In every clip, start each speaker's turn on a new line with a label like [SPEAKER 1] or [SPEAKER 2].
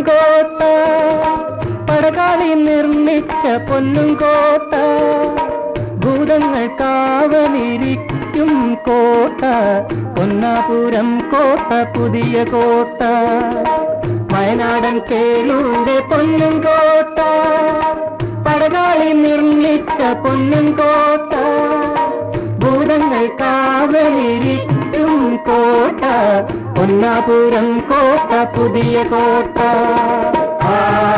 [SPEAKER 1] കോട്ട പടകാളി നിർമ്മിച്ച പൊന്നും കോട്ട ഭൂതങ്ങൾ കാവലിരിക്കും കോട്ട പൊന്നാപുരം കോട്ട പുതിയ കോട്ട വയനാടൻ കേളൂടെ പൊന്നും കോട്ട പടകാളി നിർമ്മിച്ച പൊന്നും കോട്ട ഭൂതങ്ങൾ കാവലിരിക്കും കോട്ട പൊന്നാപുരം കോട്ട പുതിയ കോട്ട ആ,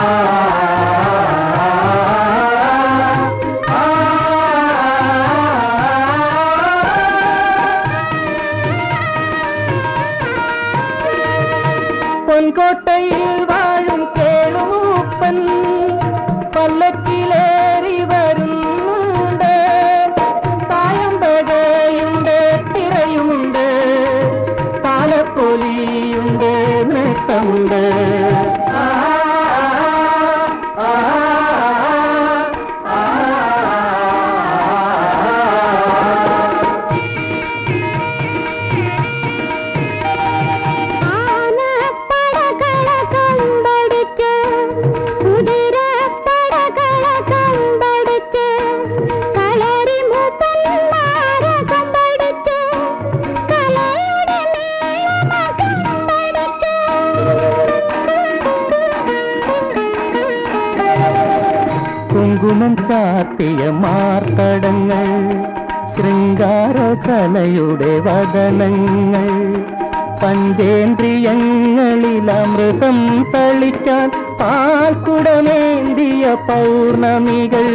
[SPEAKER 1] ആ, പൊൻകോട്ടയിൽ വാഴും കേളുമൂപ്പൻ പല്ലക്കിലേറി വരുന്നുണ്ട് തായമ്പകയുണ്ട് തിറയുമുണ്ട് താലപ്പൊലിയുണ്ട് നൃത്തമുണ്ട് ആ, ആ, ആ, ആ.
[SPEAKER 2] ആനപ്പടകള കമ്പടിച്ച് കുതിരപ്പടകള കമ്പടിച്ച് കളരി മൂപ്പന്മാരെ കമ്പടിച്ച് കലയുടെ മേളമ കമ്പടിച്ച്
[SPEAKER 1] കുങ്കുമം ചാത്തിയ മാർത്തടങ്ങൾ ശൃംഗാര കലയുടെ വദനങ്ങൾ പഞ്ചേന്ദ്രിയങ്ങളിൽ അമൃതം തളിക്കാൻ പാൽക്കുടമേന്തിയ പൗർണമികൾ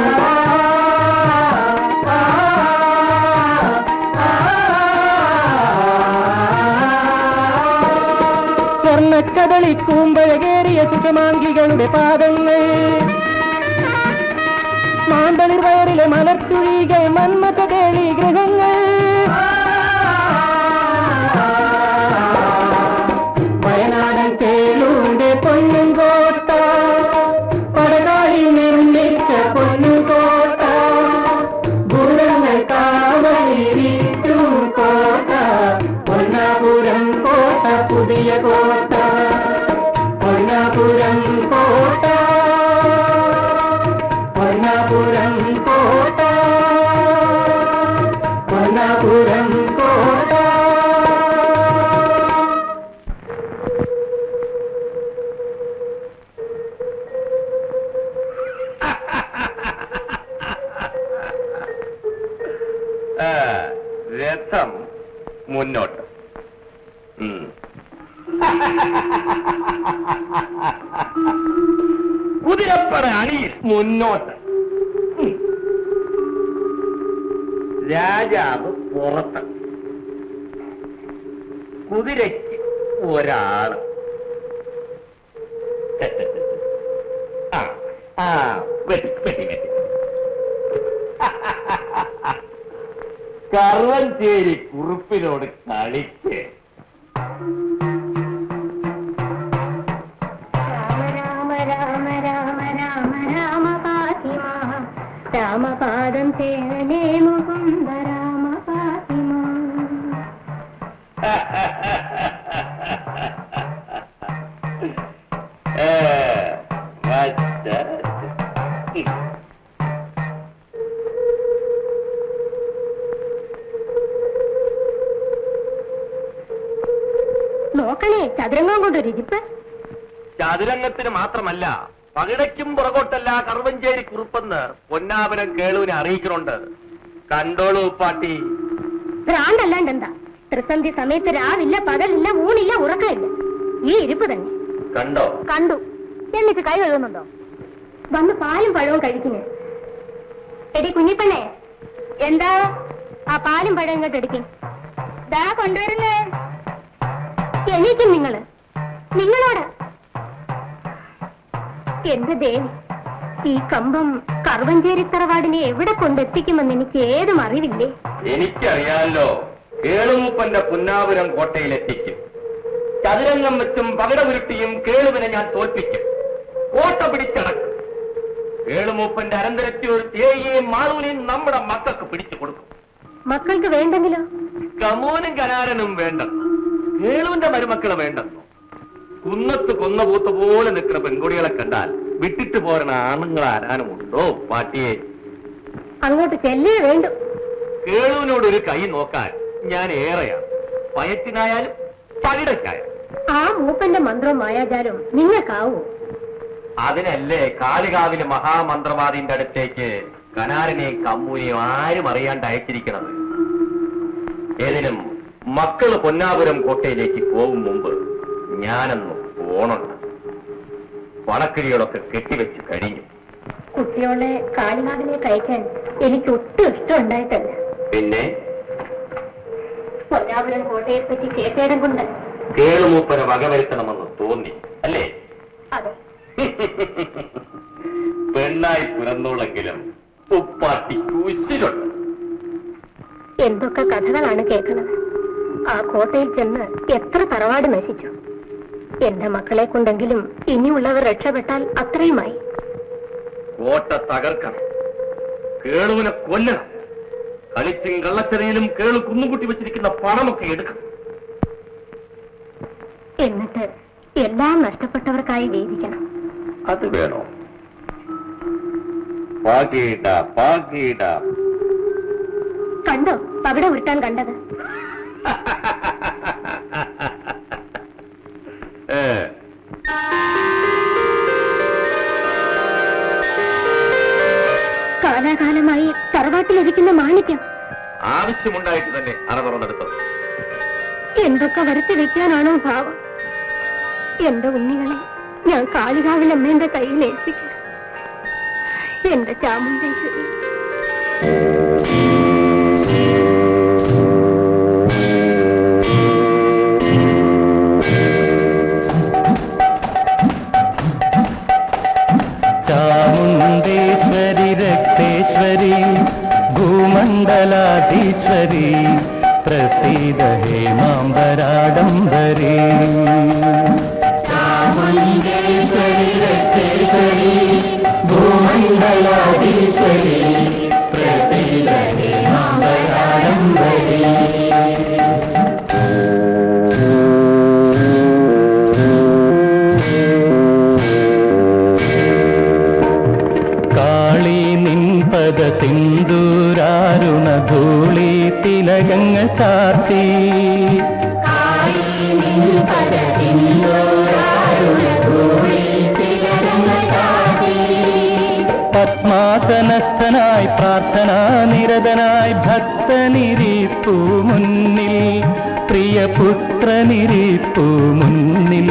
[SPEAKER 1] സ്വർണ്ണക്കദളി കൂമ്പഴകേറിയ സുഖമാംഗികളുടെ പാദങ്ങൾ മാന്തളിർ വയറിലെ മലർച്ചുഴികൾ മന്മത കേളി ഗൃഹങ്ങൾ വയനാടൻ കേളുണ്ട് പൊന്നും കോട്ട പടകാളി നിർമ്മിച്ച പൊന്നും കോട്ട ഭൂതങ്ങൾ കാവലിരിക്കും കോട്ട പൊന്നാപുരം കോട്ട പുതിയ കോട്ട പൊന്നാപുരം കോട്ട പൊന്നാപുരം കോട്ട പൊന്നാപുരം കോട്ട
[SPEAKER 3] ആ, രഥം മുന്നോട്ട് ഉം. കുതിരപ്പട അണിയിൽ മുന്നോട്ട് ഉം. രാജാവ് പുറത്ത് കുതിരയ്ക്ക് ഒരാള് ആ ആ വെട്ടി വെട്ടി വെട്ടി കറവഞ്ചേരി കുറുപ്പിനോട് കളിക്ക്
[SPEAKER 2] രാമ രാമ രാമ രാമ രാമ പാതിമ രാമപാദം ചേരനേ മുകുന്ദ രാമ പാതിമ
[SPEAKER 3] ഏ, വച്ച.
[SPEAKER 2] നോക്കണേ ചതുരംഗം കൊണ്ടൊരു ഇരിപ്പ്
[SPEAKER 3] ചതുരംഗത്തിന് മാത്രമല്ല പകിടയ്ക്കും പുറകോട്ടല്ല കറുവഞ്ചേരി കുറുപ്പെന്ന് പൊന്നാപുരം കേളുവിനെ അറിയിക്കണുണ്ട് കണ്ടോളൂ പാട്ടി
[SPEAKER 2] ഭ്രാന്തല്ലാണ്ട് എന്താ ത്രിസന്ധി സമയത്ത് രാവില്ല പകലില്ല ഊണില്ല ഉറക്കമില്ല ഈ ഇരിപ്പ് തന്നെ
[SPEAKER 3] കണ്ടോ
[SPEAKER 2] കണ്ടു എന്നിട്ട് കൈ കഴുകുന്നുണ്ടോ വന്ന് പാലും പഴവും കഴിക്കുന്നു എടി കുഞ്ഞിപ്പണ്ണേ എന്താ ആ പാലും പഴവും ഇങ്ങോട്ട് എടുക്കും ദാ കൊണ്ടുവരുന്നേ എണീക്കും നിങ്ങള് നിങ്ങളോട് എന്റെ ദേവി ഈ കമ്പം കറുവഞ്ചേരി തറവാടിനെ എവിടെ കൊണ്ടെത്തിക്കുമെന്ന് എനിക്ക് ഏതും അറിവില്ലേ
[SPEAKER 3] എനിക്കറിയാമല്ലോ കേളുമൂപ്പന്റെ പുന്നാപുരം കോട്ടയിലെത്തിക്കും ചതുരംഗം വെച്ചും പകട ഉരുട്ടിയും കേളുവിനെ ഞാൻ തോൽപ്പിക്കും കോട്ട പിടിച്ചടക്കും കേളുമൂപ്പന്റെ അനന്തരത്തിൽ ഒരു തേയെയും മാളൂനെയും നമ്മുടെ മക്കൾക്ക് പിടിച്ചു കൊടുക്കും
[SPEAKER 2] മക്കൾക്ക് വേണ്ടെങ്കിലോ
[SPEAKER 3] കമോനും കനാരനും വേണ്ടെന്നോ കേളുവിന്റെ മരുമക്കള് വേണ്ടെന്നോ കുന്നത്ത് കൊന്ന പൂത്ത പോലെ നിൽക്കുന്ന പെൺകുടികളെ കണ്ടാൽ വിട്ടിട്ട് പോരണ ആണുങ്ങൾ ആരാനും ഉണ്ടോ പാട്ടിയെ
[SPEAKER 2] അങ്ങോട്ട് ചെല്ലേ വേണ്ടു
[SPEAKER 3] കേളുവിനോട് ഒരു കൈ നോക്കാൻ ഞാൻ ഏറെയാണ് പയറ്റിനായാലും പകിടയ്ക്കായാലും
[SPEAKER 2] ആ മൂപ്പന്റെ മന്ത്രവും മായാജാലവും നിങ്ങൾക്കാവൂ
[SPEAKER 3] അതിനല്ലേ കാളികാവിലെ മഹാമന്ത്രവാദിന്റെ അടുത്തേക്ക് കനാരനെയും കമ്മൂനെയും ആരും അറിയാണ്ട് അയച്ചിരിക്കണത് ഏതിനും മക്കള് പൊന്നാപുരം കോട്ടയിലേക്ക് പോകും മുമ്പ് ഞാനൊന്ന് പോണുണ്ട് പണക്കിഴികളൊക്കെ കെട്ടിവെച്ച് കഴിഞ്ഞു
[SPEAKER 2] കുട്ടിയോളെ കാളിനാടിലേക്ക് അയക്കാൻ എനിക്ക് ഒട്ടും ഇഷ്ടം ഉണ്ടായിട്ടല്ല
[SPEAKER 3] പിന്നെ
[SPEAKER 2] പൊന്നാപുരം കോട്ടയെ പറ്റി കേട്ടേടം കൊണ്ട്
[SPEAKER 3] കേളുമൂപ്പനെ വകവരുത്തണമെന്ന് തോന്നി അല്ലേ
[SPEAKER 2] അതെ
[SPEAKER 3] പെണ്ണായി പിറന്നോളെങ്കിലും ഉപ്പാട്ടി കുശിലുണ്ട്
[SPEAKER 2] എന്തൊക്കെ കഥകളാണ് കേൾക്കുന്നത് ആ കോട്ടയിൽ ചെന്ന് എത്ര തറവാട് നശിച്ചു എന്റെ മക്കളെ കൊണ്ടെങ്കിലും ഇനിയുള്ളവർ രക്ഷപ്പെട്ടാൽ അത്രയുമായി
[SPEAKER 3] കോട്ട തകർക്കണം കേളുവിനെ കൊല്ലണം കളിച്ചും കള്ളച്ചെറിയിലും കേളു കുന്നുകൂട്ടി വെച്ചിരിക്കുന്ന പണമൊക്കെ എടുക്കണം
[SPEAKER 2] എന്നിട്ട് എല്ലാം നഷ്ടപ്പെട്ടവർക്കായി വേദിക്കണം
[SPEAKER 3] അത് വേണോ പാകീട പാകീട
[SPEAKER 2] കണ്ടോ പവിട ഉരുട്ടാൻ കണ്ടത്
[SPEAKER 3] ഏ
[SPEAKER 2] കാലാകാലമായി തറവാട്ടിലിരിക്കുന്ന മാണിക്യം
[SPEAKER 3] ആവശ്യമുണ്ടായിട്ട് തന്നെ അറ തുറന്നെടുത്തത്
[SPEAKER 2] എന്തൊക്കെ വരുത്തി വെക്കാനാണോ ഭാവം എന്റെ ഉണ്ണികളെ ഞാൻ കാളികാവിലമ്മേന്റെ കയ്യിൽ ഏൽപ്പിക്കണം എന്റെ ചാമുണ്ടേശ്വരി
[SPEAKER 1] चामुण्डेश्वरि रक्तेश्वरी भूमण्डलाधीश्वरी प्रसीद हेमाम्बराडम्बरी चामुण्डेश्वरि रक्तेश्वरी भूमण्डलाधीश्वरी प्रसीद हेमाम्बराडम्बरी കാളി നിൻപദ സിന്ദൂരാരുണ ധൂളി തിലകങ്ങൾ ചാർത്തി പത്മാസനസ്ഥനായി പ്രാർത്ഥനാ നിരതനായി ഭക്തനിരിപ്പു മുന്നിൽ പ്രിയപുത്രനിരിപ്പു മുന്നിൽ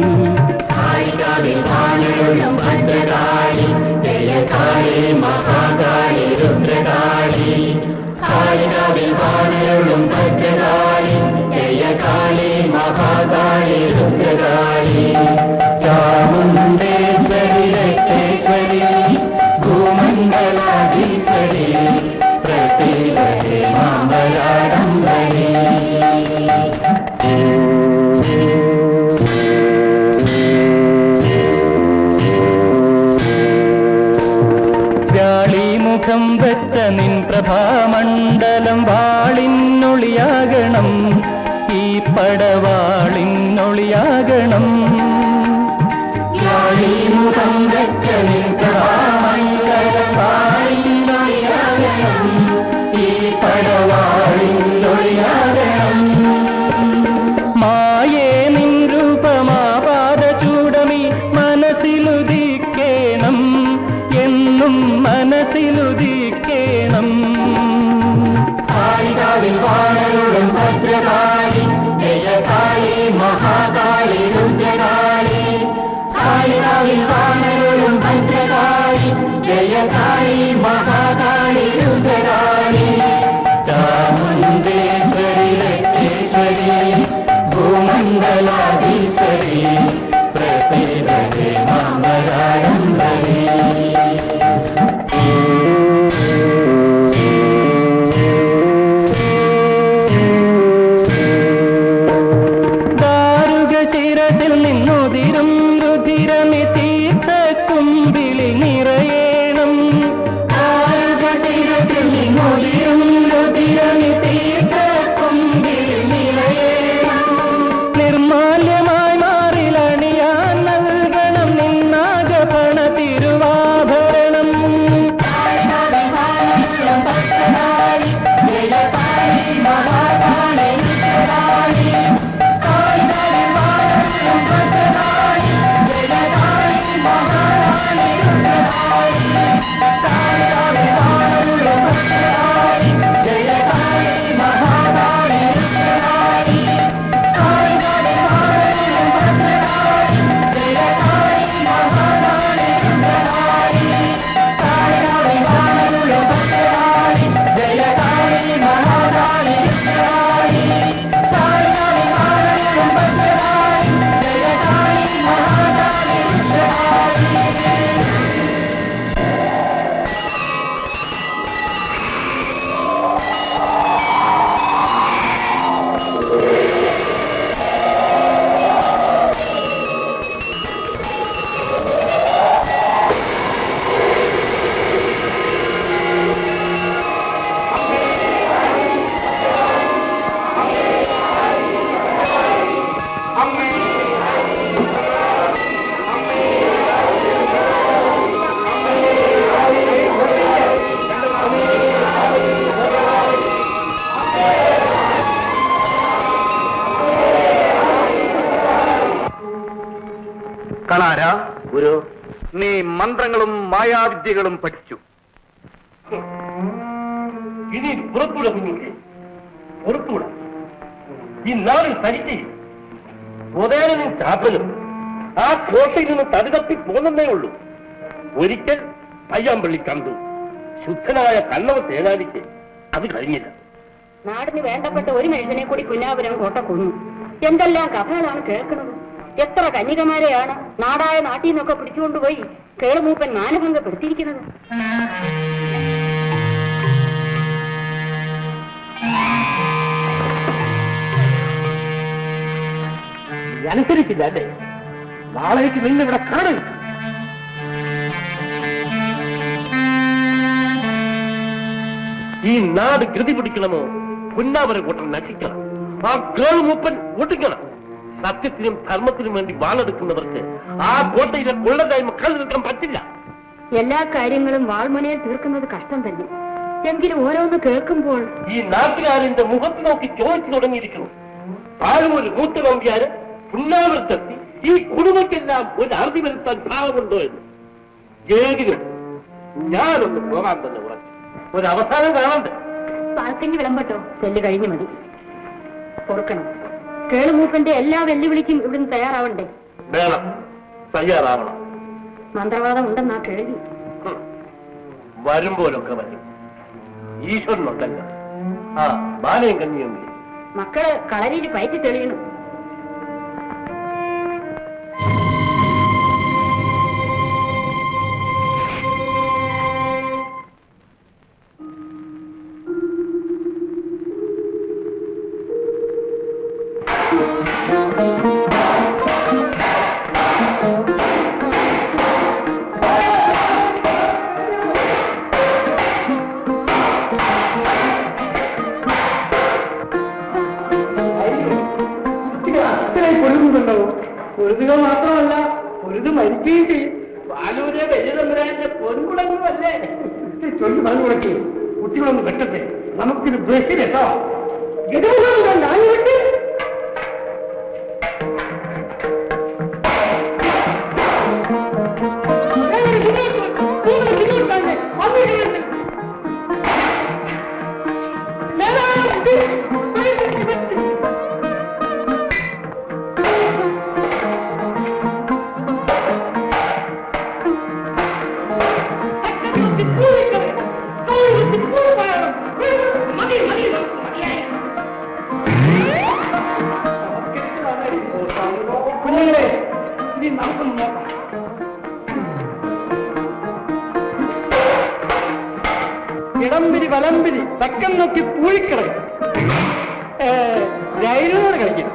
[SPEAKER 1] ചാമുണ്ടേശ്വരി രക്ഷേശ്വരി ഭൂമണ്ഡലാധീശ്വരി പ്രസീദ ഹേമാംബരാഡംബരി വ്യാളിമുഖം വെച്ച നിൻ പ്രഭാമണ്ഡലം വാളിനൊളിയാകണം ഈ പടവാളിനൊളിയാകണം വ്യാളിമുഖം വെച്ച നിൻ പ്രഭാമണ്ഡലം വാളിനൊളിയാകണം ഈ പടവാളിനൊളിയാകണം മായേ നിൻ രൂപമാപാദ ചൂടമി മനസ്സിലുദിക്കേണം എന്നും മനസ്സിലുദിക്കേണം സായികാവിൽ വാണരുളും ഭദ്രകാളി ജയകാളി മഹാകാളി രുദ്രകാളി സായികാവിൽ വാണരുളും ഭദ്രകാളി ജയകാളി മഹാകാളി രുദ്രകാളി ചാമുണ്ടേശ്വരി ലക്ഷ്മേശ്വരി ഭൂമണ്ഡലാധീശ്വരി പ്രസീദ ഹേമാംബരാഡംബരി ദാരുക ശിരസിൽ നിന്നുതിരും രുധിരമി തീർത്ഥ കുമ്പിളി നിറയേണം ദാരുക ശിരസിൽ നിന്നുതിരും രുധിരമി തീർത്ഥ കുമ്പിളി നിറയേണം നിർമാല്യമായി മാറിലണി
[SPEAKER 3] നീ മന്ത്രങ്ങളും മായാവിദ്യകളും പഠിച്ചു
[SPEAKER 4] ഇനി പുറത്തൂടെ കുഞ്ഞുങ്ങളെ പുറത്തൂടെ ഈ നാളിൽ തനിക്ക് ഉദയനും ചാപ്പനും ആ കോട്ടയിൽ നിന്ന് തടിതപ്പി പോന്നേ ഉള്ളൂ ഒരിക്കൽ പയ്യാമ്പള്ളി കണ്ടു ശുദ്ധനായ കണ്ണവ തേനാലിക്ക് അത് കഴിഞ്ഞില്ല
[SPEAKER 2] നാടിന് വേണ്ടപ്പെട്ട ഒരു മനുഷ്യനെ കൂടി പുന്നാപുരം കോട്ട കൊന്നു എന്തെല്ലാം കഥകളാണ് കേൾക്കുന്നത് എത്ര കന്യകമാരെയാണ് നാടായ നാട്ടിൽ നിന്നൊക്കെ പിടിച്ചുകൊണ്ടുപോയി കേളുമൂപ്പൻ മാനഭംഗപ്പെടുത്തിയിരിക്കുന്നത്
[SPEAKER 4] അനുസരിച്ചില്ല അല്ലേ നാളേക്ക് നിന്ന് ഇവിടെ കാണുക ഈ നാട് കൃതി പിടിക്കണമോ പുന്നാവരെ കൂട്ടം നശിക്കണം ആ കേളുമൂപ്പൻ ഒട്ടിക്കണം സത്യത്തിനും ധർമ്മത്തിനും വേണ്ടി വാളെടുക്കുന്നവർക്ക് ആ കോട്ടയിലെ കൊള്ളതായ്മ കളി നിൽക്കാൻ പറ്റില്ല
[SPEAKER 2] എല്ലാ കാര്യങ്ങളും വാൾമുനയിൽ തീർക്കുന്നത് കഷ്ടം തന്നെ എങ്കിലും ഓരോന്ന് കേൾക്കുമ്പോൾ
[SPEAKER 4] ഈ നാട്ടുകാരന്റെ മുഖത്ത് നോക്കി ചോദിച്ചു തുടങ്ങിയിരിക്കുന്നു പാഴൂര് മൂത്ത നമ്പ്യാര് പുന്നാവൃത്തെത്തി ഈ കുടുംബക്കെല്ലാം ഒരു അറുതി വരുത്താൻ ഭാവമുണ്ടോ എന്ന് ഏതിനും ഞാനൊന്ന് പോകാൻ തന്നെ ഉറച്ചു ഒരു അവസാനം കാണണ്ടേ
[SPEAKER 2] പാൽക്കഞ്ഞി വിളമ്പട്ടോ ചെല്ല് കഴിഞ്ഞു മതി പൊറുക്കണം കേളുമൂപ്പന്റെ എല്ലാ വെല്ലുവിളിക്കും ഇവിടുന്ന് തയ്യാറാവണ്ടേ
[SPEAKER 4] വേണം തയ്യാറാവണം
[SPEAKER 2] മന്ത്രവാദം ഉണ്ടെന്നാ കേൾവി
[SPEAKER 4] ഹും. വരുമ്പോലൊക്കെ വരും ഈശ്വരനുണ്ടല്ല ആ ബാലയും കഞ്ഞിയും നീ.
[SPEAKER 2] മക്കള് കളരിയിൽ പയറ്റി തെളിയണം
[SPEAKER 4] കൊല്ലുന്നുണ്ടോ പൊരുതുക മാത്രമല്ല പൊരുത് മരിക്കുകയും ചെയ്യും ബാലൂരെ വലിയ തമ്പുരാന്റെ പൊൻകുടങ്ങളുമല്ലേ ചൊല്ലി പറഞ്ഞു കൊടുക്കി കുട്ടികളൊന്ന് വെട്ടട്ടെ നമുക്കിത് ബ്രഷ് കേട്ടോ കുഞ്ഞുങ്ങളെ ഇനി നമുക്കൊന്ന് നോക്കാം ഇടംപിരി വലംപിരി തക്കം നോക്കി പൂഴിക്കിടക്കും രൈലിനോട് കളിക്കും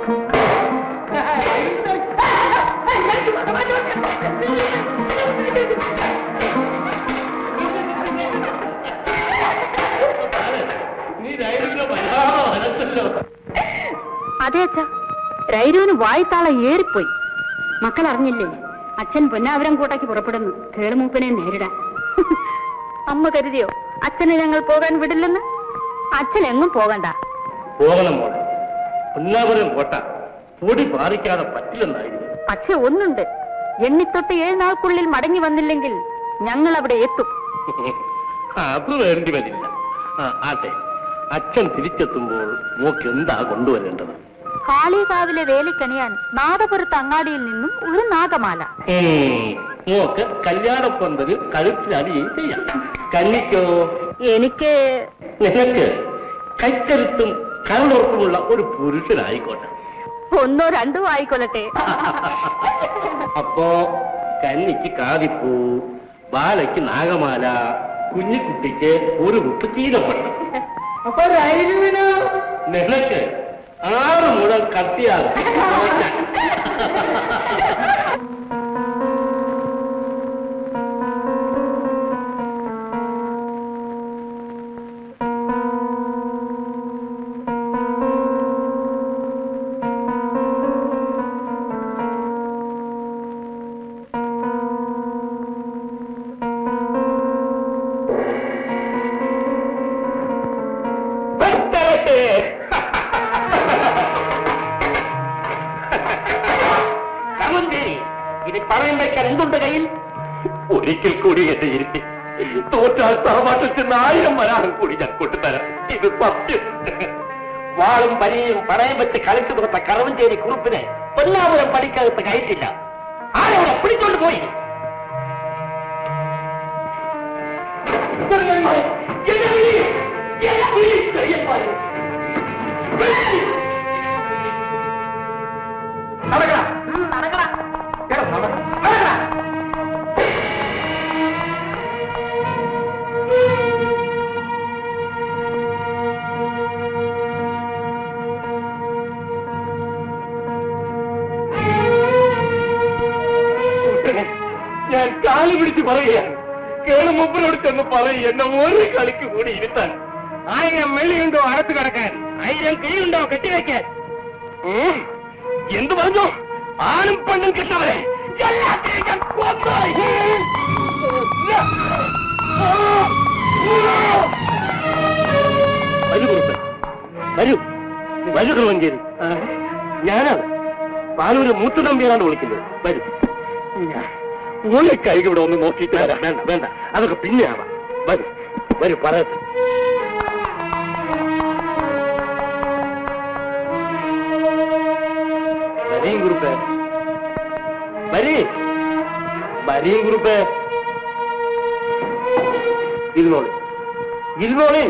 [SPEAKER 4] നീ രൈലിന്റെ വല്ലാതെ വലത്തല്ലോ
[SPEAKER 2] അതെ അച്ഛ രൈരുവിന് വായ്ത്താള ഏറിപ്പോയി മക്കൾ അറിഞ്ഞില്ലേ അച്ഛൻ പൊന്നാവരം കൂട്ടാക്കി പുറപ്പെടുന്നു കേളുമൂപ്പനെ നേരിടാൻ അമ്മ കരുതിയോ അച്ഛനെ ഞങ്ങൾ പോകാൻ വിടില്ലെന്ന് അച്ഛൻ എങ്ങും പോകണ്ട
[SPEAKER 4] പോകണം മോളെ പുന്നാപുരം കോട്ട പൊടി ബാധിക്കാതെ പറ്റില്ലെന്നായിരുന്നു
[SPEAKER 2] പക്ഷെ ഒന്നുണ്ട് എണ്ണിത്തൊട്ട് ഏഴ് നാൾക്കുള്ളിൽ മടങ്ങി വന്നില്ലെങ്കിൽ ഞങ്ങൾ അവിടെ എത്തും
[SPEAKER 4] അത് വേണ്ടി വരില്ല ആ, ആട്ടെ അച്ഛൻ തിരിച്ചെത്തുമ്പോൾ മോക്ക് എന്താ കൊണ്ടുവരേണ്ടത്
[SPEAKER 2] കാളികാവിലെ വേലിക്കണിയാൻ നാദപുരത്ത് അങ്ങാടിയിൽ നിന്നും ഒരു നാഗമാല
[SPEAKER 4] ഉം, മോക്ക് കല്യാണപ്പന്തലിൽ കഴുത്തിലടിയും ചെയ്യാം കന്നിക്കോ
[SPEAKER 2] എനിക്ക്
[SPEAKER 4] നിനക്ക് കൈക്കരുത്തും കരളുറപ്പുമുള്ള ഒരു പുരുഷനായിക്കോട്ടെ
[SPEAKER 2] ഒന്നോ രണ്ടോ ആയിക്കൊള്ളട്ടെ
[SPEAKER 4] അപ്പോ കന്നിക്ക് കാതിപ്പൂ ബാലയ്ക്ക് നാഗമാല കുഞ്ഞിക്കുട്ടിക്ക് ഒരു ഉപ്പ് ചീനപ്പെട്ട
[SPEAKER 2] അപ്പൊ രൈലുവിനോ
[SPEAKER 4] നിനക്ക് ആറ് മുഴം കത്തിയാകും അവന്റെ
[SPEAKER 3] ഒരിക്കൽ കൂടി എന്നെ ഇരുത്തി തോറ്റാൽ തറവാട്ടിൽ ചെന്ന് ആയിരം വരാറും കൂടി ഞാൻ കൊണ്ടുതരാം ഇത് സത്യം
[SPEAKER 4] വാളും പരിയും പണയം വെച്ച് കളിച്ചു തോറ്റ കറവഞ്ചേരി കുറുപ്പിനെ പൊന്നാപുരം പടിക്കകത്ത് കയറ്റില്ല ആരവിടെ പിടിച്ചോണ്ട് പോയി
[SPEAKER 3] ഞാൻ കാല് പിടിച്ച് പറയുകയാണ് കേളു മുമ്പിനോട് ചെന്ന് പറയും എന്നെ ഒരു കളിക്ക് കൂടി ഇരുത്താൻ
[SPEAKER 4] ആയിരം വെള്ളിയുണ്ടോ അകത്ത് കിടക്കാൻ ആയിരം കിഴിയുണ്ടോ കെട്ടിവെക്കാൻ
[SPEAKER 3] ഉം. എന്ത് പറഞ്ഞു ആണും പെണ്ണും കിട്ടവരെ എല്ലാത്തിനെയും ഞാൻ കൊന്നു.
[SPEAKER 4] വരൂ കുറുപ്പ് വരൂ വരൂ കുറുവഞ്ചേരി ഞാനാണ് പാലൂര് മൂത്തു തമ്പിയാണ് വിളിക്കുന്നത് വരൂ
[SPEAKER 3] ഒരു കൈ ഇവിടെ ഒന്ന് നോക്കിയിട്ട്
[SPEAKER 4] വേണ്ട
[SPEAKER 3] വരാം
[SPEAKER 4] വേണ്ട വേണ്ട അതൊക്കെ പിന്നെ ആവാം വരൂ വരൂ പറയട്ടെ വരീം കുറുപ്പ് വരീ വരീം കുറുപ്പ് ഇരുന്നോളി ഇരുന്നോളി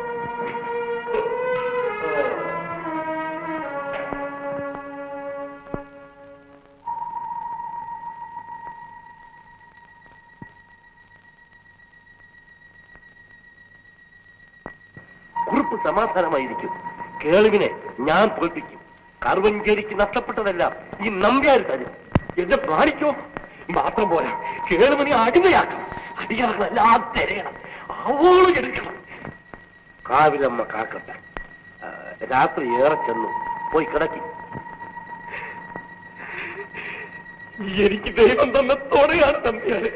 [SPEAKER 4] കുറിപ്പ് സമാധാനമായിരിക്കും കേളുവിനെ ഞാൻ തോൽപ്പിക്കും കറുവഞ്ചേരിക്ക് നഷ്ടപ്പെട്ടതെല്ലാം ഈ നമ്പ്യാർ തരും എന്നെ പാടിക്കോ മാത്രം പോരാ കേളുവിനെ അടിമയാക്കും അടിയാളെല്ലാം തിരയണം അവളും എടുക്കണം കാവിലമ്മ കാക്കട്ടെ ആ, രാത്രി ഏറെ ചെന്നു പോയി കിടക്കി
[SPEAKER 3] എനിക്ക് ദൈവം തന്ന തോടെയാണ് തമ്പിയാണ്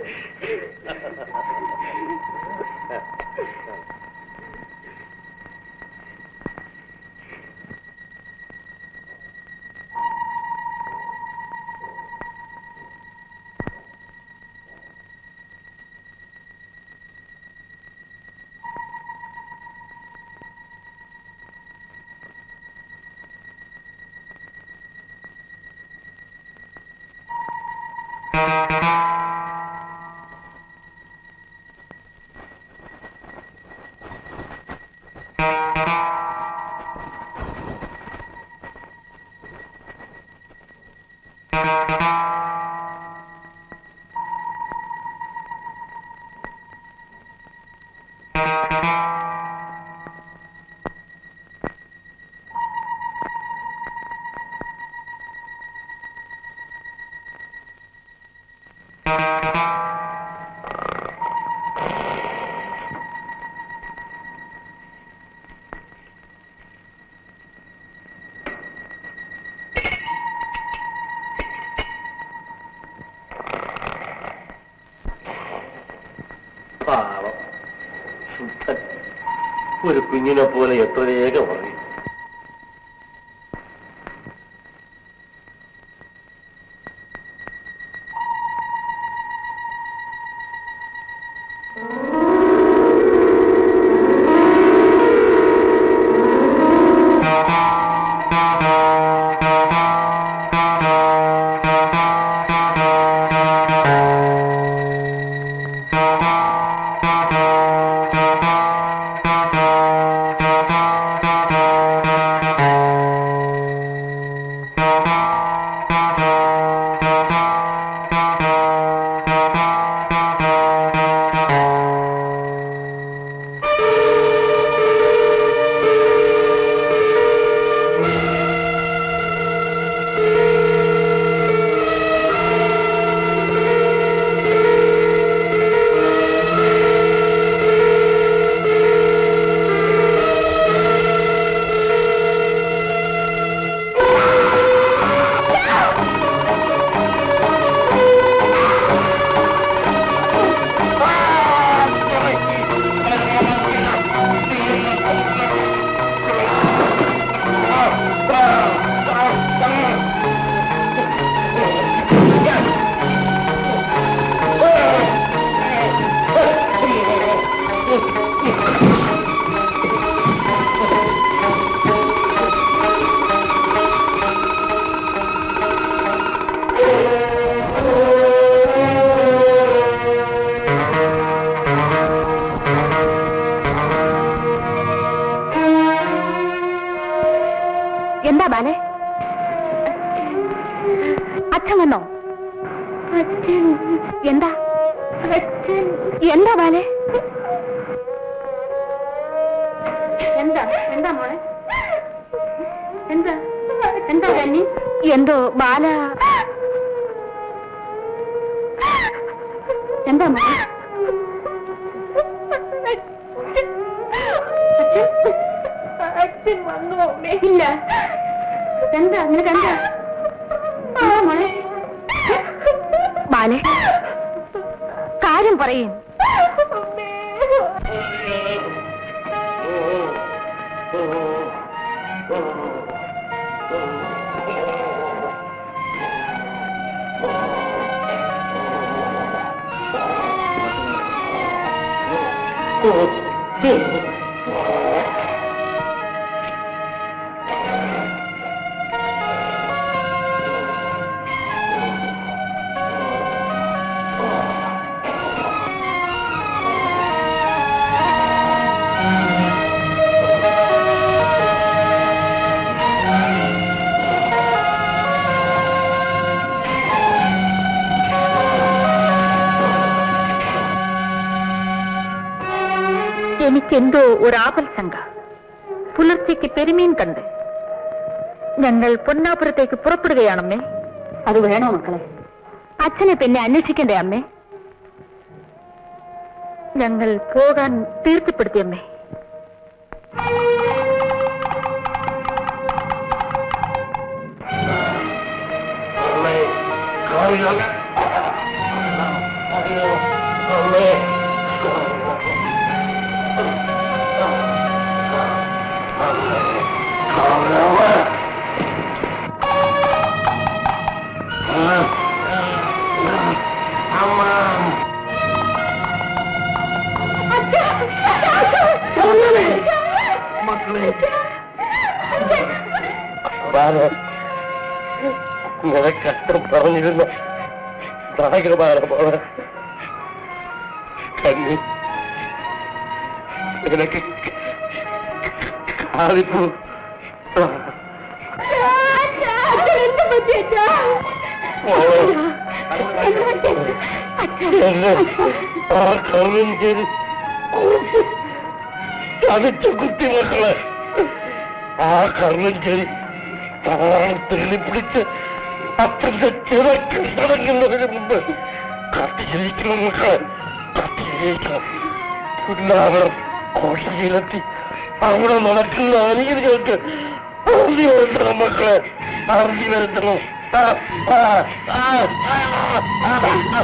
[SPEAKER 4] പാവം ശുദ്ധൻ ഒരു കുഞ്ഞിനെ പോലെ എത്ര വേഗം ഉറങ്ങി
[SPEAKER 2] എന്താ എന്താ ബാലെ എന്താ എന്താ മോളെ എന്താ എന്താ കന്നി എന്തോ ബാല എന്താ മോളെ അച്ഛൻ വന്നു അമ്മേ ഇല്ല എന്താ നിനക്ക് എന്താ എന്താ മോളെ ബാലെ കാര്യം പറയും എനിക്കെന്തോ ഒരു ആപൽ ശങ്ക പുലർച്ചയ്ക്ക് പെരുമീൻ കണ്ട് ഞങ്ങൾ പൊന്നാപുരത്തേക്ക് പുറപ്പെടുകയാണമ്മേ അത് വേണോ മക്കളെ അച്ഛനെ പിന്നെ അന്വേഷിക്കണ്ടേ അമ്മേ ഞങ്ങൾ പോകാൻ തീർച്ചപ്പെടുത്തിയമ്മേ
[SPEAKER 4] അമ്മേ കാവിലൊക്കെ അയ്യോ അമ്മേ മക്കളെ ബാല നിനക്കഷ്ടം പറഞ്ഞിരുന്ന നായകമാണ് മോളെ കന്നി നിനക്ക് കാതിപ്പൂ എന്നെ ആ കറും ചെയ്ത് ചതിച്ചു കുത്തി മക്കളെ ആ കർണം ചെയ്ത് താളം തെള്ളിപ്പിടിച്ച് അപ്പന്റെ ചിറക്ക് തുടങ്ങുന്നതിന് മുമ്പ് കത്തിയിരിക്കണം മക്കളെ കത്തിയിരിക്കണം എല്ലാവരും കോട്ടയിലെത്തി അവിടെ നടക്കുന്ന അരികൾക്ക് അറിഞ്ഞു വരുത്തണം മക്കളെ അറിഞ്ഞു വരുത്തണം ആ, ആ, ആ, ആ, ആ, ആ.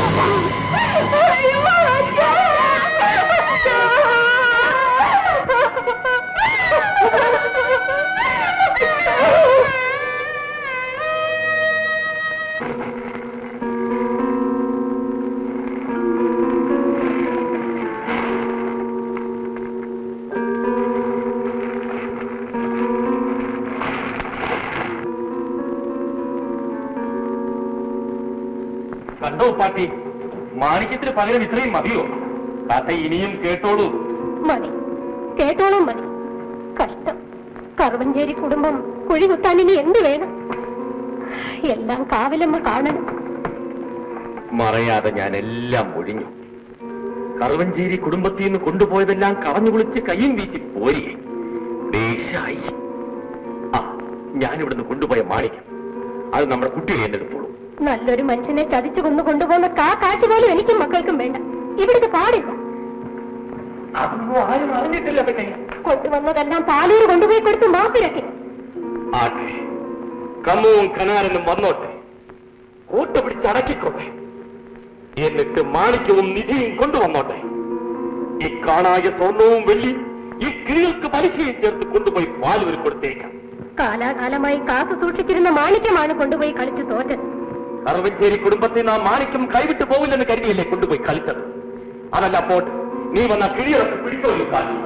[SPEAKER 3] കണ്ടോ പാട്ടി മാണിക്യത്തിന് പകരം ഇത്രയും മതിയോ കഥ ഇനിയും കേട്ടോളൂ
[SPEAKER 2] മതി കേട്ടോളും മതി കഷ്ടം കറുവഞ്ചേരി കുടുംബം കുഴി കുത്താൻ ഇനി എന്ത് വേണം എല്ലാം കാവിലമ്മ കാണണം
[SPEAKER 3] മറയാതെ ഞാൻ എല്ലാം ഒഴിഞ്ഞു കറുവഞ്ചേരി കുടുംബത്തിൽ നിന്ന് കൊണ്ടുപോയതെല്ലാം കളഞ്ഞു കുളിച്ച് കയ്യും വീശി പോരി ദേശായി ആ ഞാനിവിടുന്ന് കൊണ്ടുപോയ മാണിക്യം അത് നമ്മുടെ കുട്ടിയെ എന്നെടുത്തോളൂ
[SPEAKER 2] നല്ലൊരു മനുഷ്യനെ ചതിച്ചു കൊന്നു കൊണ്ടുപോകുന്ന കാ കാശ് പോലും എനിക്കും മക്കൾക്കും വേണ്ട ഇവിടുത്തെ പാടില്ല
[SPEAKER 3] അതൊന്നും ആരും അറിഞ്ഞിട്ടില്ല പിന്നെ
[SPEAKER 2] കൊണ്ടുവന്നതെല്ലാം പാലൂര് കൊണ്ടുപോയി കൊടുത്ത് മാപ്പിരക്കി
[SPEAKER 3] ആട്ടെ കമ്മുവും കനാരനും വന്നോട്ടെ കൂട്ട പിടിച്ച് അടക്കിക്കോട്ടെ എന്നിട്ട് മാണിക്യവും നിധിയും കൊണ്ടുവന്നോട്ടെ ഈ കാണായ സ്വർണവും വെള്ളി ഈ കിളികൾക്ക് പലിശയും ചേർത്ത് കൊണ്ടുപോയി പാലൂർ കൊടുത്തേക്കാം
[SPEAKER 2] കാലാകാലമായി കാത്തു സൂക്ഷിച്ചിരുന്ന മാണിക്യമാണ് കൊണ്ടുപോയി കളിച്ചു തോറ്റത്
[SPEAKER 3] കറുവഞ്ചേരി കുടുംബത്തിൽ നാം മാണിക്യം കൈവിട്ടു പോവില്ലെന്ന് കരുതിയല്ലേ കൊണ്ടുപോയി കളിച്ചത് അതല്ല പോട്ട് നീ വന്ന കിളിയൊക്കെ പിടിച്ചോ ഈ കാലം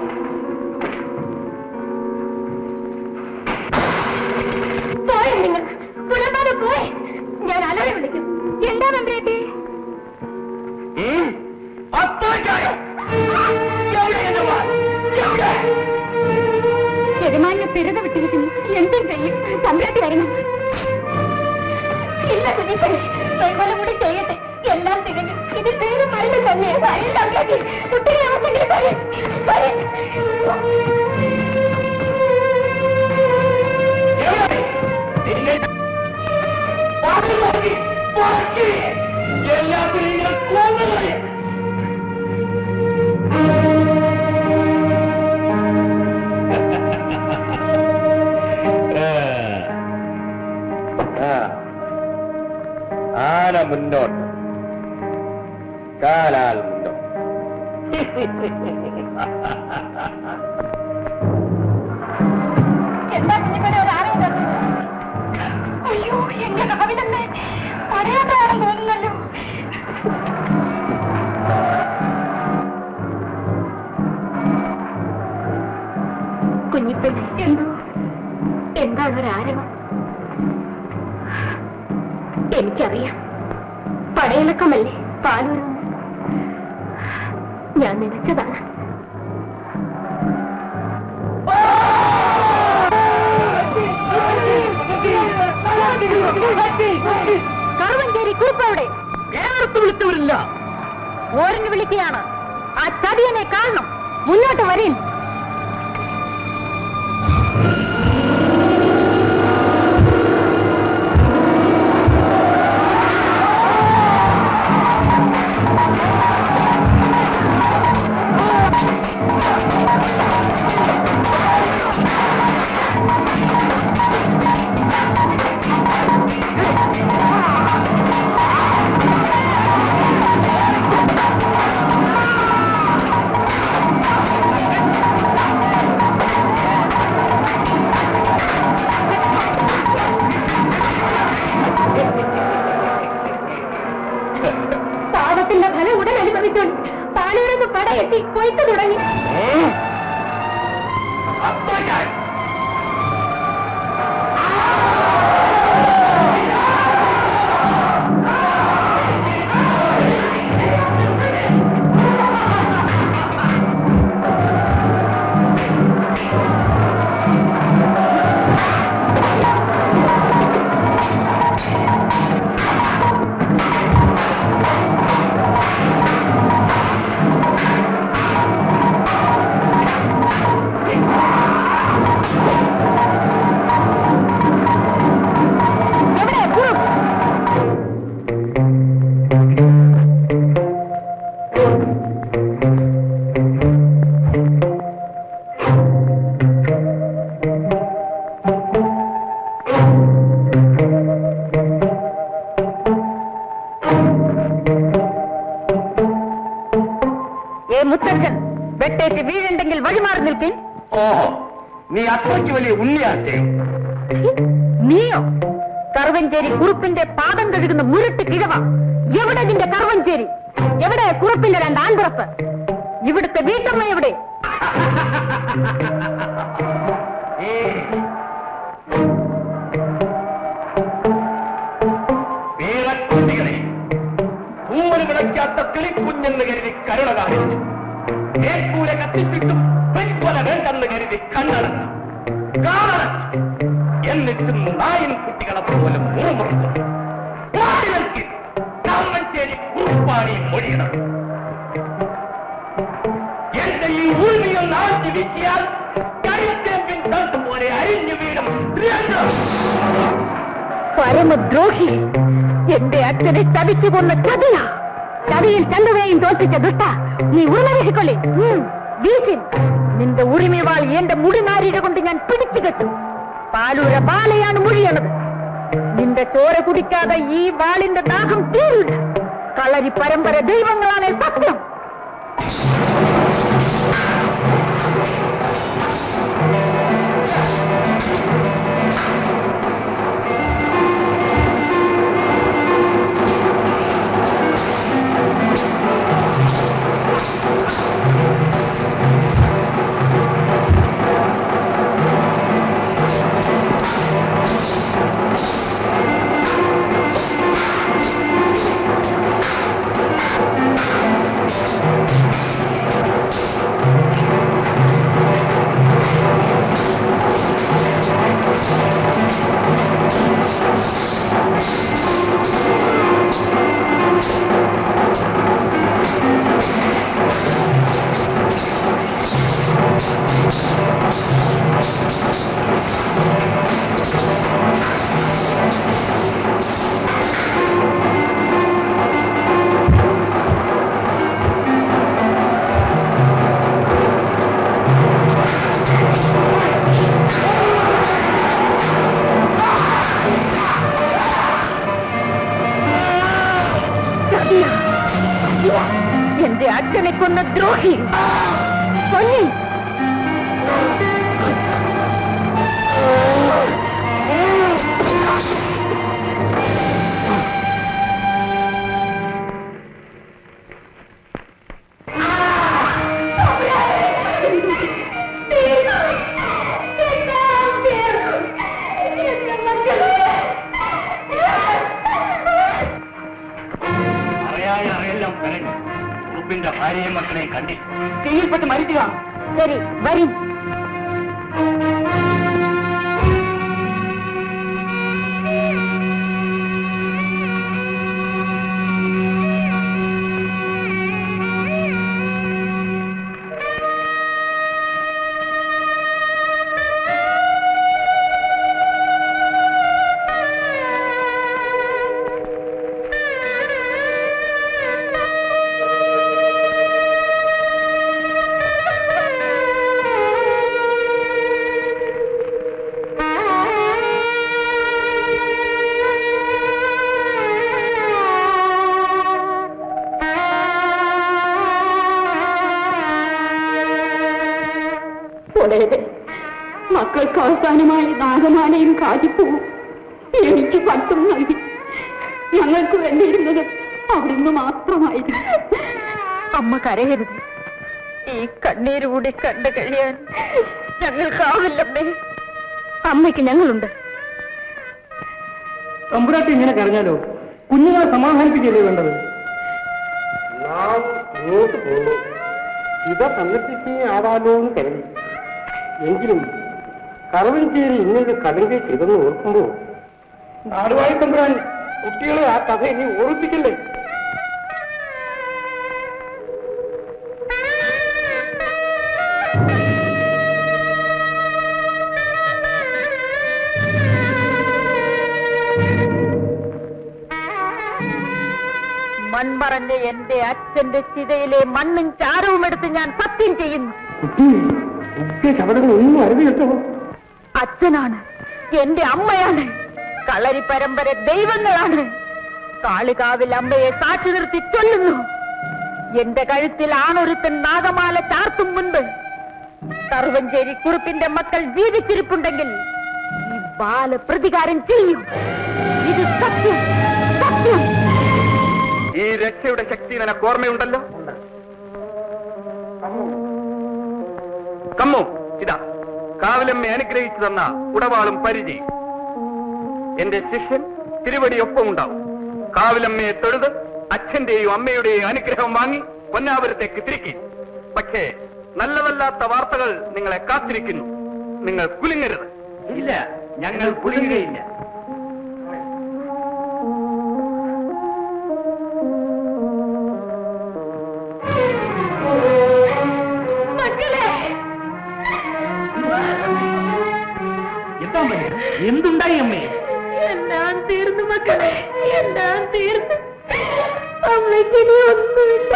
[SPEAKER 2] പോയി നിങ്ങൾ പുലമ്പാതെ പോയി ഞാൻ അലറി വിളിക്കും എന്താ നമ്പ്രേട്ടി
[SPEAKER 3] ഉം? അത്രയ്ക്കായോ? എവിടെ എന്റെ മോൻ? എവിടെ?
[SPEAKER 2] യജമാനെ പിറത വിട്ടിരിക്കുന്നു എന്തും ചെയ്യും തമ്പ്രേട്ടി വരണം ഇല്ല കുഞ്ഞിപ്പണി കൂടി ചെയ്യട്ടെ എല്ലാം തികഞ്ഞു തന്നെ കുട്ടികളെ അവസ്ഥയ്ക്ക് വരി വരി
[SPEAKER 4] എവിടെ? നിന്നെ വാതിൽ നോക്കി, ബാക്കി എല്ലാത്തിനെയും ഞാൻ കൊന്നുകളയും.
[SPEAKER 3] ആ. ആന മുന്നോട്ട് കാലാൽ മുന്നോട്ട്
[SPEAKER 2] എന്താ കുഞ്ഞിപ്പനെ ഒരു ആരെയും തന്നു അയ്യോ എന്റെ കാവിലെന്ന് അറിയാത്തതാണെന്ന് തോന്നുന്നല്ലോ കുഞ്ഞിപ്പനെ എന്തോ എന്താണ് ഒരു ആരവം എനിക്കറിയാം പടയിളക്കമല്ലേ പാലൂർ ഞാൻ നനച്ചതാണ് കറുവഞ്ചേരി കുറിപ്പവിടെ
[SPEAKER 4] നേരത്ത് വിളിച്ചവരില്ല
[SPEAKER 2] ഓരഞ്ഞു വിളിക്കുകയാണ് ആ ചതിയനെ കാണണം മുന്നോട്ട് വരീൻ പാപത്തിന്റെ ഫലം ഉടൻ അനുഭവിച്ചോളി പാലൂരെന്ന് പടയെത്തി കൊയ്ത്തു തുടങ്ങി
[SPEAKER 4] അത്രയ്ക്കായി
[SPEAKER 2] എവിടെ കുറും ഏ മുത്തച്ഛൻ വെട്ടേറ്റ് വീഴുണ്ടെങ്കിൽ വഴിമാറി നിൽക്കേ
[SPEAKER 4] ഓഹോ നീ അത്രയ്ക്ക് വലിയ ഉണ്ണിയാച്ചേ
[SPEAKER 2] നീയോ കറുവഞ്ചേരി കുറുപ്പിന്റെ പാദം കഴുകുന്ന മുരട്ട് കിഴവ എവിടെ നിന്റെ കറുവഞ്ചേരി എവിടെ കുറുപ്പിന്റെ രണ്ട് ആൺപുറപ്പ് ഇവിടുത്തെ വീട്ടമ്മ എവിടെ
[SPEAKER 4] വീരക്കുട്ടികളെ പൂവന് വിളയ്ക്കാത്ത കിളിക്കുഞ്ഞെന്ന് കരുതി കരുണ കാണിച്ചു ഏക്കൂര കത്തിച്ചിട്ടും പെൺകൊല വേണ്ടെന്ന് കരുതി കണ്ണടച്ചു കാണടച്ചു എന്നിട്ടും നായൻ കുട്ടികളെ പോലും മുറുമുറുത്തു വാതിലൽക്ക് കമ്മഞ്ചേരി കുറുപ്പാണി മൊഴിയണം എന്റെ ഈ ഊർമികൾ നാട്ടി വീശിയാൽ കരിച്ചേമ്പിൻ തണ്ട് പോലെ അരിഞ്ഞു വീഴും രണ്ടും
[SPEAKER 2] പരമദ്രോഹി എന്റെ അച്ഛനെ ചതിച്ചു കൊന്ന ചതിയ ചതിയിൽ ചന്തുകയും തോൽപ്പിച്ച ദുഷ്ട നീ ഉറിമ വീശിക്കൊള്ളി ഉം, വീശിൻ നിന്റെ ഉറിമവാൾ എന്റെ മുടിനാരിക കൊണ്ട് ഞാൻ പിടിച്ചു കെട്ടും പാലൂര ബാലയാണ് മുഴിയണത് നിന്റെ ചോര കുടിക്കാതെ ഈ വാളിന്റെ ദാഹം തീരില്ല കളരി പരമ്പര ദൈവങ്ങളാണ് സത്യം
[SPEAKER 4] ആ
[SPEAKER 2] എന്റെ അച്ഛനെ കൊന്ന ദ്രോഹി കൊല്ലി
[SPEAKER 4] അറിയായ അറിയെല്ലാം കരഞ്ഞു ഉറുപ്പിന്റെ ഭാര്യയും മക്കളെയും കണ്ടില്ല
[SPEAKER 2] കീഴ്പ്പെട്ട് മരിക്കുക ശരി വരും ഒടേറെ മക്കൾക്ക് അവസാനമായി നാഗമാലയും കാതിപ്പോവും എനിക്ക് പട്ടും നൽകി ഞങ്ങൾക്ക് വേണ്ടിയിരുന്നത് അവിടുന്ന് മാത്രമായിരുന്നു അമ്മ കരയരുത് ഈ കണ്ണീരുകൂടി കണ്ടു കഴിയാൻ ഞങ്ങൾക്കാവില്ലമ്മേ അമ്മയ്ക്ക് ഞങ്ങളുണ്ട്
[SPEAKER 1] തമ്പുരാട്ടി ഇങ്ങനെ കരഞ്ഞാലോ കുഞ്ഞുങ്ങളെ സമാധാനിപ്പിക്കല്ലേ വേണ്ടത്
[SPEAKER 4] നാം മുന്നോട്ട് പോകുന്നു ഇവ സന്ദർശിക്കുകയാവാലോ എന്ന് കരുതി എങ്കിലും കറവഞ്ചേരി ഇങ്ങനെ കലങ്കെ ചെയ്തെന്ന് ഓർക്കുമ്പോ നാടുവാഴി തമ്പുരാൻ കുട്ടികളെ ആ കഥ ഇനി ഓർപ്പിക്കല്ലേ
[SPEAKER 2] മൺമറഞ്ഞ എന്റെ അച്ഛന്റെ ചിതയിലെ മണ്ണും ചാരവും എടുത്ത് ഞാൻ സത്യം ചെയ്യുന്നു
[SPEAKER 4] കുട്ടി ഉഗ്ര ശബദങ്ങൾ ഒന്നും അറിവ് കേട്ടോ
[SPEAKER 2] അച്ഛനാണ് എന്റെ അമ്മയാണ് കളരി പരമ്പര ദൈവങ്ങളാണ് കാളികാവിൽ അമ്മയെ സാക്ഷി നിർത്തി ചൊല്ലുന്നു എന്റെ കഴുത്തിൽ ആണൊരുത്തൻ നാഗമാല ചാർത്തും മുൻപ് കറുവഞ്ചേരി കുറുപ്പിന്റെ മക്കൾ ജീവിച്ചിരിപ്പുണ്ടെങ്കിൽ ഈ ബാല പ്രതികാരം ചെയ്യും ഇത് സത്യം സത്യം
[SPEAKER 3] ഈ രക്ഷയുടെ ശക്തി നിനക്ക് ഓർമ്മയുണ്ടല്ലോ കമ്മു ഇതാ കാവിലമ്മ അനുഗ്രഹിച്ചു തന്ന ഉടവാളും പരിചയം എന്റെ ശിഷ്യൻ തിരുവടി ഒപ്പമുണ്ടാവും കാവിലമ്മയെ തൊഴുത് അച്ഛന്റെയും അമ്മയുടെയും അനുഗ്രഹം വാങ്ങി പൊന്നാപുരത്തേക്ക് തിരിക്കി പക്ഷേ നല്ലതല്ലാത്ത വാർത്തകൾ നിങ്ങളെ കാത്തിരിക്കുന്നു നിങ്ങൾ കുലുങ്ങരുത്
[SPEAKER 4] ഇല്ല ഞങ്ങൾ കുലുങ്ങുകയില്ല എന്താ അമ്മേ? എന്തുണ്ടായി അമ്മേ
[SPEAKER 2] എല്ലാം തീർന്നു മക്കളെ എല്ലാം തീർന്നു അമ്മയ്ക്ക് ഇനി ഒന്നുമില്ല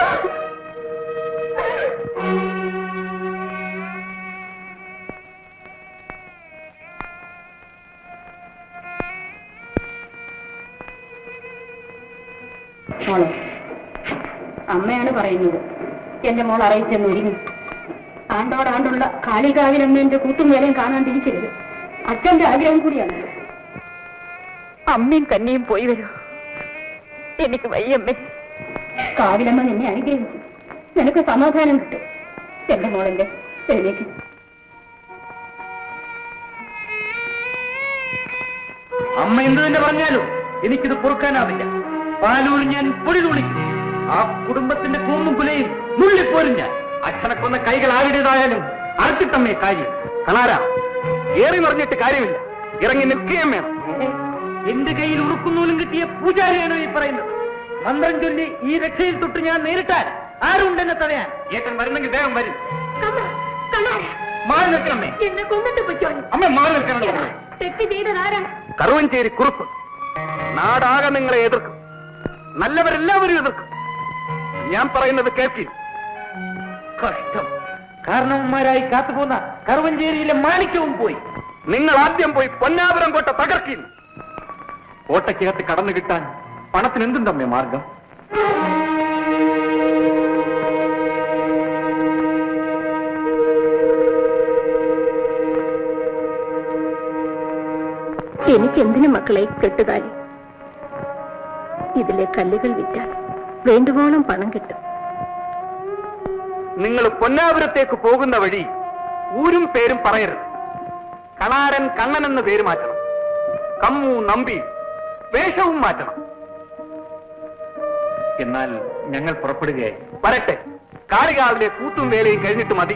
[SPEAKER 2] മോളെ അമ്മയാണ് പറയുന്നത് എന്റെ മോൾ അറിയിച്ചെന്ന് ഒരുങ്ങി ആണ്ടോടാണ്ടുള്ള കാളികാവിലമ്മേന്റെ കൂട്ടും വേലയും കാണാൻ തിരിച്ചരുത് അച്ഛന്റെ ആഗ്രഹം കൂടിയാണ് അമ്മയും കന്നിയും പോയി വരൂ എനിക്ക് വയ്യമ്മേ കാവിലമ്മ നിന്നെ അനുഗ്രഹിച്ചു നിനക്ക് സമാധാനം കിട്ടും എന്റെ മോളെന്റെ എഴുന്നേക്ക്
[SPEAKER 1] അമ്മ എന്ത് തന്നെ പറഞ്ഞാലും എനിക്കിത് പൊറുക്കാനാവില്ല പാലൂർ ഞാൻ പൊടി തുളിക്കും ആ കുടുംബത്തിന്റെ കൂമ്പും കുലയും നുള്ളിപ്പോരും ഞാൻ അച്ഛനെ കൊന്ന കൈകൾ ആരുടേതായാലും അറുത്തിട്ടമ്മേ കാര്യം
[SPEAKER 3] കണാര ഏറി മറിഞ്ഞിട്ട് കാര്യമില്ല ഇറങ്ങി നിൽക്കുകയും വേണം
[SPEAKER 1] എന്റെ കയ്യിൽ ഉറുക്കുന്നൂലും കിട്ടിയ പൂജാരിയാണോ ഈ പറയുന്നത് മന്ത്രം ചൊല്ലി ഈ രക്ഷയിൽ തൊട്ട് ഞാൻ നേരിട്ടാൽ ആരുണ്ടെന്നെ തടയാൻ
[SPEAKER 3] ഏട്ടൻ വരുന്നെങ്കിൽ വേഗം വരും
[SPEAKER 1] മാറി നിൽക്കണമേ
[SPEAKER 2] എന്നെ കൊന്നിട്ട് പൊയ്ക്കോ
[SPEAKER 1] അമ്മ മാറി നിൽക്കണം
[SPEAKER 2] തെറ്റ് ചെയ്തതാരാ
[SPEAKER 3] കറുവഞ്ചേരി കുറുപ്പ് നാടാകെ നിങ്ങളെ എതിർക്കും നല്ലവരെല്ലാവരും എതിർക്കും ഞാൻ പറയുന്നത് കേൾക്കി
[SPEAKER 1] കഷ്ടം കാരണവന്മാരായി കാത്തുപോന്ന കറുവഞ്ചേരിയിലെ മാണിക്യവും പോയി
[SPEAKER 3] നിങ്ങൾ ആദ്യം പോയി പൊന്നാപുരം കോട്ട തകർക്കി കോട്ടയ്ക്കകത്ത് കടന്നു കിട്ടാൻ പണത്തിന് എന്തുണ്ടമ്മേ മാർഗം
[SPEAKER 2] എനിക്ക് എന്തിനു മക്കളെ കെട്ടുതാലി ഇതിലെ കല്ലുകൾ വിറ്റാൽ വേണ്ടുവോളം പണം കിട്ടും
[SPEAKER 1] നിങ്ങൾ പൊന്നാപുരത്തേക്ക് പോകുന്ന വഴി ഊരും പേരും പറയരുത് കണാരൻ കണ്ണൻ എന്ന പേര് മാറ്റണം കമ്മു നമ്പി വേഷവും മാറ്റണം എന്നാൽ ഞങ്ങൾ പുറപ്പെടുകയായി വരട്ടെ കാളികാവിലെ കൂട്ടും വേലയും കഴിഞ്ഞിട്ട് മതി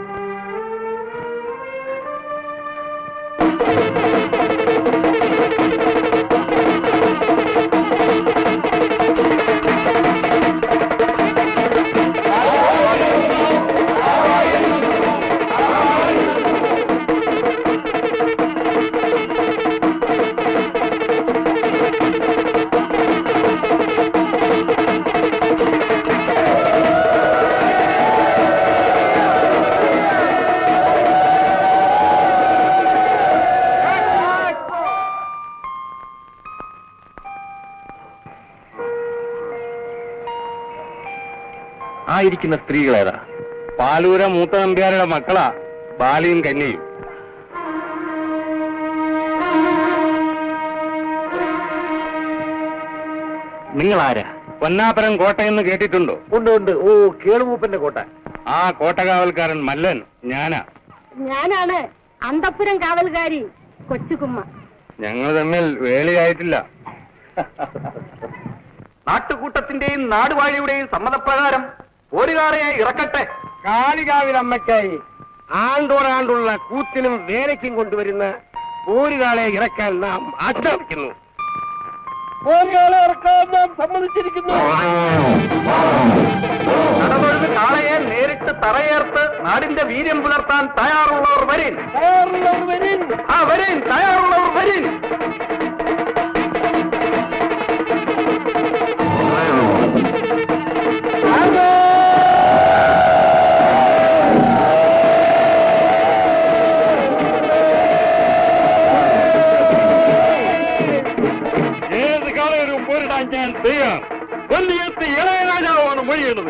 [SPEAKER 3] ആയിരിക്കുന്ന സ്ത്രീകളേതാ പാലൂര മൂത്ത നമ്പ്യാരുടെ മക്കളാ ബാലിയും കന്യയും നിങ്ങളാരാ പൊന്നാപുരം കോട്ടയെന്ന് കേട്ടിട്ടുണ്ടോ
[SPEAKER 1] ഉണ്ട് ഉണ്ട് ഓ കേളുമൂപ്പന്റെ കോട്ട
[SPEAKER 3] ആ കോട്ടകാവൽക്കാരൻ മല്ലൻ ഞാനാ
[SPEAKER 2] ഞാനാണ് അന്തപ്പുരം കാവൽകാരി കൊച്ചുകുമ്മ
[SPEAKER 3] ഞങ്ങൾ തമ്മിൽ വേളിയായിട്ടില്ല
[SPEAKER 1] നാട്ടുകൂട്ടത്തിന്റെയും നാടുവാഴിയുടെയും സമ്മതപ്രകാരം പോരുകാളയായി ഇറക്കട്ടെ
[SPEAKER 4] കാളികാവിലമ്മയ്ക്കായി ആണ്ടോടാണ്ടുള്ള കൂത്തിനും വേലയ്ക്കും കൊണ്ടുവരുന്ന പോരുകാളെ ഇറക്കാൻ നാം ആജ്ഞാപിക്കുന്നു പോരുകാളെ ഇറക്കാൻ നാം സമ്മതിച്ചിരിക്കുന്നു
[SPEAKER 1] നടന്നൊഴുത് കാളയെ നേരിട്ട് തറയേർത്ത് നാടിന്റെ വീര്യം പുലർത്താൻ തയ്യാറുള്ളവർ വരീൻ
[SPEAKER 4] തയ്യാറുള്ളവർ വരിൻ.
[SPEAKER 1] ആ വരീൻ തയ്യാറുള്ളവർ വരീൻ
[SPEAKER 3] ഏത് കാലവും പോരിടാൻ ഞാൻ തയ്യാർ കൊല്ലിയെത്തി ഇളയ രാജാവാണ് മൊഴിയുന്നത്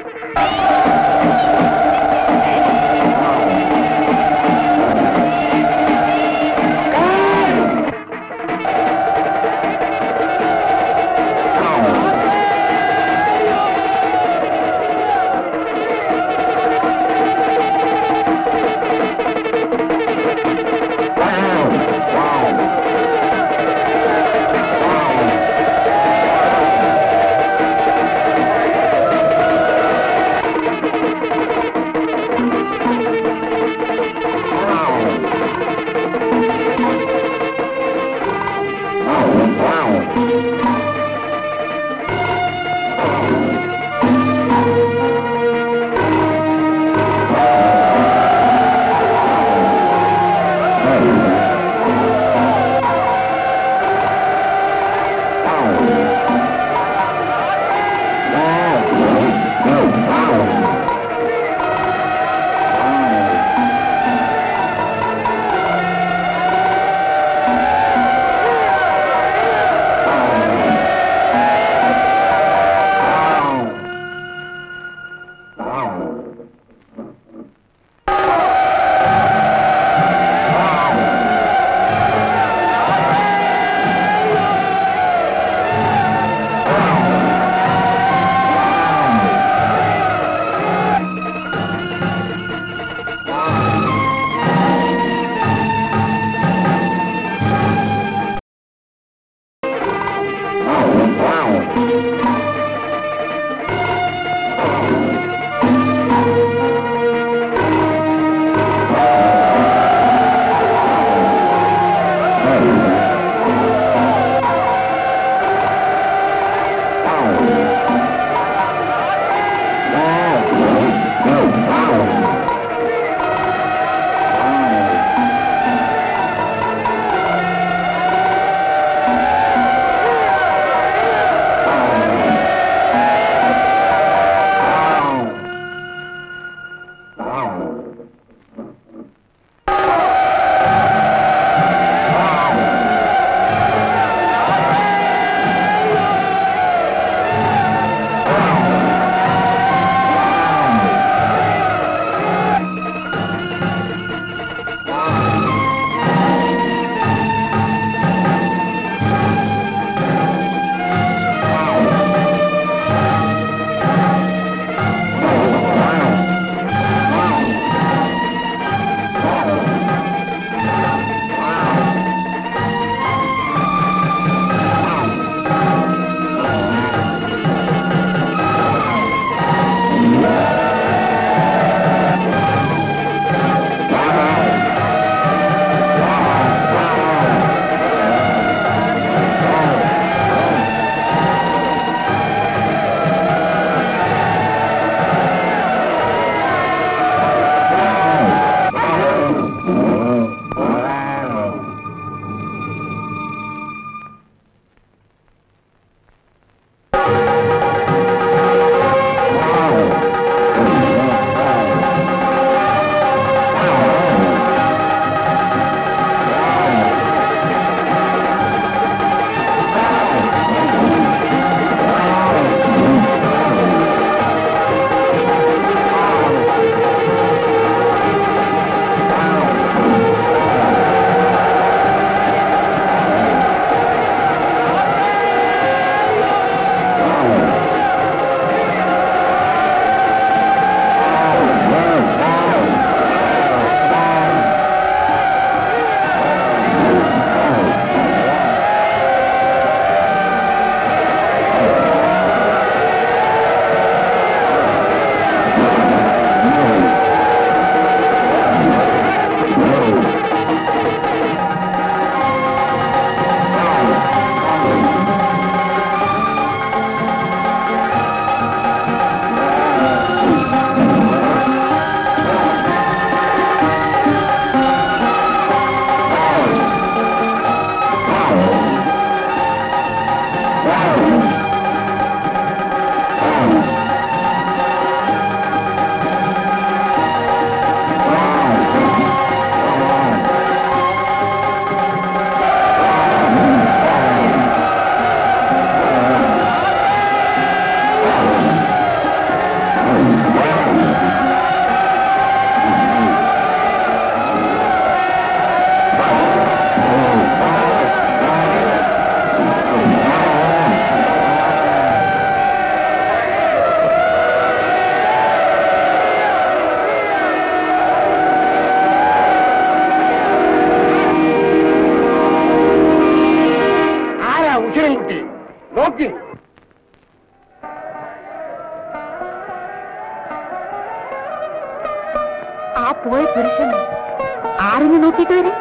[SPEAKER 2] ആ പോയ പുരുഷൻ ആരെന്ന് നോക്കിയിട്ട് വരെ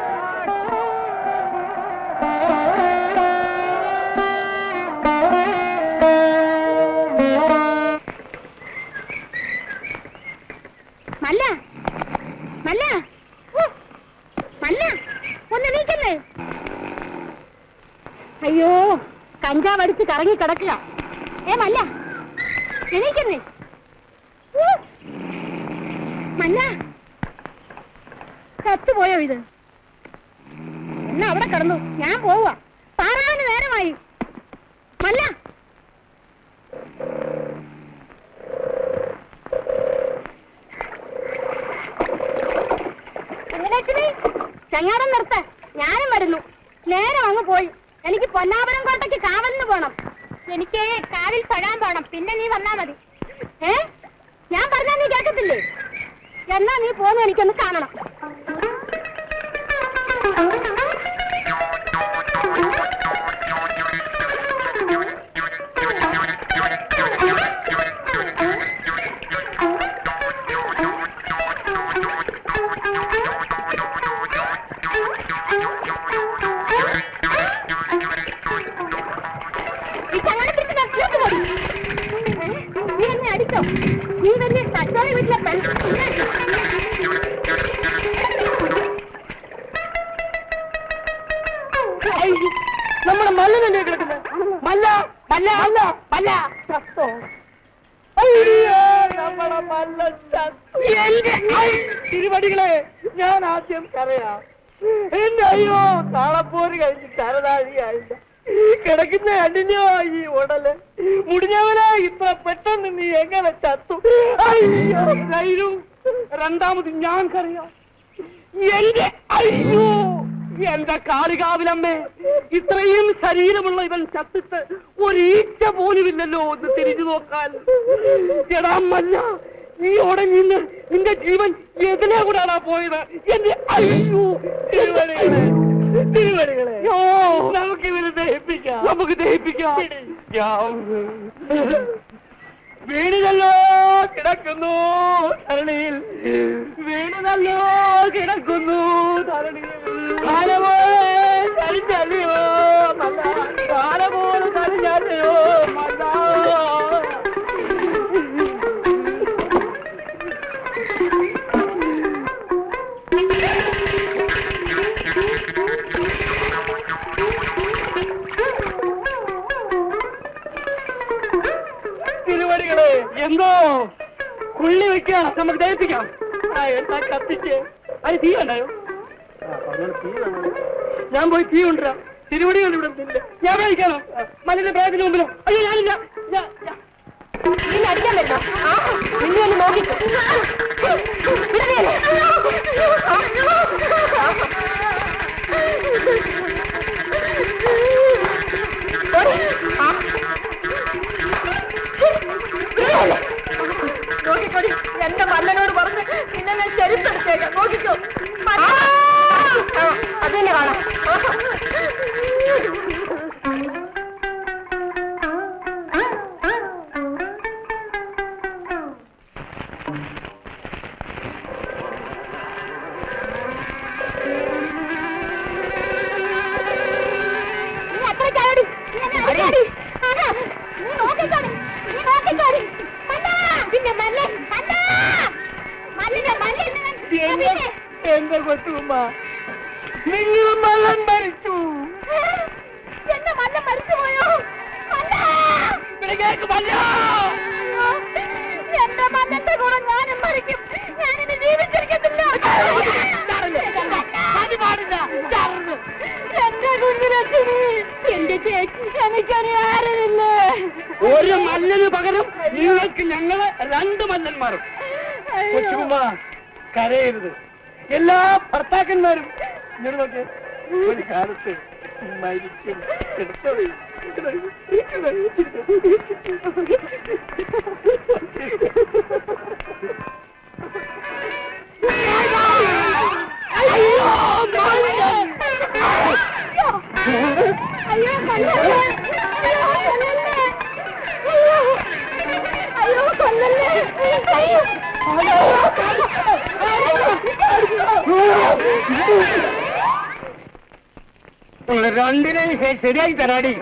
[SPEAKER 2] മല്ല മല്ല ഓ, മല്ല ഒന്ന് നീക്കല്ലേ അയ്യോ കഞ്ചാവ് അടിച്ച് കറങ്ങി കിടക്കുക ഏ മല്ല എണീക്കുന്നേ ഊ. മല്ല ചത്തുപോയോ ഇത് എന്നാ അവിടെ കിടന്നു ഞാൻ പോവാ താറാവിന് നേരമായി മല്ല കുഞ്ഞിലക്ഷ്മി ചങ്ങാടം നിർത്ത ഞാനും വരുന്നു നേരെ അങ്ങ് പോയി എനിക്ക് പൊന്നാപുരം കോട്ടയ്ക്ക് കാവലിന് പോണം എനിക്ക് കാവിൽ തൊഴാൻ പോണം പിന്നെ നീ വന്നാ മതി ഏ ഞാൻ പറഞ്ഞാ നീ കേൾക്കത്തില്ലേ എന്നാ നീ പോന്നു എനിക്കൊന്ന് കാണണം ഈ ചങ്ങാടം പിടിച്ച് നിർത്തിയിട്ട് പോയി. ഏ? നീ എന്നെ അടിച്ചോ നീ വലിയ തച്ചോളി വീട്ടിലെ പെൺ
[SPEAKER 1] നമ്മുടെ മല്ലനല്ലേ കിടക്കുന്നത് മല്ല മല്ല മല്ല മല്ല ചത്തോ അയ്യോ നമ്മുടെ മല്ല ചത്തു എന്റെ ഐ, തിരുവടികളെ ഞാൻ ആദ്യം കരയാം എന്റെ അയ്യോ താളപ്പോര് കഴിഞ്ഞ് തരതാഴിയായില്ല കിടക്കുന്ന അടിഞ്ഞോ ഈ ഉടല് മുടിഞ്ഞവനാ ഇത്ര പെട്ടെന്ന് നീ എങ്ങനെ ചത്തു അയ്യോ ധൈര്യം രണ്ടാമത് ഞാൻ കരയാം എന്റെ അയ്യോ എന്റെ കാളികാവിലമ്മേ ഇത്രയും ശരീരമുള്ള ഇവൻ ചത്തിട്ട് ഒരീച്ച പോലുമില്ലല്ലോ ഒന്ന് തിരിഞ്ഞു നോക്കാൻ എടാ മല്ല നീ ഉടഞ്ഞിന്ന് നിന്റെ ജീവൻ എതിനെ കൂടാടാ പോയത് എന്റെ അയ്യോ തിരുവടികളെ തിരുവടികളെ ഓ നമുക്ക് ഇവരെ ദഹിപ്പിക്കാം നമുക്ക് ദഹിപ്പിക്കാം വീണിനല്ലോ കിടക്കുന്നു ധരണിയിൽ വീണിനല്ലോ കിടക്കുന്നു ധരണിയിൽ കാലപോലെ കരിഞ്ഞല്ലയോ മല്ല കാലപോലെ കരിഞ്ഞല്ലയോ മല്ല തിരുവടികളെ എന്തോ കുള്ളി വെക്കാം നമുക്ക് ദഹിപ്പിക്കാം ആ എന്താ കത്തിച്ച് അത് തീ ഉണ്ടായോ ഞാൻ പോയി തീ കൊണ്ടുവരാം തിരുവടികൾ ഇവിടെ ഇല്ല ഞാൻ കഴിക്കാനോ മലിന്റെ ബാഗിന് മുമ്പിലോ അയ്യോ ഞാനില്ല ഞാൻ- ഞാൻ-
[SPEAKER 2] നിന്നെ അടിക്കാൻ വരുന്നോ ആ, നിന്നെ ഒന്ന് നോക്കിക്കോ വിടുകയില്ലേ? ഓടി. ആ. വിടുകയില്ലേ? നോക്കിക്കോടി എന്റെ മല്ലനോട് പറഞ്ഞ് നിന്നെ ഞാൻ ചെരുപ്പെടുത്തേക്കാം നോക്കിക്കോ ആ, അത് തന്നെ കാണാം നീ അത്ര ചാടി നീ എന്നെ അടിച്ചാടി ആഹാ. നീ നോക്കിക്കോടി നീ നോക്കിക്കോടി മല്ലാ പിന്നെ മല്ലൻ മല്ലാ മല്ലിന്റെ മല്ലൻ
[SPEAKER 1] എന്റെ എന്റെ കൊച്ചുമ്മ നിങ്ങൾ മലൻ മരിച്ചു
[SPEAKER 2] എന്റെ മല്ലൻ മരിച്ചു പോയോ മല്ലാ
[SPEAKER 1] ഇവിടെ കേക്ക് മല്ല
[SPEAKER 2] എന്റെ മല്ലന്റെ കൂടെ ഞാനും മരിക്കും ഞാനിനി ജീവിച്ചിരിക്കത്തില്ല
[SPEAKER 1] അത് പാടില്ല ചാർന്നു.
[SPEAKER 2] എന്റെ കുഞ്ഞിലച്ഛന് എന്റെ ചേച്ചി ക്ഷമിക്കാൻ ആരുമില്ല
[SPEAKER 1] ഒരു മല്ലന് പകരം നിങ്ങൾക്ക് ഞങ്ങള് രണ്ട് മല്ലന്മാരും കൊച്ചുകുമ്മ കരയരുത് എല്ലാ ഭർത്താക്കന്മാരും ഇങ്ങോട്ട് നോക്കിയേ ഒരു കാലത്ത് മരിക്കും എടുത്തോളൂ. അയ്യോ മല്ലൻ!
[SPEAKER 2] അയ്യോ കൊല്ലല്ലേ അയ്യോ കൊല്ലല്ലേ അയ്യോ അയ്യോ കൊല്ലല്ലേ അയ്യോ
[SPEAKER 1] രണ്ടിനെയും ശ- ശരിയായി തരാടി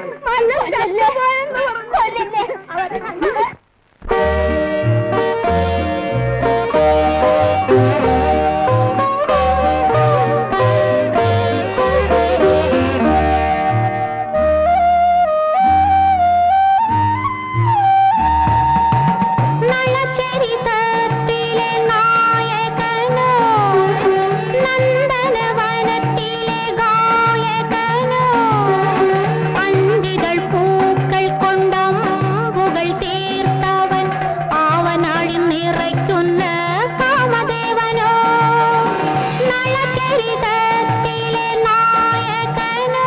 [SPEAKER 2] നളചരിതത്തിലെ നായകനോ നന്ദനവനത്തിലെ ഗായകനോ പണ്ടികൾ പൂക്കൾ കൊണ്ടമ്പുകൾ തീർത്തവൻ ആവനാഴിൽ നിറയ്ക്കുന്ന കാമദേവനോ നളചരിതത്തിലെ നായകനോ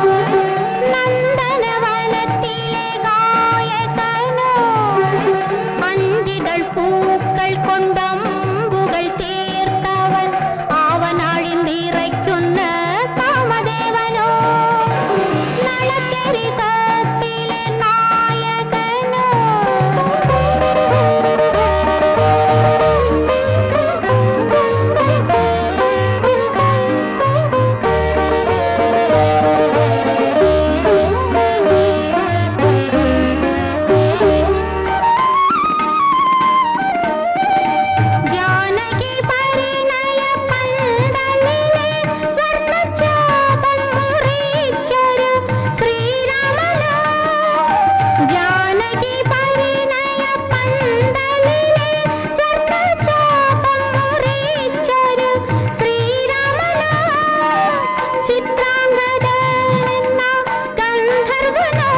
[SPEAKER 2] നന്ദനവനത്തിലെ ഗായകനോ അഞ്ചിതൾ പൂക്കൾ കൊണ്ടമ്പുകൾ തീർത്തവൻ അവനാഴിൽ നിറയ്ക്കുന്ന കാമദേവനോ നളചരിതത്തിലെ നായകനോ ജാനകി പരിണയ പന്തലിലെ സ്വർണ്ണചാപം മുറിച്ചൊരു ശ്രീരാമനോ ജാനകി പരിണയ പന്തലിലെ സ്വർണ്ണചാപം മുറിച്ചൊരു ശ്രീരാമനോ ചിത്രാംഗദനെന്ന ഗന്ധർവനോ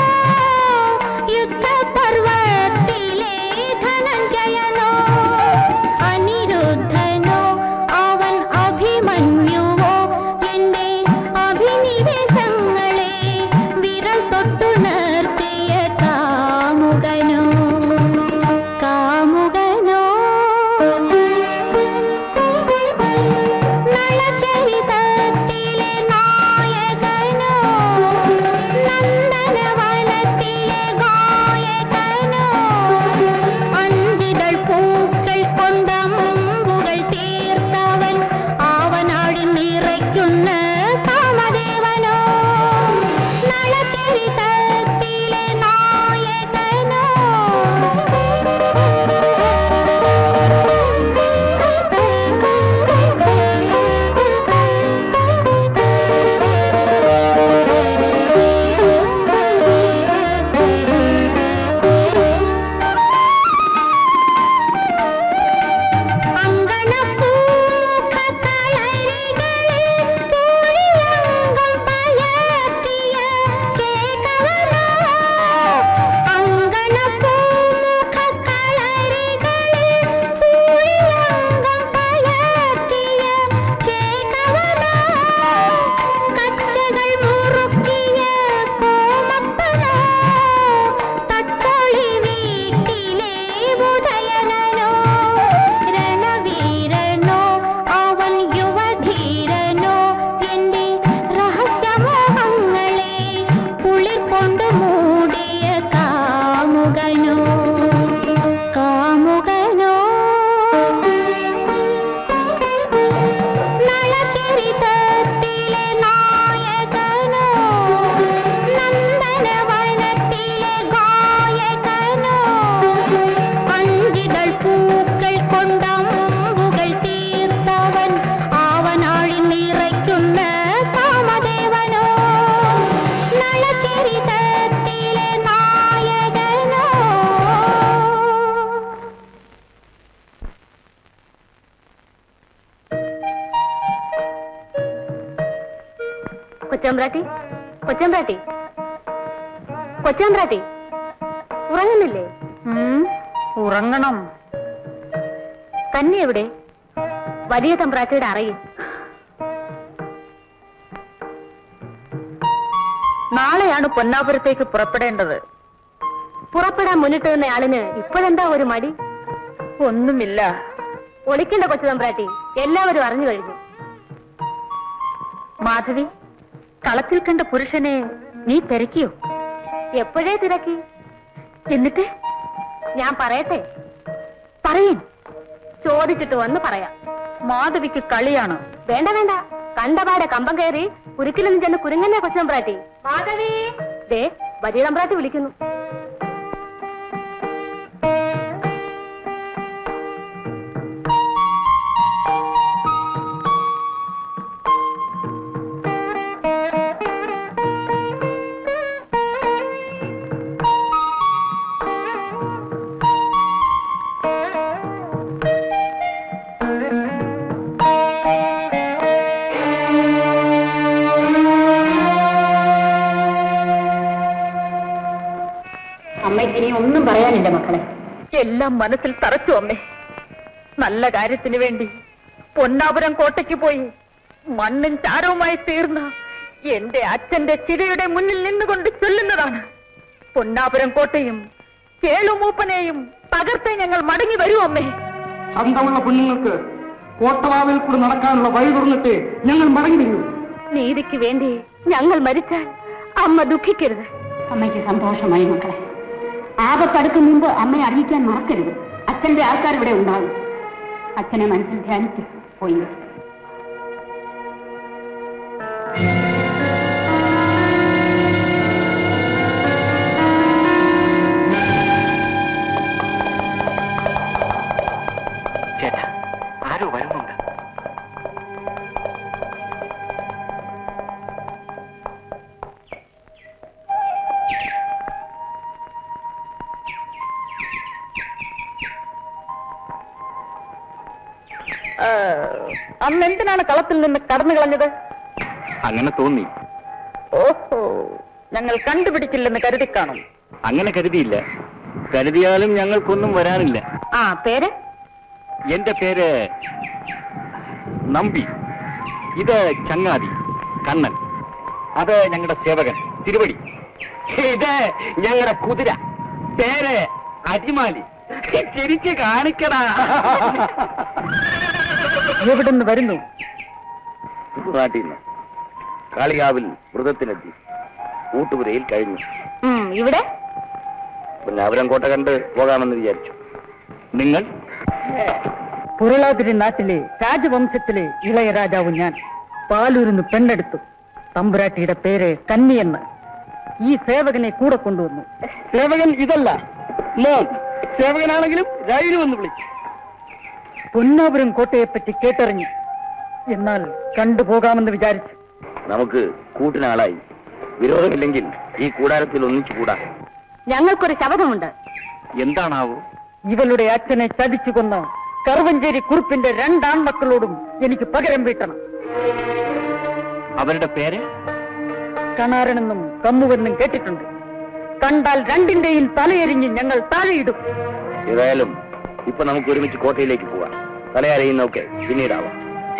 [SPEAKER 2] യുദ്ധപർവത്തിലെ ധനഞ്ജയനോ അനിരുദ്ധനോ അവൻ അഭിമന്യുവോ എന്റെ അഭിനിവേശങ്ങളെ വിരൽ തൊട്ടുണർത്തിയ കാമുകനോ കാമുകനോ നളചരിതത്തിലെ നായകനോ നന്ദനവനത്തിലെ ഗായകനോ അഞ്ചിതൾ പൂക്കൾ കൊണ്ടമ്പുകൾ തീർത്തവൻ ആവനാഴിൽ നിറയ്ക്കുന്ന കാമദേവനോ നളചരിതത്തിലെ നായകനോ അങ്കണപ്പൂക്കളരികളിൽ പൂഴിയങ്കം പയർത്തിയ ചേകവനോ അങ്കണപ്പൂമുഖക്കളരികളിൽ പൂഴിയങ്കം പയർത്തിയ ചേകവനോ കച്ചകൾ മുറുക്കിയ കോമപ്പനോ തട്ടൊളി വീട്ടിലെ ഉദയനനോ രണവീരനോ അവൻ യുവധീരനോ എന്റെ രഹസ്യമോഹങ്ങളെ കുളിർ കൊണ്ട് മൂടിയ കാമുകനോ കാമുകനോ നളചരിതത്തിലെ നായകനോ നന്ദനവനത്തിലെ ഗായകനോ അഞ്ചിതൾ പൂക്കൾ കൊണ്ടമ്പുകൾ തീർത്തവൻ ആവനാഴിൽ നിറയ്ക്കുന്ന കാമദേവനോ നളചരിതത്തിലെ നായകനോ കൊച്ചമ്പ്രാട്ടി കൊച്ചമ്പ്രാട്ടി കൊച്ചമ്പ്രാട്ടി ഉറങ്ങുന്നില്ലേ ഉറങ്ങണം കന്നി എവിടെ വലിയ തമ്പ്രാട്ടിയുടെ അറയിൽ നാളെയാണ് പൊന്നാപുരത്തേക്ക് പുറപ്പെടേണ്ടത് പുറപ്പെടാൻ മുന്നിട്ട് നിന്ന ആളിന് ഇപ്പോഴെന്താ ഒരു മടി ഒന്നുമില്ല ഒളിക്കണ്ട കൊച്ചു തമ്പ്രാട്ടി എല്ലാവരും അറിഞ്ഞു കഴിഞ്ഞു മാധവി കളത്തിൽ കണ്ട പുരുഷനെ നീ തിരക്കിയോ എപ്പോഴേ തിരക്കി എന്നിട്ട് ഞാൻ പറയട്ടെ പറയും ചോദിച്ചിട്ട് വന്ന് പറയാം മാധവിക്ക് കളിയാണ് വേണ്ട വേണ്ട കണ്ടപാടെ കമ്പം കയറി കുരുക്കിലൊന്നും ചെന്ന് കുരുങ്ങന്നെ കൊച്ചമ്പ്രാട്ടി മാധവി ദേ വലിയ തമ്പ്രാട്ടി വിളിക്കുന്നു അമ്മയ്ക്ക് ഇനി ഒന്നും പറയാനില്ല മക്കളെ
[SPEAKER 5] എല്ലാം മനസ്സിൽ തറച്ചു അമ്മേ നല്ല കാര്യത്തിന് വേണ്ടി പൊന്നാപുരം കോട്ടയ്ക്ക് പോയി മണ്ണും ചാരവുമായി തീർന്ന എന്റെ അച്ഛന്റെ ചിരയുടെ മുന്നിൽ നിന്നുകൊണ്ട് ചൊല്ലുന്നതാണ് പൊന്നാപുരം കോട്ടയും കേളുമൂപ്പനെയും തകർത്തേ ഞങ്ങൾ മടങ്ങി വരൂ അമ്മേ
[SPEAKER 1] ചന്തമുള്ള കുഞ്ഞുങ്ങൾക്ക് കോട്ടവാവിൽ കൂടി നടക്കാനുള്ള വഴി തുറന്നിട്ട് ഞങ്ങൾ മടങ്ങി വരൂ
[SPEAKER 2] നീതിക്ക് വേണ്ടി ഞങ്ങൾ മരിച്ചാൽ അമ്മ ദുഃഖിക്കരുത് അമ്മയ്ക്ക് സന്തോഷമായി മക്കളെ ആപത്തടുക്കും മുമ്പ് അമ്മയെ അറിയിക്കാൻ മറക്കരുത് അച്ഛന്റെ ആൾക്കാർ ഇവിടെ ഉണ്ടാകും അച്ഛനെ മനസ്സിൽ ധ്യാനിച്ച് പോയി വരൂ.
[SPEAKER 3] ചേട്ടാ ആരോ വരുന്നുണ്ട്
[SPEAKER 5] ആ, അന്ന് എന്തിനാണ് കളത്തിൽ നിന്ന് കടന്നു കളഞ്ഞത്
[SPEAKER 3] അങ്ങനെ തോന്നി
[SPEAKER 5] ഓഹോ ഞങ്ങൾ കണ്ടുപിടിക്കില്ലെന്ന് കരുതി കാണും
[SPEAKER 3] അങ്ങനെ കരുതിയില്ല കരുതിയാലും ഞങ്ങൾക്കൊന്നും വരാനില്ല
[SPEAKER 5] ആ പേര്
[SPEAKER 3] എന്റെ പേര് നമ്പി ഇത് ചങ്ങാതി കണ്ണൻ അത് ഞങ്ങളുടെ സേവകൻ തിരുവടി ഇത് ഞങ്ങളുടെ കുതിര പേര് അടിമാലി ശരിക്ക് കാണിക്കടാ
[SPEAKER 5] എവിടുന്ന് വരുന്നു
[SPEAKER 3] നാട്ടിൽ നിന്ന് കാളികാവിൽ വ്രതത്തിനെത്തി ഊട്ടുപുരയിൽ കഴിഞ്ഞു
[SPEAKER 5] ഉം, ഇവിടെ
[SPEAKER 3] പിന്നെ അവരം കോട്ട കണ്ട് പോകാമെന്ന് വിചാരിച്ചു നിങ്ങൾ
[SPEAKER 5] പുരളാതിരി നാട്ടിലെ രാജവംശത്തിലെ ഇളയ രാജാവ് ഞാൻ പാലൂരിന്ന് പെണ്ണെടുത്തു തമ്പുരാട്ടിയുടെ പേര് കന്നിയെന്ന് ഈ സേവകനെ കൂടെ കൊണ്ടുവന്നു
[SPEAKER 1] സേവകൻ ഇതല്ല മോൻ സേവകനാണെങ്കിലും രൈലു വന്ന് വിളിച്ചു
[SPEAKER 5] പൊന്നാപുരം കോട്ടയെപ്പറ്റി കേട്ടറിഞ്ഞു എന്നാൽ കണ്ടുപോകാമെന്ന് വിചാരിച്ചു
[SPEAKER 3] നമുക്ക് കൂട്ടിനാളായി വിരോധമില്ലെങ്കിൽ ഈ കൂടാരത്തിൽ ഒന്നിച്ചു കൂടാ
[SPEAKER 2] ഞങ്ങൾക്കൊരു ശബ്ദമുണ്ട്
[SPEAKER 3] എന്താണാവോ
[SPEAKER 5] ഇവളുടെ അച്ഛനെ ചതിച്ചു കൊന്ന കറുവഞ്ചേരി കുറുപ്പിന്റെ രണ്ടാൺമക്കളോടും എനിക്ക് പകരം വീട്ടണം
[SPEAKER 3] അവരുടെ പേര്
[SPEAKER 5] കണാരനെന്നും കമ്മുവെന്നും കേട്ടിട്ടുണ്ട് കണ്ടാൽ രണ്ടിന്റെയും തലയെരിഞ്ഞ് ഞങ്ങൾ താഴെയിടും
[SPEAKER 3] ഏതായാലും ഇപ്പൊ നമുക്ക് ഒരുമിച്ച് കോട്ടയിലേക്ക് പോവാം തലയറിയുന്നൊക്കെ പിന്നീടാവാം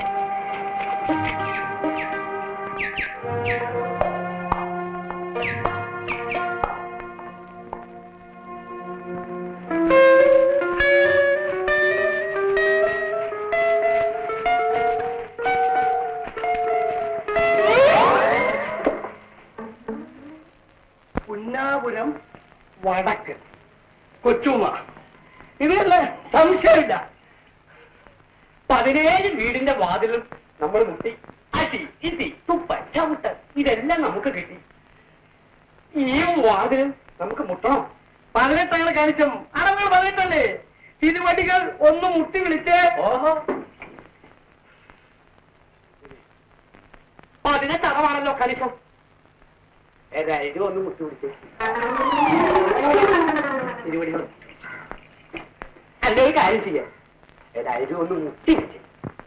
[SPEAKER 1] പുന്നാപുരം വടക്ക് കൊച്ചുമ്മ ഇതിനുള്ള സംശയമില്ല പതിനേഴ് വീടിന്റെ വാതിലും നമ്മൾ മുട്ടി അടി ഇടി തുപ്പ ചവിട്ട് ഇതെല്ലാം നമുക്ക് കിട്ടി ഈ വാതിൽ നമുക്ക് മുട്ടണം പതിനെട്ടാണ് കാണിച്ചും അടവുകൾ പതിനെട്ടല്ലേ തിരുവടികൾ ഒന്ന് മുട്ടി വിളിച്ച് ഓഹോ പതിനെട്ട് അടവാണല്ലോ കണിശം ഏതായാലും ഒന്ന് മുട്ടി വിളിച്ച് തിരുവടി അല്ലേ കാര്യം ചെയ്യാം ഏതായാലും ഒന്ന് മുട്ടി വെച്ച്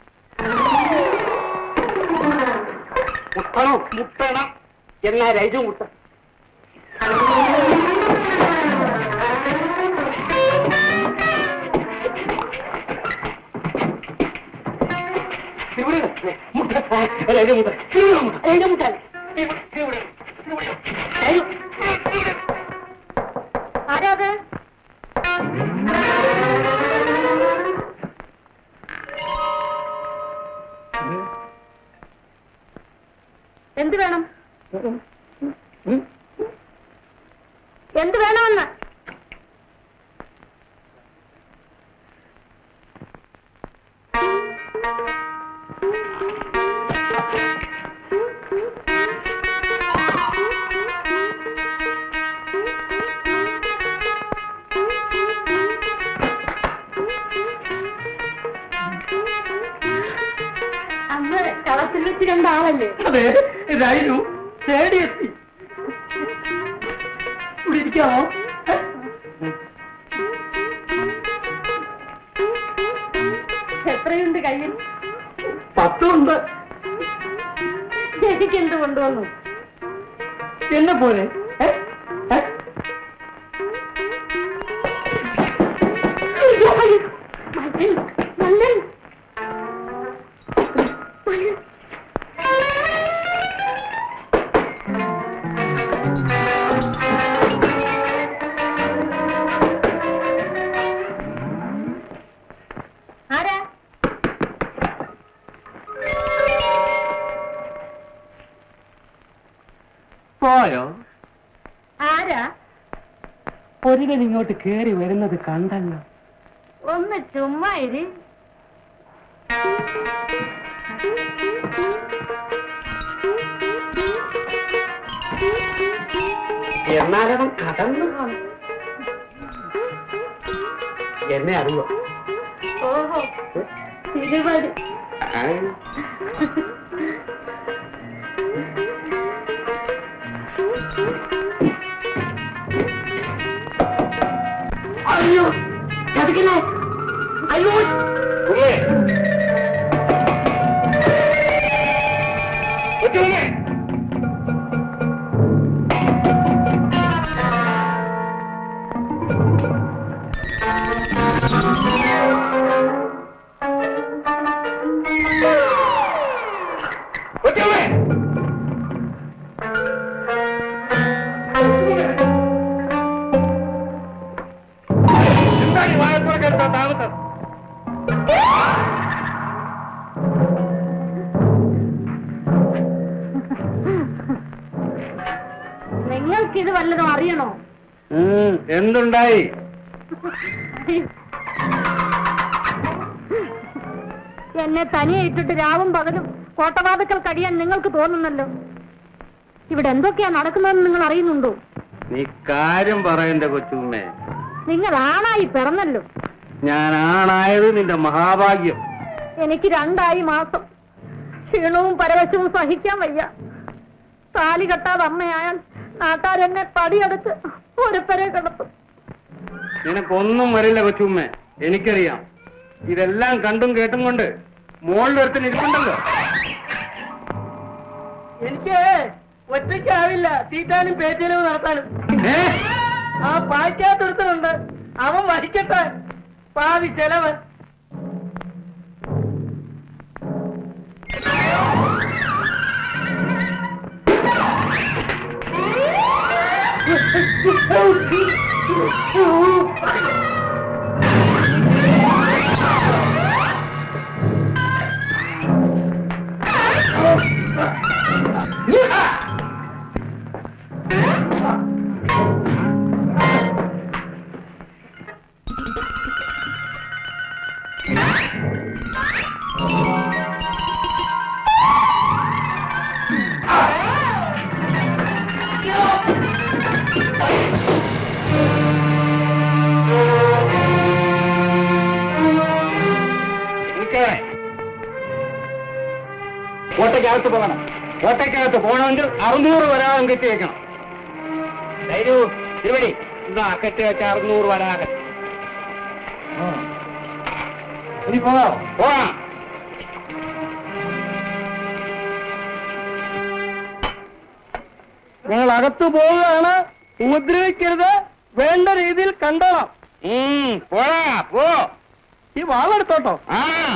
[SPEAKER 1] മുട്ടണം മുട്ടണം എന്നാ രൈജു മുട്ട തിരുവടി മുട്ട രൈജു മുട്ട തിരുവടി മുട്ട രൈജു മുട്ട തിരുവടി തിരുവടി രൈജു
[SPEAKER 2] ആരാത് എന്ത് വേണം എന്ത് വേണമെന്ന് ആദ്യമായിട്ട് കണ്ട ആളല്ലേ
[SPEAKER 1] അതെ രൈരു തേടിയെത്തി ഇവിടെ ഇരിക്കാമോ
[SPEAKER 2] എത്രയുണ്ട് കയ്യിൽ
[SPEAKER 1] പത്തുണ്ട്
[SPEAKER 2] എനിക്ക് എന്ത് കൊണ്ടുവന്നു
[SPEAKER 1] എന്നെ പോലെ ഏ? ഏ?
[SPEAKER 2] മല്ലൻ, മല്ലൻ. ആരാ
[SPEAKER 1] പോയോ
[SPEAKER 2] ആരാ
[SPEAKER 1] ഒരുവൻ ഇങ്ങോട്ട് കേറി വരുന്നത് കണ്ടല്ലോ
[SPEAKER 2] ഒന്ന് ചുമ്മാ ഇരി
[SPEAKER 1] എന്നാലും കടന്നു കാണും എന്നെ അറിയോ
[SPEAKER 2] ഓഹോ തിരുവടി
[SPEAKER 1] അയ്യോ ചതിക്കണേ അയ്യോ
[SPEAKER 4] ഉമ്മേ കൊച്ചുമ്മേ കൊച്ചുമ്മേ എന്താണ് ഈ വാഴപ്പുറക്കാൻ താമസം
[SPEAKER 2] നിങ്ങൾക്കിത് വല്ലതും അറിയണോ
[SPEAKER 1] എന്തുണ്ടായി
[SPEAKER 2] എന്നെ തനിയെ ഇട്ടിട്ട് രാവും പകലും കോട്ടവാതുക്കൾ കഴിയാൻ നിങ്ങൾക്ക് തോന്നുന്നല്ലോ ഇവിടെ എന്തൊക്കെയാ നടക്കുന്നതെന്ന് നിങ്ങൾ അറിയുന്നുണ്ടോ
[SPEAKER 1] നീ കാര്യം പറയണ്ട കൊച്ചുമ്മേ
[SPEAKER 2] നിങ്ങൾ ആണായി പിറന്നല്ലോ
[SPEAKER 1] ഞാൻ ആണായത് നിന്റെ മഹാഭാഗ്യം
[SPEAKER 2] എനിക്ക് രണ്ടായി മാസം ക്ഷീണവും പരവശവും സഹിക്കാൻ വയ്യ താലി കെട്ടാതെ അമ്മയായാൽ നാട്ടാരെന്നെ പടിയെടുത്ത് ഒരുപ്പരെ കിടത്തും
[SPEAKER 1] നിനക്കൊന്നും വരില്ല കൊച്ചുമ്മേ എനിക്കറിയാം ഇതെല്ലാം കണ്ടും കേട്ടും കൊണ്ട് മുകളിലൊരുത്തിന് ഇരിപ്പുണ്ടല്ലോ
[SPEAKER 6] എനിക്ക് ഒറ്റയ്ക്കാവില്ല തീറ്റാനും പേറ്റലും നടത്താനും
[SPEAKER 1] ഏ?
[SPEAKER 6] ആ പായ്ക്കാത്തൊരുത്തനുണ്ട് അവൻ വഹിക്കട്ടെ പാവി ചെലവൻ
[SPEAKER 1] നിൽക്കണേ. കോട്ടയ്ക്കകത്ത് പോകണം കോട്ടയ്ക്കകത്ത് പോകണമെങ്കിൽ അറുന്നൂറ് വരാകം കെട്ടി വെക്കണം ധൈര്യൂ തിരുവടി ഇതാ കെട്ടി വെച്ച അറുന്നൂറ് വരാകം ഇനി പോകാം പോകാം
[SPEAKER 6] ഞങ്ങൾ അകത്ത് പോവുകയാണ് ഉപദ്രവിക്കരുത് വേണ്ട രീതിയിൽ കണ്ടോളാം
[SPEAKER 1] ഉം, പോടാ പോ
[SPEAKER 6] ഈ വാളെടുത്തോട്ടോ
[SPEAKER 1] ആ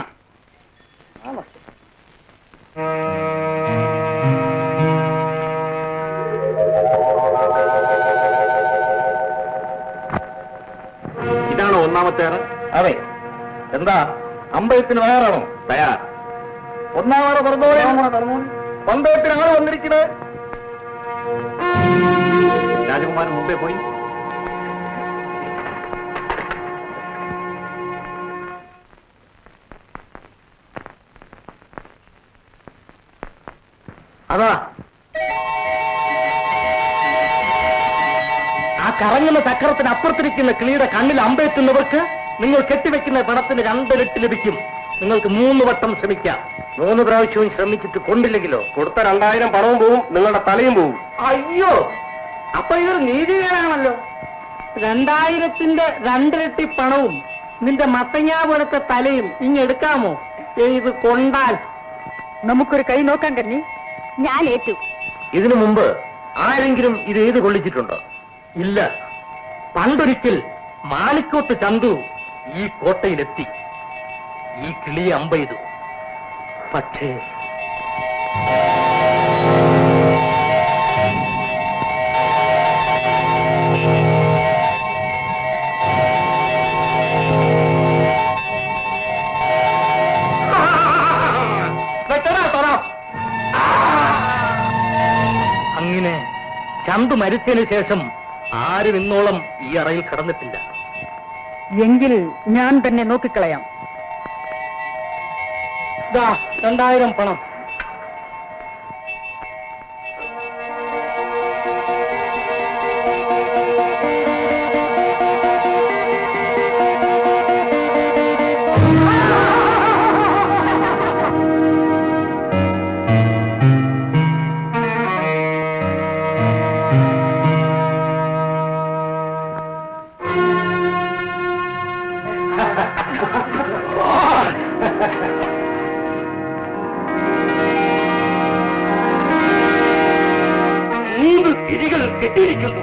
[SPEAKER 1] ഇതാണോ ഒന്നാമത്തെ ആറ് അതെ എന്താ അമ്പലത്തിന് തയ്യാറാണോ തയ്യാർ ഒന്നാമത് പറഞ്ഞോളെ പന്തയത്തിന് ആള് വന്നിരിക്കുന്നത് രാജകുമാരൻ മുമ്പേ പോയി അതാ ആ കറങ്ങുന്ന ചക്രത്തിന് അപ്പുറത്തിരിക്കുന്ന കിളിയുടെ കണ്ണിൽ അമ്പെത്തുന്നവർക്ക് നിങ്ങൾ കെട്ടിവെക്കുന്ന പണത്തിന് രണ്ടിരട്ടി ലഭിക്കും നിങ്ങൾക്ക് മൂന്ന് വട്ടം ശ്രമിക്കാം മൂന്ന് പ്രാവശ്യവും ശ്രമിച്ചിട്ട് കൊണ്ടില്ലെങ്കിലോ
[SPEAKER 4] കൊടുത്ത രണ്ടായിരം പണവും പോവും നിങ്ങളുടെ തലയും പോവും
[SPEAKER 1] അയ്യോ അപ്പൊ ഇതൊരു നീതികേടാണല്ലോ
[SPEAKER 6] രണ്ടായിരത്തിന്റെ രണ്ടിരട്ടി പണവും നിന്റെ മത്തങ്ങാ പോലത്തെ തലയും ഇങ്ങെടുക്കാമോ ഇത് കൊണ്ടാൽ
[SPEAKER 5] നമുക്കൊരു കൈ നോക്കാൻ കന്നി
[SPEAKER 2] ഞാൻ ഏറ്റു
[SPEAKER 1] ഇതിനു മുമ്പ് ആരെങ്കിലും ഇത് എഴുതി കൊള്ളിച്ചിട്ടുണ്ടോ ഇല്ല പണ്ടൊരിക്കൽ മാണിക്കോത്ത് ചന്തു ഈ കോട്ടയിലെത്തി ഈ കിളിയെ അമ്പെയ്തു പക്ഷേ വെട്ടടാ തൊറ. അങ്ങനെ ചന്തു മരിച്ചതിന് ശേഷം ആരും ഇന്നോളം ഈ അറയിൽ കിടന്നിട്ടില്ല
[SPEAKER 5] എങ്കിൽ ഞാൻ തന്നെ നോക്കിക്കളയാം
[SPEAKER 6] ദാ രണ്ടായിരം പണം
[SPEAKER 4] മൂന്ന് തിരികൾ കെട്ടിയിരിക്കുന്നു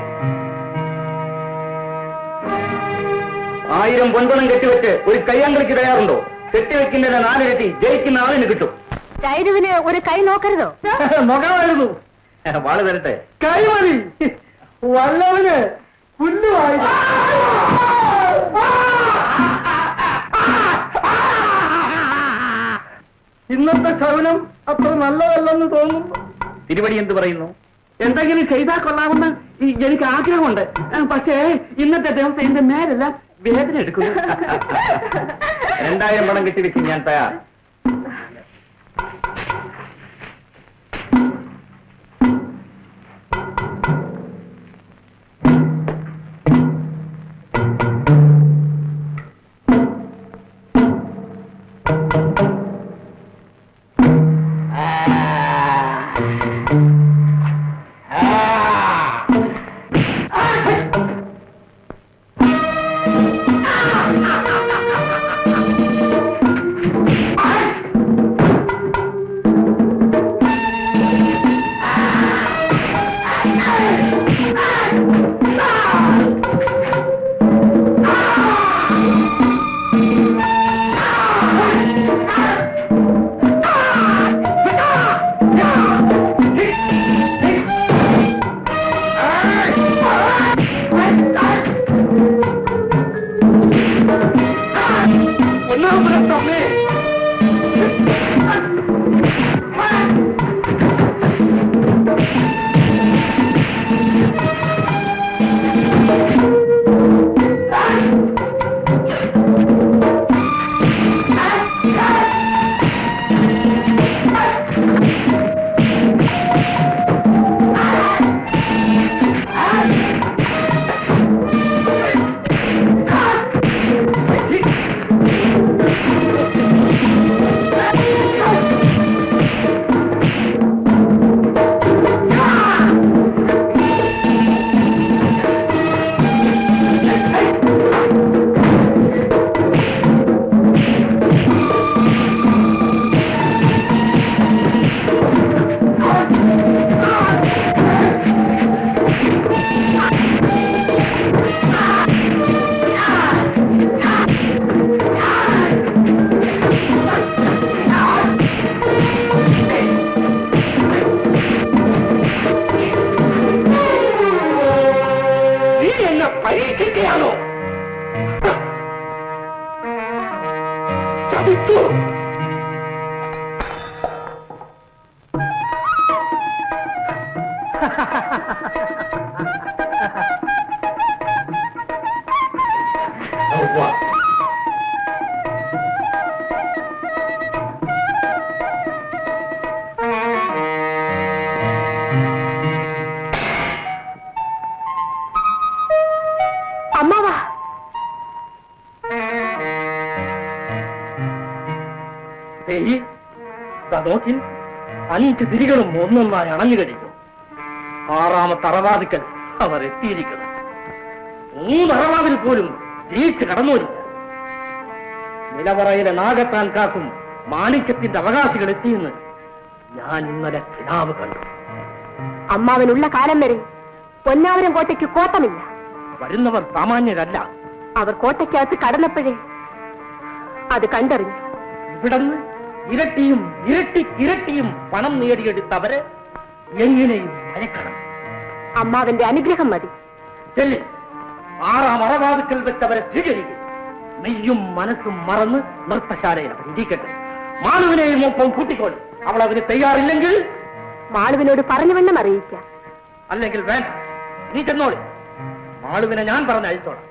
[SPEAKER 1] ആയിരം പൊൻപണം കെട്ടിവെച്ച് ഒരു കയ്യാങ്കളിക്ക് തയ്യാറുണ്ടോ കെട്ടിവെക്കുന്നതിന് നാലിരട്ടി ജയിക്കുന്ന ആളിന് കിട്ടും
[SPEAKER 2] രൈരുവിന് ഒരു കൈ നോക്കരുതോ
[SPEAKER 6] നോക്കാമായിരുന്നു
[SPEAKER 1] വാള് തരട്ടെ
[SPEAKER 6] കൈ മതി വല്ലവന് പുല്ലുമായി ഇന്നത്തെ ശവനം അത്ര നല്ലതല്ലെന്ന് തോന്നുന്നു
[SPEAKER 1] തിരുവടി എന്ത് പറയുന്നു
[SPEAKER 6] എന്തെങ്കിലും ചെയ്താൽ കൊള്ളാമെന്ന് ഈ- എനിക്ക് ആഗ്രഹമുണ്ട് ആ, പക്ഷേ ഇന്നത്തെ ദിവസം എന്റെ മേലെല്ലാം വേദന എടുക്കുന്നു
[SPEAKER 1] രണ്ടായിരം പണം കെട്ടിവെക്കും ഞാൻ തയ്യാർ
[SPEAKER 4] നീ എന്നെ പരീക്ഷിക്കുകയാണോ ചതിച്ചു
[SPEAKER 2] അമ്മാവാ
[SPEAKER 4] ദേഹി ദാ നോക്കി അഞ്ച് തിരികളും ഒന്നൊന്നായി അണഞ്ഞു കഴിഞ്ഞു ആറാമത്തെ അറവാദിക്കൽ അവർ എത്തിയിരിക്കുന്നു മൂന്നറവാതിൽ പോലും ജയിച്ച് കടന്നോരില്ല നിലവറയിലെ നാഗത്താൻ കാക്കും മാണിക്യത്തിന്റെ അവകാശികൾ എത്തിയെന്ന് ഞാൻ ഇന്നലെ കിനാവ് കണ്ടു
[SPEAKER 2] അമ്മാവനുള്ള കാലം വരെ പൊന്നാവരം കോട്ടയ്ക്ക് കോട്ടമില്ല
[SPEAKER 4] വരുന്നവർ സാമാന്യരല്ല
[SPEAKER 2] അവർ കോട്ടയ്ക്കകത്ത് കടന്നപ്പോഴേ അത് കണ്ടറിഞ്ഞു
[SPEAKER 4] ഇവിടുന്ന് ഇരട്ടിയും ഇരട്ടി ഇരട്ടിയും പണം നേടിയെടുത്തവരെ എങ്ങനെയും മയക്കണം
[SPEAKER 2] അമ്മാവന്റെ അനുഗ്രഹം മതി
[SPEAKER 4] ചെല്ലി ആറാം അറവാതുക്കൽ വെച്ചവരെ സ്വീകരിക്കും നെയ്യും മനസ്സും മറന്ന് നൃത്തശാലയിൽ അവർ ഇരിക്കട്ടെ മാളുവിനെയും ഒപ്പം കൂട്ടിക്കോളും അവൾ അതിന് തയ്യാറില്ലെങ്കിൽ
[SPEAKER 2] മാളുവിനോട് പറഞ്ഞു വേണം അറിയിക്കാം
[SPEAKER 4] അല്ലെങ്കിൽ വേണ്ട നീ ചെന്നോളി മാളുവിനെ ഞാൻ പറഞ്ഞ് അയച്ചോളാം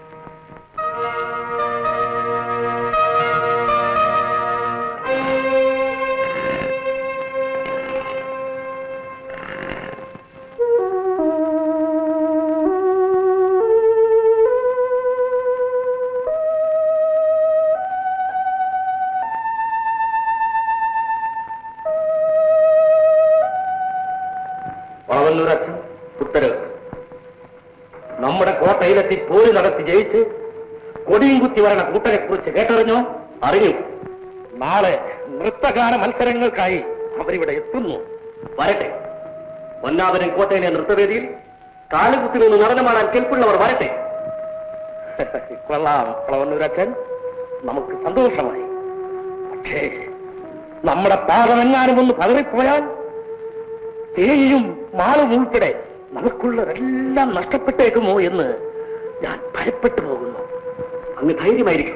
[SPEAKER 4] വളവന്നൂർ അച്ഛൻ ഉത്തരവ് നമ്മുടെ കോട്ടയിലെത്തി പോര് നടത്തി ജയിച്ച് കൊടിയും കുത്തി വരണ കൂട്ടരെ കുറിച്ച് കേട്ടറിഞ്ഞോ അറിഞ്ഞു നാളെ നൃത്തഗാന മത്സരങ്ങൾക്കായി അവരിവിടെ എത്തുന്നു വരട്ടെ പൊന്നാപുരം കോട്ടയിലെ നൃത്തവേദിയിൽ കാലുകുത്തി നിന്ന് നടനമാടാൻ കെൽപ്പുള്ളവർ വരട്ടെ കൊള്ളാം വളവന്നൂരച്ഛൻ നമുക്ക് സന്തോഷമായി പക്ഷേ നമ്മുടെ പാദമെങ്ങാനും ഒന്ന് പതറിപ്പോയാൽ തേയും മാളും ഉൾപ്പെടെ നമുക്കുള്ളതെല്ലാം നഷ്ടപ്പെട്ടേക്കുമോ എന്ന് ഞാൻ ഭയപ്പെട്ടു പോകുന്നു അങ്ങ് ധൈര്യമായിരിക്കും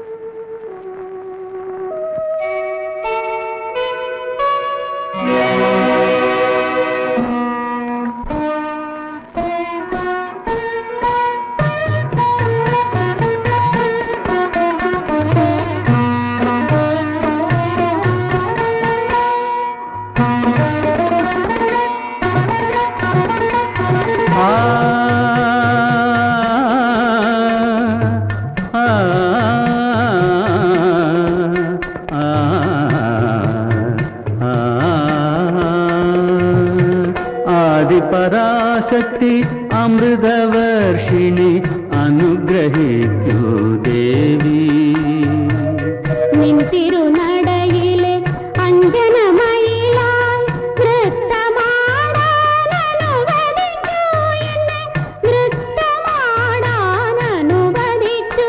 [SPEAKER 7] ആദിപരാശക്തി അമൃതവർഷിണി അനുഗ്രഹിക്കൂ ദേവി
[SPEAKER 2] നിൻ തിരുനടയിലെ അഞ്ജനമയിലായി നൃത്തമാടാൻ അനുവദിക്കൂ എന്നെ നൃത്തമാടാൻ അനുവദിക്കൂ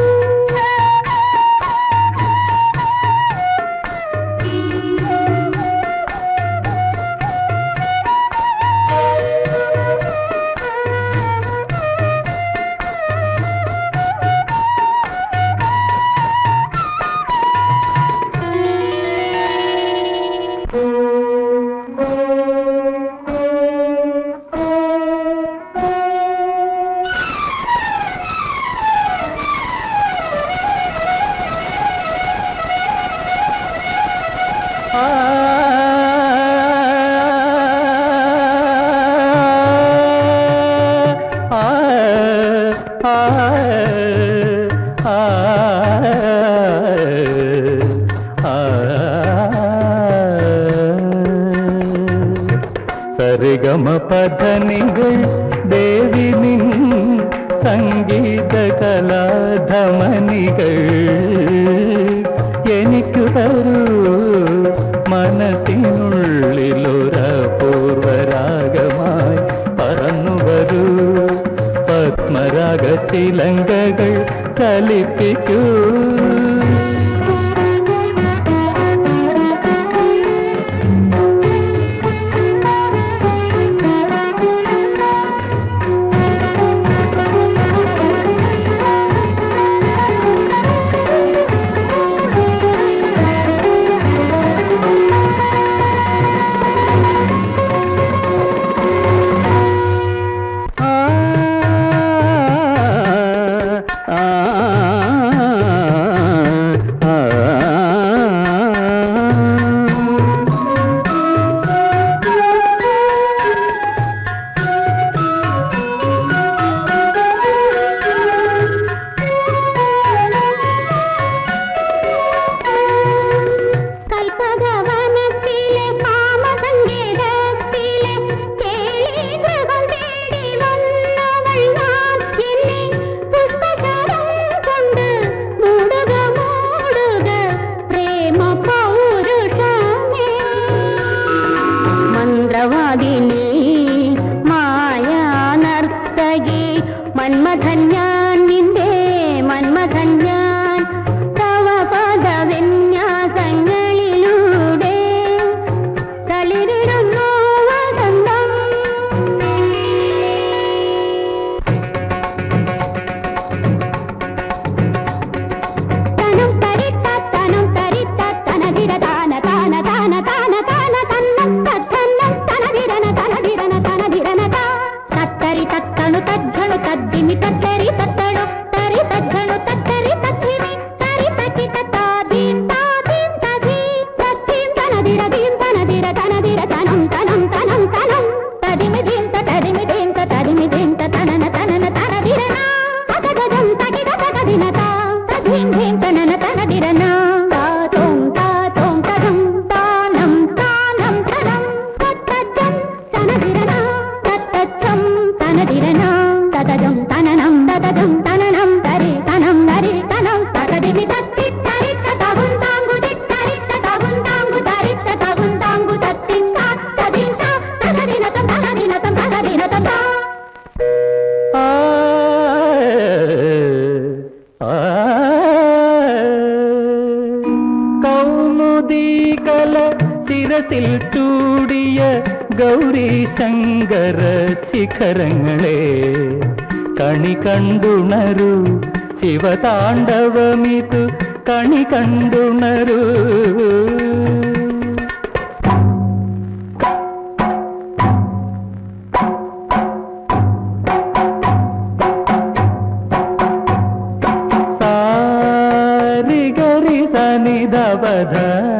[SPEAKER 7] സരിഗമ പധനികൾ ദേവി നിൻ സംഗീത കലാധമനികൾ എനിക്കു തരൂ മനസ്സിനുള്ളിലൊരപൂർവരാഗമായി പറന്നു വരൂ പത്മരാഗ ചിലങ്കകൾ ചലിപ്പിക്കൂ ആ, ആ, മൂർത്തികല ശിരസിൽ ചൂടിയ ഗൗരി ശങ്കര ശിഖരങ്ങളെ കണി കണ്ടുണരു ശിവതാണ്ഡവമിതു കണി കണ്ടുണരു സാരി ഗരി സനി ദപധ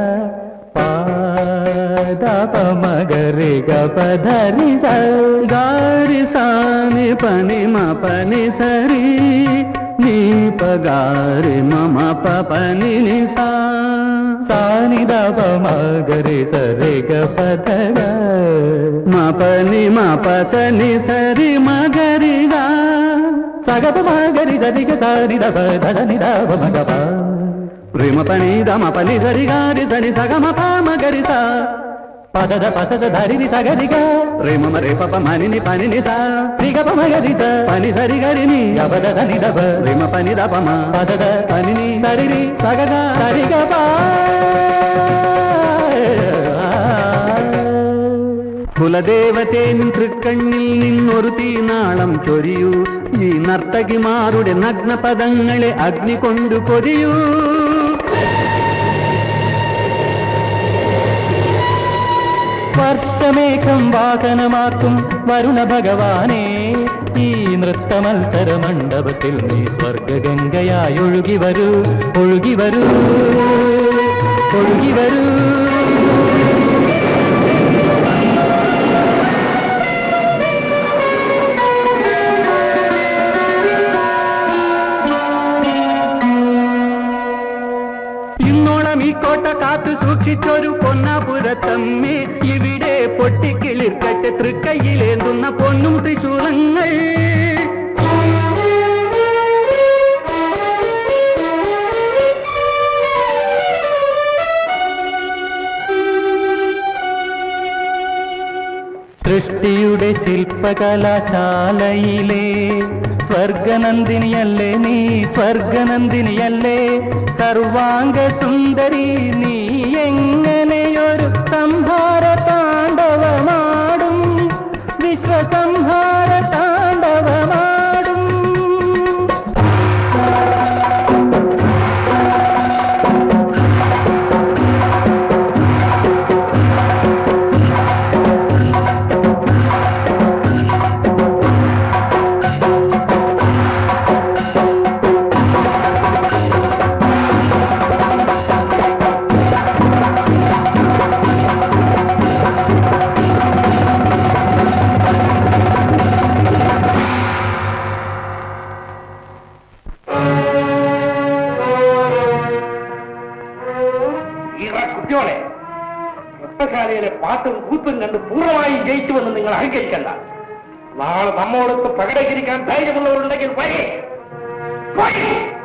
[SPEAKER 7] പാദപ മഗരി ഗപധരി
[SPEAKER 6] గారి సాని పని మ పని సరి నీ పగారి మమ ప పని ని సా
[SPEAKER 7] సాని దప మగరి సరి గపధర
[SPEAKER 6] మ పని మ పసని సరి మగరిగా
[SPEAKER 7] సగప మగరి సరి గ సాని దప ధని దప మగప
[SPEAKER 6] ప్రేమ పని దమ పని సరి గారి సని సగమ పామ గరిత
[SPEAKER 7] పదద పసద ధరిని సగరిగ
[SPEAKER 6] ప్రేమ మరే పప మనిని పని ని సా
[SPEAKER 7] రిగప మగరిత
[SPEAKER 6] పని సరి గరిని
[SPEAKER 7] గపద ధని దప
[SPEAKER 6] ప్రేమ పని దపమ
[SPEAKER 7] పదద
[SPEAKER 6] పని ని
[SPEAKER 7] సరిని
[SPEAKER 6] సగగా
[SPEAKER 7] సరిగప
[SPEAKER 6] കുലദേവത്തെ നിൻ തൃക്കണ്ണിൽ നിന്നൊരു തീനാളം ചൊരിയൂ ഈ നർത്തകിമാരുടെ നഗ്നപദങ്ങളെ അഗ്നി കൊണ്ടു പൊതിയൂ
[SPEAKER 7] വർഷമേഘം വാഹനമാക്കും വരുണ ഭഗവാനെ ഈ നൃത്ത മത്സര മണ്ഡപത്തിൽ നീ സ്വർഗഗംഗയായി ഒഴുകി വരൂ ഒഴുകി വരൂ ഒഴുകി വരൂ
[SPEAKER 6] ഇന്നോളം ഈ കോട്ട കാത്തു സൂക്ഷിച്ചൊരു പൊന്നാപുരത്തമ്മേ ഇവിടെ പൊട്ടിക്കിളിർക്കട്ടെ തൃക്കൈയിലേന്തുന്ന പൊന്നും തൃശൂലങ്ങൾ
[SPEAKER 7] സൃഷ്ടിയുടെ ശില്പകലാശാലയിലെ സ്വർഗനന്ദിനിയല്ലേ നീ സ്വർഗനന്ദിനിയല്ലേ സർവാംഗ സുന്ദരി നീ എങ്ങനെയൊരു സംഹാര താണ്ഡവമാടും വിശ്വസംഹാര താണ്ഡവമാടും
[SPEAKER 4] ഈറ കുട്ടിയോളെ നൃത്തശാലയിലെ പാട്ടും കൂത്തും കണ്ട് പൂർണ്ണമായും ജയിച്ചുവെന്ന് നിങ്ങൾ അഹങ്കരിക്കണ്ട നാളെ നമ്മോടൊത്ത് പ്രകടീകരിക്കാൻ ധൈര്യമുള്ളവരുണ്ടെങ്കിൽ വരേ വരേ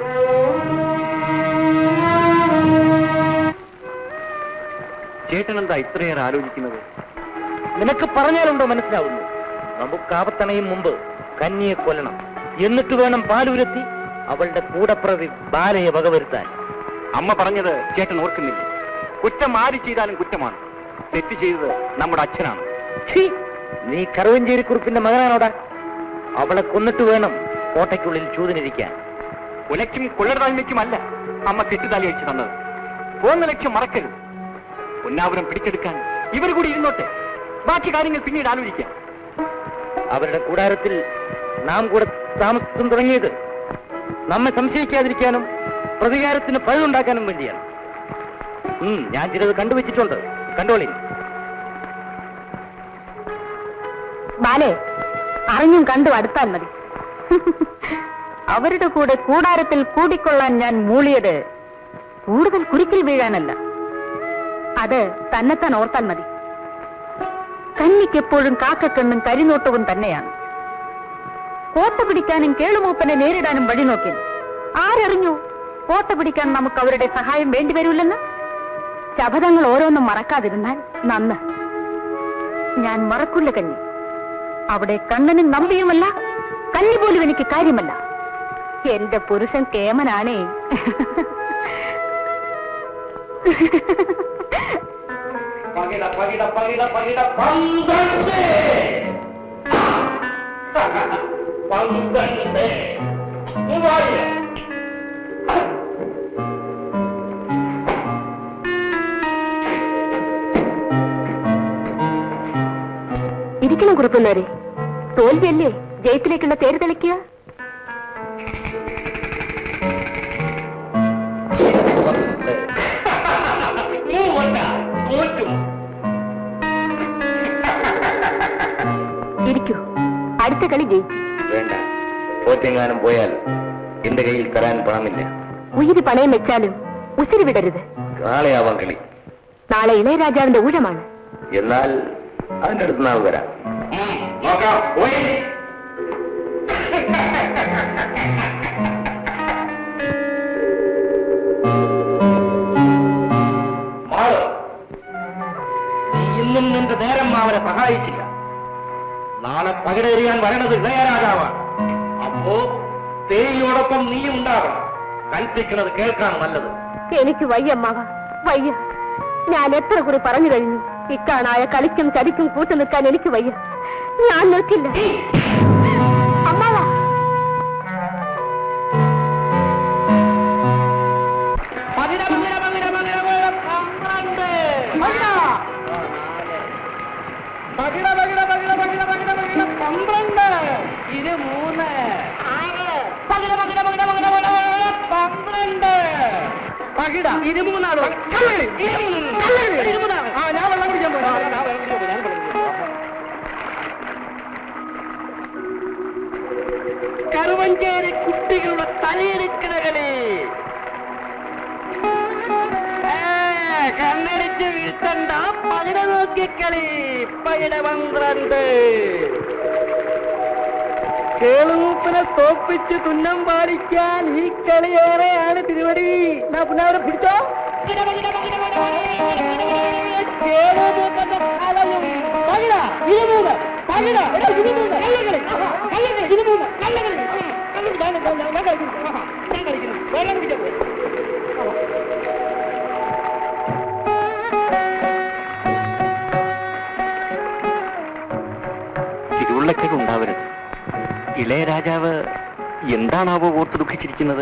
[SPEAKER 3] ചേട്ടനെന്താ ഇത്രയേറെ ആലോചിക്കുന്നത്
[SPEAKER 1] നിനക്ക് പറഞ്ഞാലുണ്ടോ മനസ്സിലാവുന്നു നമുക്ക് ആപത്തണയും മുമ്പ് കന്നിയെ കൊല്ലണം എന്നിട്ട് വേണം പാലുരത്തി അവളുടെ കൂടപ്രതി ബാലയെ വകവരുത്താൻ
[SPEAKER 3] അമ്മ പറഞ്ഞത് ചേട്ടൻ ഓർക്കുന്നില്ല കുറ്റം ആര് ചെയ്താലും കുറ്റമാണ് തെറ്റ് ചെയ്തത് നമ്മുടെ അച്ഛനാണ്
[SPEAKER 1] ഛീ, നീ കറുവഞ്ചേരി കുറിപ്പിന്റെ മകനാണോടാ അവളെ കൊന്നിട്ട് വേണം കോട്ടയ്ക്കുള്ളിൽ ചൂതിനിരിക്കാൻ
[SPEAKER 3] ഉലയ്ക്കും കൊള്ളരുതായ്മയ്ക്കുമല്ല അമ്മ തെറ്റുതാലി അയച്ചു തന്നത് പോന്ന ലക്ഷ്യം മറക്കരുത് പൊന്നാപുരം പിടിച്ചെടുക്കാൻ ഇവർ കൂടി ഇരുന്നോട്ടെ ബാക്കി കാര്യങ്ങൾ പിന്നീട് ആലോചിക്കാം
[SPEAKER 1] അവരുടെ കൂടാരത്തിൽ നാം കൂടെ താമസം തുടങ്ങിയത് നമ്മെ സംശയിക്കാതിരിക്കാനും പ്രതികാരത്തിന് പഴുതുണ്ടാക്കാനും വേണ്ടിയാണ് ഉം, ഞാൻ ചിലത് കണ്ടുവച്ചിട്ടുണ്ട് കണ്ടോളി
[SPEAKER 2] ബാലെ അറിഞ്ഞും കണ്ടും അടുത്താൽ മതി അവരുടെ കൂടെ കൂടാരത്തിൽ കൂടിക്കൊള്ളാൻ ഞാൻ മൂളിയത് കൂടുതൽ കുരുക്കിൽ വീഴാനല്ല അത് തന്നെത്താൻ ഓർത്താൽ മതി കന്നിക്കെപ്പോഴും കാക്കക്കണ്ണും കരിനോട്ടവും തന്നെയാണ് കോട്ട പിടിക്കാനും കേളുമൂപ്പനെ നേരിടാനും വഴി നോക്കി ആരറിഞ്ഞു കോട്ട പിടിക്കാൻ നമുക്ക് അവരുടെ സഹായം വേണ്ടിവരൂല്ലെന്ന് ശപഥങ്ങൾ ഓരോന്നും മറക്കാതിരുന്നാൽ നന്ന് ഞാൻ മറക്കില്ല കന്നി അവിടെ കണ്ണനും നമ്പിയുമല്ല കന്നി പോലും എനിക്ക് കാര്യമല്ല എന്റെ പുരുഷൻ കേമനാണേ
[SPEAKER 4] പകിട പകിട പകിട പകിട പന്ത്രണ്ട് പന്ത്രണ്ട് മൂവായിരം
[SPEAKER 2] ഇരിക്കണം കുറുപ്പുന്നവരെ തോൽവിയല്ലേ ജയത്തിലേക്കുള്ള തേര് തെളിക്കുക
[SPEAKER 4] മൂവണ്ട തോറ്റു
[SPEAKER 2] ഇരിക്കൂ അടുത്ത കളി ജയിച്ചു
[SPEAKER 3] വേണ്ട തോറ്റെങ്ങാനും പോയാൽ എന്റെ കയ്യിൽ തരാൻ പണമില്ല
[SPEAKER 2] ഉയിര് പണയം വെച്ചാലും ഉസിരി വിടരുത്
[SPEAKER 3] നാളെയാവാം കളി
[SPEAKER 2] നാളെ ഇളയരാജാവിന്റെ ഊഴമാണ്
[SPEAKER 3] എന്നാൽ അതിന്റെ അടുത്ത് നാൾ വരാം
[SPEAKER 4] ഉം, നോക്കാം പോയി മാള് നീ ഇന്നും നിന്റെ നേരം അവരെ സഹായിച്ചില്ല നാളെ പകിടെറിയാൻ വരണത് ഇളയരാജാവാണ് അപ്പോ തേയിയോടൊപ്പം നീ ഉണ്ടാകണം കൽപ്പിക്കുന്നത് കേൾക്കാണ് നല്ലത്
[SPEAKER 2] എനിക്ക് വയ്യമ്മാവ വയ്യ ഞാൻ എത്ര കുറി പറഞ്ഞു കഴിഞ്ഞു ഇക്കാണായ കളിക്കും ചതിക്കും കൂട്ടു നിൽക്കാൻ എനിക്ക് വയ്യ ഞാൻ നിൽക്കില്ല അമ്മാവ
[SPEAKER 4] പകിട പകിട പകിട പകിട പകിട പന്ത്രണ്ട് പകിട പകിട പകിട പകിട പകിട പകിട പന്ത്രണ്ട് ഇത് മൂന്ന് പകിട പകിട പകിട പകിട പകിട പകിട പന്ത്രണ്ട് പകിട ഇത് മൂന്നാണ് കള്ളി ഇത് മൂന്നാണ് ആ ഞാൻ വെള്ളം കുടിക്കാൻ പോയി ഞാൻ വെള്ളം കുടിക്കാൻ പോയി ഞാൻ വെള്ളം കുടിക്കാൻ പോയി കറുവഞ്ചേരി കുട്ടികളുടെ തലയെടുക്കണ കളി ഏ, കണ്ണടിച്ച് വീഴ്ത്തണ്ട പകിട നോക്കിക്കളി പകിട പന്ത്രണ്ട് കേളുമൂപ്പിനെ തോപ്പിച്ച് തുന്നം പാലിക്കാൻ ഈ കളിയേറെയാണ് തിരുവടി എന്നാ പിന്നെ അവരെ പിടിച്ചോ കേളുമൂപ്പന്റെ തലയും പകിട ഇരുമൂന്ന് പകിട എടാ, ഇരുമൂന്ന് കള്ളകളി ആഹാ, കള്ളകളി ഇരുമൂന്ന് കള്ളകളി ആ, കള്ളകളി ഞാൻ ഞാൻ- ഞാൻ കളിക്കുന്നു ആഹാ, ഞാൻ കളിക്കുന്നു വെള്ളം കുടിക്കാൻ പോയി
[SPEAKER 3] തിരുവുള്ളക്കേട് ഉണ്ടാവരുത് ഇളയരാജാവ് എന്താണാവോ ഓർത്ത് ദുഃഖിച്ചിരിക്കുന്നത്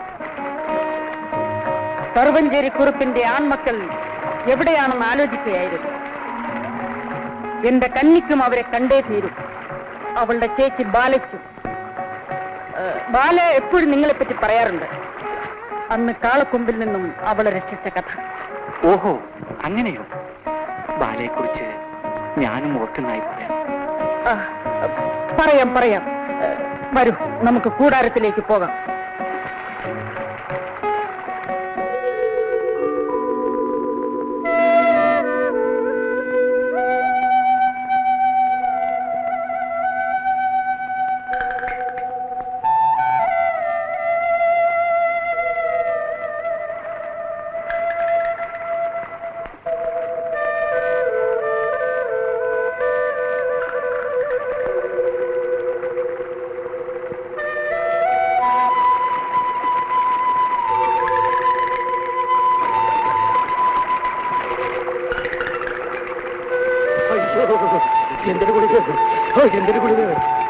[SPEAKER 5] സർവഞ്ചേരി കുറുപ്പിന്റെ ആൺമക്കൾ എവിടെയാണെന്ന് ആലോചിക്കുകയായിരുന്നു എന്റെ കന്നിക്കും അവരെ കണ്ടേ തീരും അവളുടെ ചേച്ചി ബാലയ്ക്കും ഏഹ്, ബാല എപ്പോഴും നിങ്ങളെപ്പറ്റി പറയാറുണ്ട് അന്ന് കാളക്കൊമ്പിൽ നിന്നും അവളെ രക്ഷിച്ച കഥ
[SPEAKER 3] ഓഹോ അങ്ങനെയോ ബാലയെക്കുറിച്ച് ഞാനും ഓർക്കുന്നതായി പറയാം
[SPEAKER 5] ആ, പറയാം പറയാം ഏഹ്, വരൂ നമുക്ക് കൂടാരത്തിലേക്ക് പോകാം
[SPEAKER 4] എന്തൊരു കുടിക്ക് ഓ എന്തൊരു കുടിക്ക്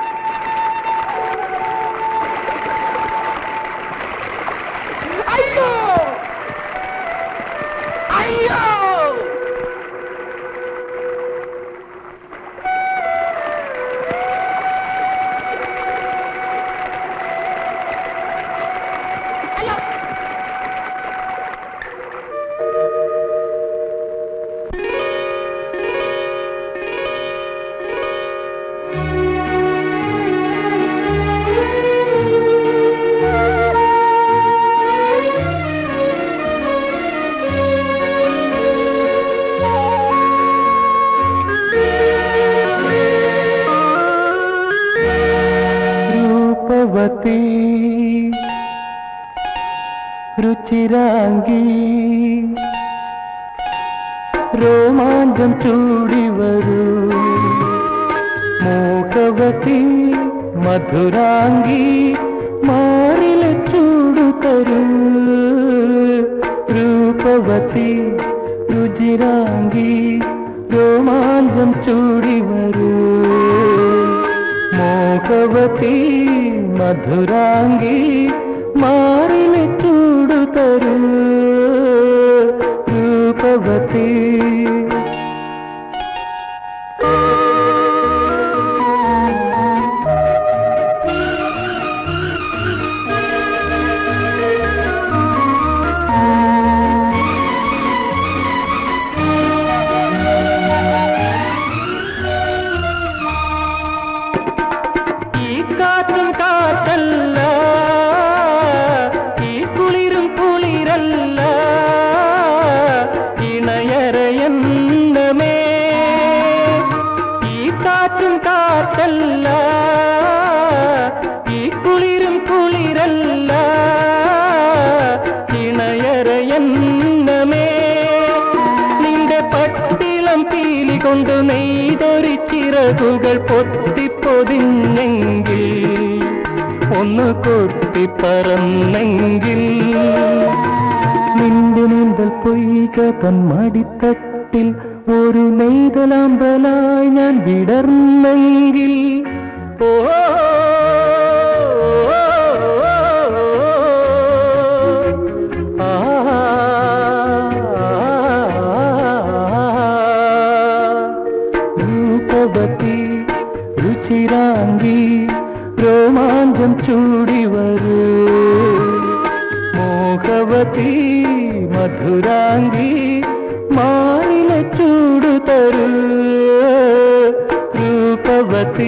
[SPEAKER 4] അയ്യോ അയ്യോ
[SPEAKER 7] രൂപവതി രുചിരാംഗി രോമാഞ്ചം ചൂടി വരൂ മോഹവതി മധുരാംഗി മാറിലെ ചൂടു തരൂ രൂപവതി രുചിരാംഗി രോമാഞ്ചം ചൂടി വരൂ മോഹവതി മധുരാംഗി മാറിലെ ചൂടു തരൂ രൂപവതി ഈ കാറ്റും കാറ്റല്ല ഈ കുളിരും കുളിരല്ല ഇണയറയന്നമേ ഈ കാറ്റും കാറ്റല്ല ഈ കുളിരും കുളിരല്ല ഇണയറയന്നമേ നിന്റെ പട്ടിളം പീലി കൊണ്ട് നെയ്തൊരു ചിറകുകൾ പൊത്തിപ്പൊതിഞ്ഞെങ്കിൽ ഒന്ന് കൊത്തിപ്പറന്നെങ്കിൽ നിന്റെ നീന്തൽ പൊയ്ക തൻ മടിത്തട്ടിൽ ഒരു നെയ്തലാമ്പലായി ഞാൻ വിടർന്നെങ്കിൽ ഓ രൂപവതി രുചിരാംഗി രോമാഞ്ചം ചൂടി വരൂ മോഹവതി മധുരാംഗി മാറില ചൂടു തരൂ രൂപവതി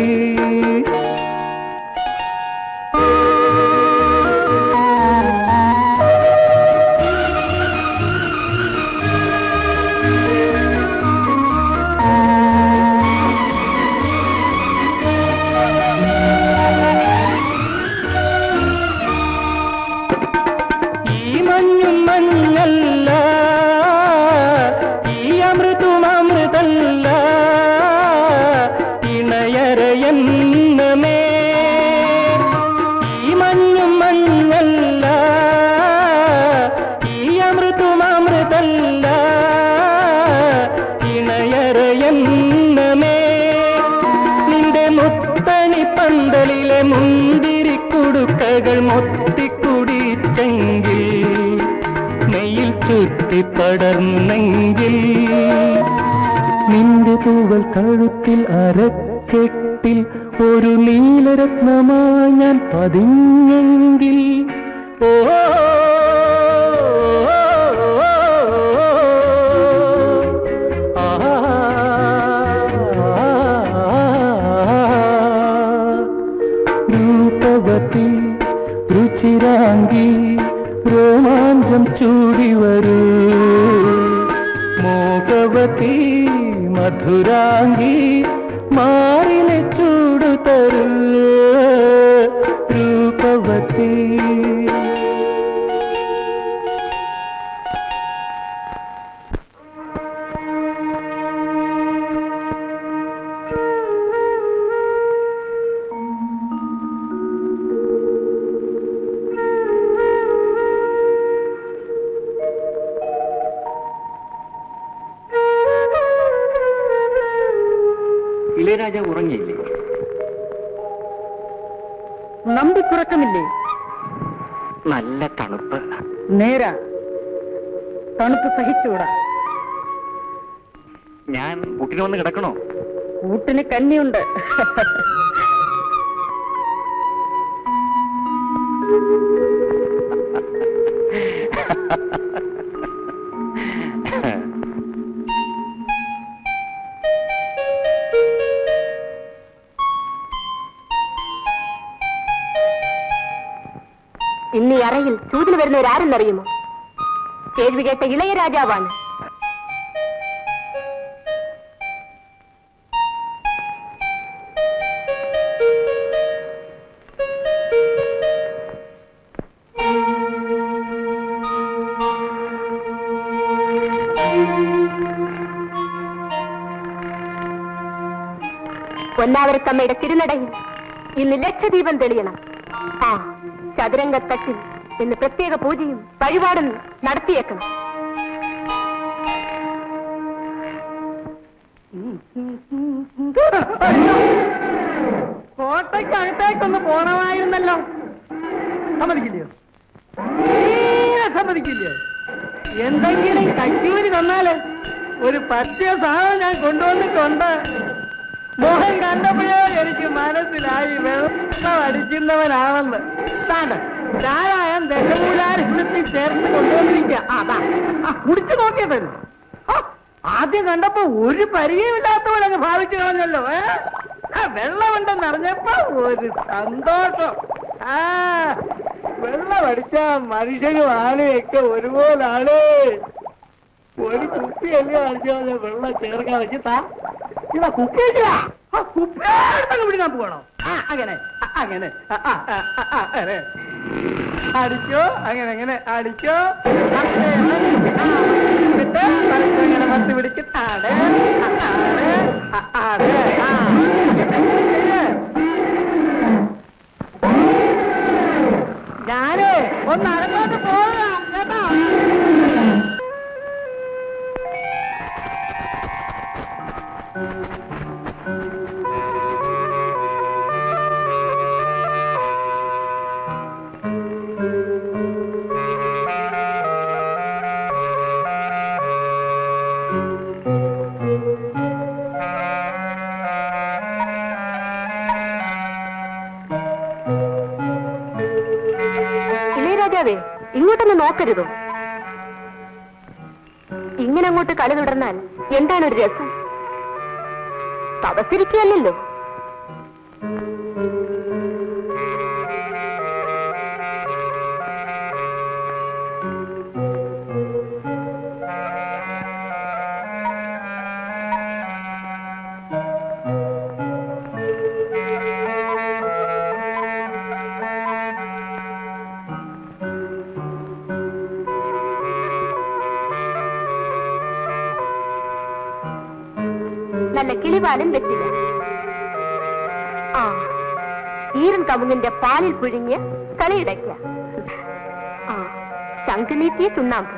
[SPEAKER 7] ഈ മഞ്ഞും മഞ്ഞല്ല ഈ അമൃതും അമൃതല്ല ഇണയരയെന്നമേ ഈ മഞ്ഞും മഞ്ഞല്ല ഈ അമൃതും അമൃതല്ല ഇണയരയെന്നമേ നിന്റെ മുത്തണി പന്തലിലെ മുന്തിരി കുടുക്കകൾ മൊത്തിക്കുടിച്ചെങ്കിൽ നെയ്യിൽ ചുറ്റിപ്പടർന്നെങ്കിൽ നിന്റെ തൂവൽ കഴുത്തിൽ അരക്കെട്ടിൽ ഒരു നീലരത്നമായി ഞാൻ പതിഞ്ഞെങ്കിൽ ഓ രൂപവതി രുചിരാംഗി രോമാഞ്ചം ചൂടി വരൂ മോഹവതി മധുരാംഗി മാറിലെ ചൂടു തരൂ രൂപവതി
[SPEAKER 3] ഇളയരാജ ഉറങ്ങിയില്ലേ
[SPEAKER 5] നമ്പിക്കുറക്കമില്ലേ
[SPEAKER 3] നല്ല തണുപ്പ്
[SPEAKER 5] നേരാ തണുപ്പ് സഹിച്ചുകൂടാ
[SPEAKER 3] ഞാൻ കുട്ടിനെ വന്ന് കിടക്കണോ
[SPEAKER 5] കൂട്ടിന് കന്നിയുണ്ട്
[SPEAKER 2] ഇന്ന് ഈ അറയിൽ ചൂതിന് വരുന്നവരാരെന്നറിയുമോ കേൾവി കേട്ട ഇളയ രാജാവാണ് പൊന്നാവരത്തമ്മയുടെ തിരുനടയിൽ ഇന്ന് ലക്ഷദീപം തെളിയണം ആ ചതുരംഗത്തട്ടിൽ ഇന്ന് പ്രത്യേക പൂജയും വഴിപാടും നടത്തിയേക്കണം
[SPEAKER 6] വഴിക്കൊന്ന് പോണമായിരുന്നല്ലോ സമ്മതിക്കില്ലയോ തീരെ സമ്മതിക്കില്ലയോ എന്തെങ്കിലും കച്ചൂരി തന്നാല് ഒരു പറ്റിയ സാധനം ഞാൻ കൊണ്ടുവന്നിട്ടുണ്ട് മോഹൻ കണ്ടപ്പോഴേ എനിക്ക് മനസ്സിലായി വെള്ളം അടിക്കുന്നവനാണെന്ന് താണ്ട ചാരായം ദശമൂലാരത്തിൽ ചേർത്ത് കൊണ്ടുവന്നിരിക്കുക അതാ ആ കുടിച്ചു നോക്കിയതല്ലോ ആ, ആദ്യം കണ്ടപ്പോ ഒരു പരിചയമില്ലാത്തവരങ്ങ് ഭാവിച്ചു കളഞ്ഞല്ലോ ഏ ആ വെള്ളമുണ്ടെന്ന് അറിഞ്ഞപ്പോ ഒരു സന്തോഷം ആ വെള്ളം അടിച്ച മനുഷ്യനും ആനയൊക്കെ ഒരുപോലാണ് ഒരു കുപ്പിയല്ലേ അടിച്ചാൽ വെള്ളം ചേർക്കാൻ വെച്ചിട്ടാ ഇതാ കുപ്പി വെച്ചില്ല ആ കുപ്പി എടുത്തങ്ങ് പിടിക്കാൻ പോകണോ ആ അങ്ങനെ ആ, അങ്ങനെ ആ, ആ, ആ, ആ, ആ, അങ്ങനെ അടിച്ചോ അങ്ങനെ അങ്ങനെ അടിച്ചോ അങ്ങനെ, ആ, എന്നിട്ട് തലയ്ക്ക് അങ്ങനെ മത്തി പിടിക്കും ആടെ ആ, ആടെ ആ, ആടെ ആ അങ്ങനെ ഞാനേ ഒന്ന് അകത്തോട്ട് പോകാം കേട്ടോ
[SPEAKER 2] ഇളയരാജാവേ ഇങ്ങോട്ടൊന്ന് നോക്കരുതോ ഇങ്ങനെ അങ്ങോട്ട് കളി തുടർന്നാൽ എന്താണ് ഒരു രസം തപസ്സിരിക്കുകയല്ലോ നല്ല കിളിപാലും വെച്ചില്ല ആ ഈരൻ കമുങ്ങിന്റെ പാലിൽ പുഴുങ്ങിയ കളിയിടയ്ക്ക ആ ശംഖുനീറ്റിയ ചുണ്ണാമ്പ്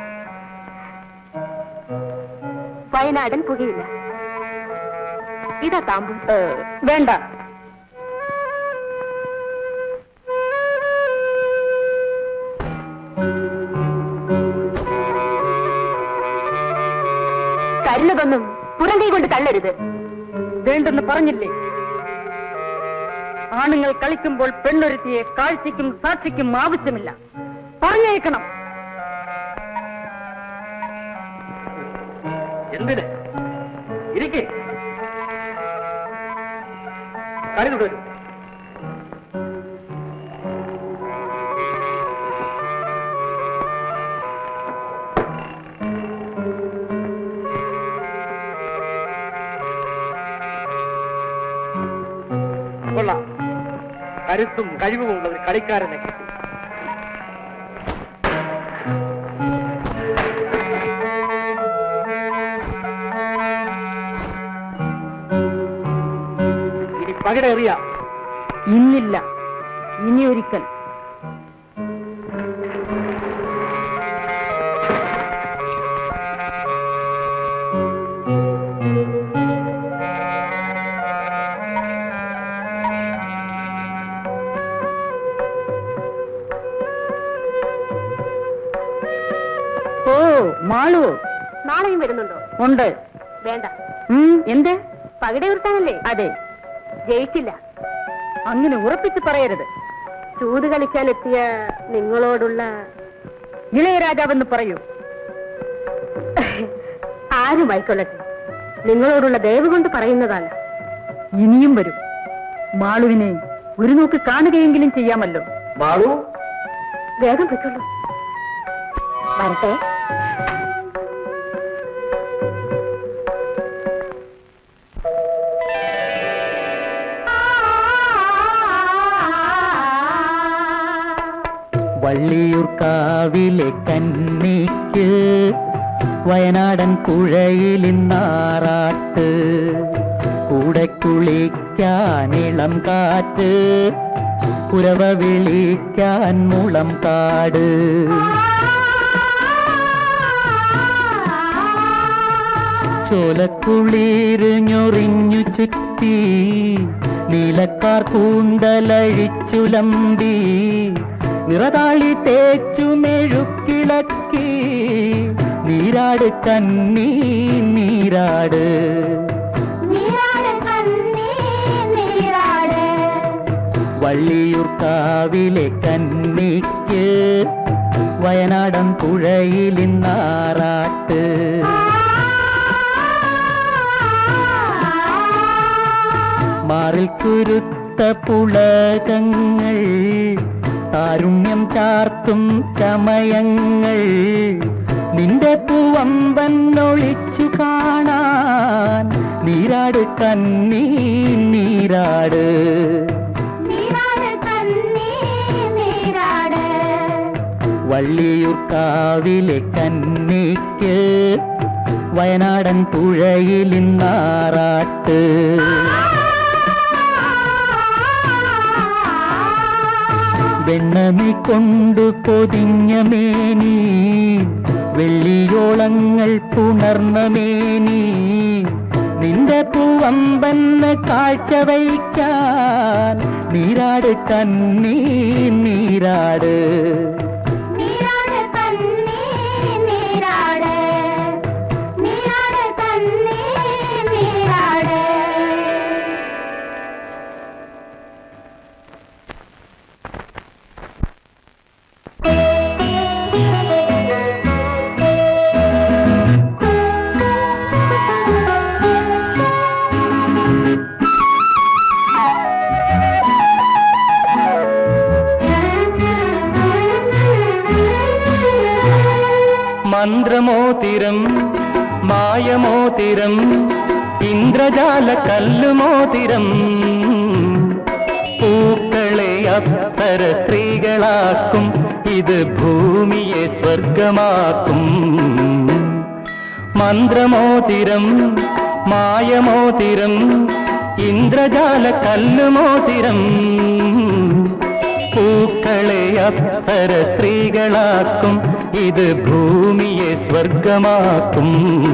[SPEAKER 2] വയനാടൻ പുകയില്ല ഇതാ താമ്പ്
[SPEAKER 5] വേണ്ട
[SPEAKER 2] കരുണതൊന്നും പുറം കൈ കൊണ്ട് തള്ളരുത്
[SPEAKER 5] വേണ്ടെന്ന് പറഞ്ഞില്ലേ ആണുങ്ങൾ കളിക്കുമ്പോൾ പെണ്ണൊരുത്തിയെ കാഴ്ചയ്ക്കും സാക്ഷിക്കും ആവശ്യമില്ല പറഞ്ഞേക്കണം
[SPEAKER 1] എന്തിന് ഇരിക്കേ കളി തുടരും കൊള്ളാം കരുത്തും കഴിവുമുള്ള ഒരു കളിക്കാരനെ കിട്ടി ഇനി പകിടേറിയ
[SPEAKER 5] ഇന്നില്ല ഇനി ഒരിക്കൽ ഓ മാളു
[SPEAKER 2] നാളെയും വരുന്നുണ്ടോ
[SPEAKER 5] ഉണ്ട്
[SPEAKER 2] വേണ്ട
[SPEAKER 5] ഉം, എന്ത്
[SPEAKER 2] പകിട ഉയർത്താനല്ലേ
[SPEAKER 5] അതെ
[SPEAKER 2] ജയിക്കില്ല
[SPEAKER 5] അങ്ങനെ ഉറപ്പിച്ച് പറയരുത്
[SPEAKER 2] ചൂത് കളിക്കാനെത്തിയ നിങ്ങളോടുള്ള
[SPEAKER 5] ഇളയരാജാവെന്ന് പറയൂ
[SPEAKER 2] ആരുമായിക്കൊള്ളട്ടെ നിങ്ങളോടുള്ള ദയവ് കൊണ്ട് പറയുന്നതാണ്
[SPEAKER 5] ഇനിയും വരും മാളുവിനെ ഒരു നോക്ക് കാണുകയെങ്കിലും ചെയ്യാമല്ലോ
[SPEAKER 1] മാളു
[SPEAKER 2] വേഗം പറ്റുള്ളൂ വരട്ടെ
[SPEAKER 7] വള്ളിയൂർക്കാവിലെ കന്നിക്ക് വയനാടൻ പുഴയിലിന്നാറാട്ട് കൂടെ കുളിക്കാൻ ഇളം കാറ്റ് പുരവ വിളിക്കാൻ മുളം കാട് ചോലക്കുളിര് ഞൊറിഞ്ഞു ചുറ്റി നീലക്കാർ കൂന്തലഴിച്ചുലമ്പി നിറതാളി തേച്ചു മെഴുക്കിളക്കി നീരാട് കണ്ണീ നീരാട് വള്ളിയൂർ കാവിലെ കന്നിക്ക് വയനാടൻ പുഴയിലിന്നാറാട്ട് മാറിൽ കുരുത്ത പുളകങ്ങൾ താരുണ്യം ചാർത്തും ചമയങ്ങൾ നിന്റെ പൂവമ്പൻ ഒളിച്ചു കാണാൻ നീരാട് കണ്ണീ നീരാട് വള്ളിയൂർ കാവിലെ കന്നിക്ക് വയനാടൻ പുഴയിലിന്നാറാട്ട് വെണ്ണമി കൊണ്ടു പൊതിഞ്ഞ മേനി വെള്ളിയോളങ്ങൾ പുണർന്ന മേനി നിന്റെ പൂവമ്പന്ന് കാഴ്ച വയ്ക്കാൻ നീരാട് കണ്ണീ നീരാട് മന്ത്രമോതിരം മായമോതിരം ഇന്ദ്രജാല കല്ലുമോതിരം പൂക്കളെ അപ്സര സ്ത്രീകളാക്കും ഇത് ഭൂമിയെ സ്വർഗമാക്കും മന്ത്രമോതിരം മായമോതിരം ഇന്ദ്രജാല കല്ലുമോതിരം പൂക്കളെ അപ്സര സ്ത്രീകളാക്കും ഇത് ഭൂമിയെ സ്വർഗമാക്കും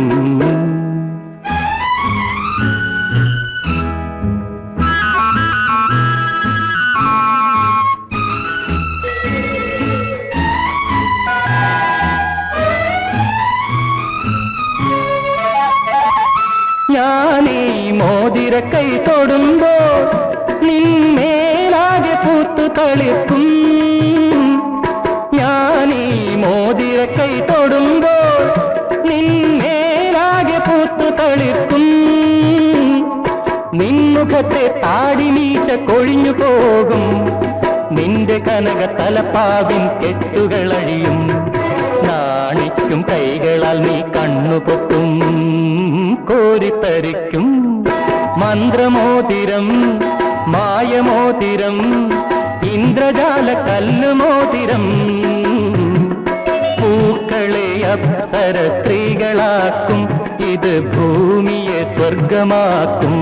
[SPEAKER 7] ഞാനീ മോതിര കൈ തൊടുമ്പോ നിന്മേലാകെ പൂത്തു തളിർക്കും ഞാനീ മോതിര കൈ തൊടുമ്പോ നിന്മേലാകെ പൂത്തു തളിർക്കും നിൻമുഖത്തെ താടിമീശ കൊഴിഞ്ഞു പോകും നിന്റെ കനക തലപ്പാവിൻ കെട്ടുകളഴിയും നാണിക്കും കൈകളാൽ നീ കണ്ണുപൊട്ടും കോരിത്തരിക്കും മന്ത്രമോതിരം മായമോതിരം ഇന്ദ്രജാല കല്ലുമോതിരം പൂക്കളെ അപ്സര സ്ത്രീകളാക്കും ഇത് ഭൂമിയെ സ്വർഗമാക്കും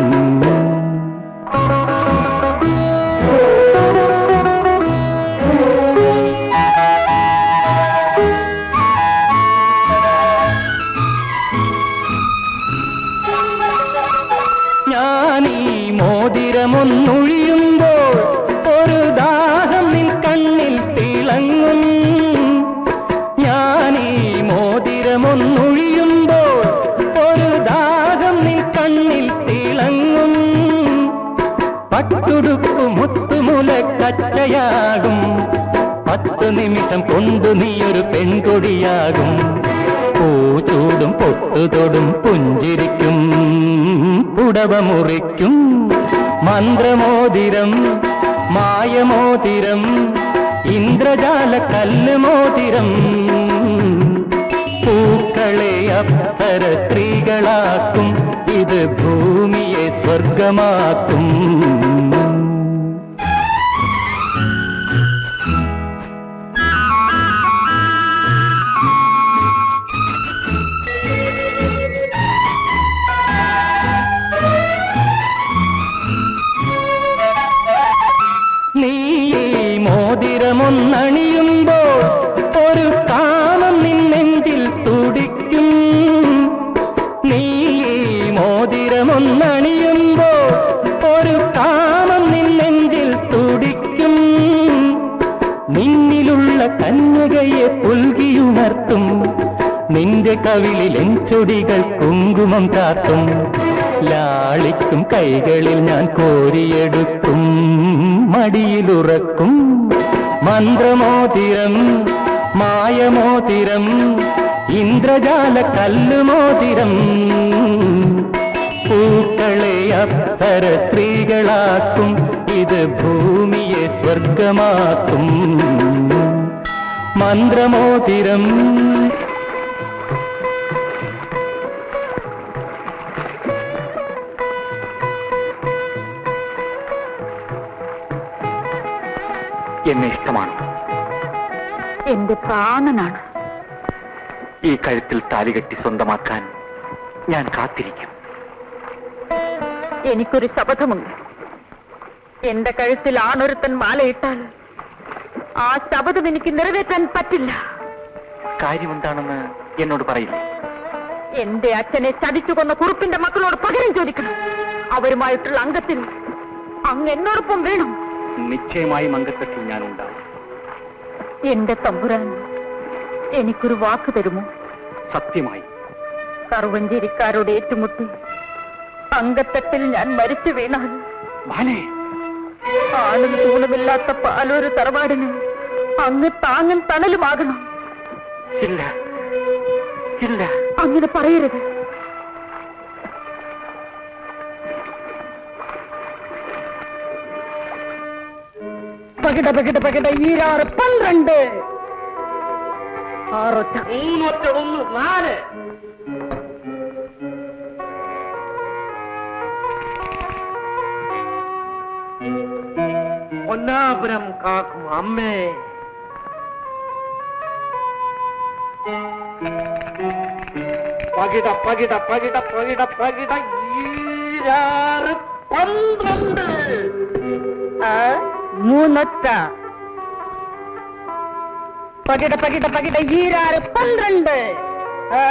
[SPEAKER 7] ഞാനീ മോതിരമൊന്നൊഴിയുമ്പോൾ ഒരു ദാഹം നിൻ കണ്ണിൽ തിളങ്ങും ഞാനീ മോതിരമൊന്നൊഴിയുമ്പോൾ ഒരു ദാഹം നിൻ കണ്ണിൽ തിളങ്ങും പട്ടുടുപ്പ് മുത്തുമുല കച്ചയാകും പത്ത് നിമിഷം കൊണ്ടു നീയൊരു പെൺകൊടിയാകും പൂച്ചൂടും പൊട്ടുതൊടും പുഞ്ചിരിക്കും പുടവ മുറിക്കും മന്ത്രമോതിരം മായമോതിരം ഇന്ദ്രജാല കല്ലുമോതിരം പൂക്കളെ അപ്സര സ്ത്രീകളാക്കും ഇത് ഭൂമിയെ സ്വർഗമാക്കും നീ ഈ മോതിരമൊന്നണിയുമ്പോൾ ഒരു കാമം നിൻ നെഞ്ചിൽ തുടിക്കും നീ ഈ മോതിരമൊന്നണിയുമ്പോൾ ഒരു കാ നിന്റെ കവിളിലെൻ ചൊടികൾ കുങ്കുമം ചാർത്തും ലാളിക്കും കൈകളിൽ ഞാൻ കോരിയെടുക്കും മടിയിലുറക്കും മന്ത്രമോതിരം മായമോതിരം ഇന്ദ്രജാല കല്ലുമോതിരം പൂക്കളെ അപ്സര സ്ത്രീകളാക്കും ഇത് ഭൂമിയെ സ്വർഗമാക്കും മന്ത്രമോതിരം
[SPEAKER 3] എന്നെ ഇഷ്ടമാണ്
[SPEAKER 5] എന്റെ പ്രാണനാണ്
[SPEAKER 3] ഈ കഴുത്തിൽ താലികെട്ടി സ്വന്തമാക്കാൻ ഞാൻ കാത്തിരിക്കും
[SPEAKER 5] എനിക്കൊരു ശപഥമുണ്ട് എന്റെ കഴുത്തിൽ ആണൊരുത്തൻ മാലയിട്ടാൽ ആ ശപഥം എനിക്ക് നിറവേറ്റാൻ പറ്റില്ല
[SPEAKER 3] കാര്യമെന്താണെന്ന് എന്നോട് പറയില്ല
[SPEAKER 5] എന്റെ അച്ഛനെ ചതിച്ചു കൊന്ന കുറുപ്പിന്റെ മക്കളോട് പകരം ചോദിക്കണം അവരുമായിട്ടുള്ള അംഗത്തിൽ അങ്ങ് എന്നോടൊപ്പം വേണം
[SPEAKER 3] നിശ്ചയമായും അംഗത്വത്തിൽ ഞാൻ ഉണ്ടാവും
[SPEAKER 5] എന്റെ തമ്പുരാൻ എനിക്കൊരു വാക്ക് തരുമോ
[SPEAKER 3] സത്യമായി
[SPEAKER 5] കറുവഞ്ചേരിക്കാരോട് ഏറ്റുമുട്ടി അങ്കത്തട്ടിൽ ഞാൻ മരിച്ചു വീണാൽ
[SPEAKER 3] മാനേ
[SPEAKER 5] ആണും തൂണുമില്ലാത്ത പാലൂര് തറവാടിന് അങ്ങ് താങ്ങും തണലുമാകണം
[SPEAKER 3] ഇല്ല ഇല്ല
[SPEAKER 5] അങ്ങനെ പറയരുത്
[SPEAKER 6] പകിട പകിട പകിട ഈരാറ് പന്ത്രണ്ട് ആറൊറ്റ
[SPEAKER 4] മൂന്നൊറ്റ ഒന്ന് നാല് പൊന്നാപുരം കാക്കും അമ്മേ പകിട പകിട പകിട പകിട പകിട ഈരാറ് പന്ത്രണ്ട്
[SPEAKER 6] ആ, മൂന്നൊറ്റ പകിട പകിട പകിട ഈരാറ് പന്ത്രണ്ട് ആ,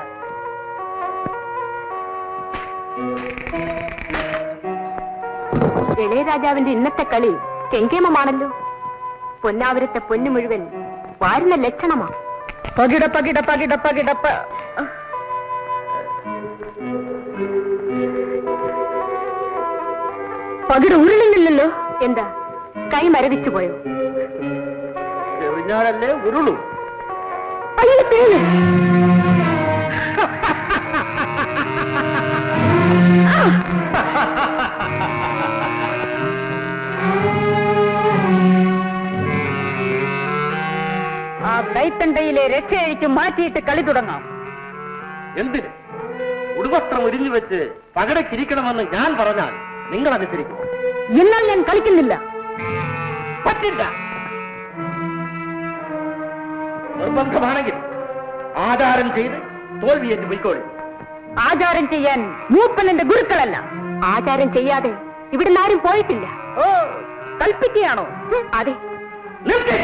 [SPEAKER 2] ഇളയരാജാവിന്റെ ഇന്നത്തെ കളി കെങ്കേമമാണല്ലോ പൊന്നാവരത്തെ പൊന്നു മുഴുവൻ വാരുന്ന ലക്ഷണമാ
[SPEAKER 6] പകിട പകിട പകിട പകിട പ-
[SPEAKER 2] പകിട ഉരുളുന്നില്ലല്ലോ എന്താ കൈ മരവിച്ചു പോയോ
[SPEAKER 4] എറിഞ്ഞാലല്ലേ ഉരുളു
[SPEAKER 2] അയ്യോ തേന്
[SPEAKER 5] ആ കൈത്തണ്ടയിലെ രക്ഷയഴിച്ച് മാറ്റിയിട്ട് കളി തുടങ്ങാം
[SPEAKER 4] എന്തിന് ഉടുവസ്ത്രം ഉരിഞ്ഞു വെച്ച് പകടക്കിരിക്കണമെന്ന് ഞാൻ പറഞ്ഞാൽ നിങ്ങൾ അനുസരിക്കുമോ
[SPEAKER 5] എന്നാൽ ഞാൻ കളിക്കുന്നില്ല
[SPEAKER 4] പറ്റില്ല നിർബന്ധമാണെങ്കിൽ ആധാരം ചെയ്ത് തോൽവിയേറ്റ് പോയിക്കോളി
[SPEAKER 5] ആചാരം ചെയ്യാൻ മൂപ്പൻ എന്റെ ഗുരുക്കളല്ല
[SPEAKER 2] ആചാരം ചെയ്യാതെ ഇവിടുന്ന് ആരും പോയിട്ടില്ല
[SPEAKER 5] ഓ കൽപ്പിക്കുകയാണോ
[SPEAKER 2] ഹും, അതെ
[SPEAKER 4] നിർത്തി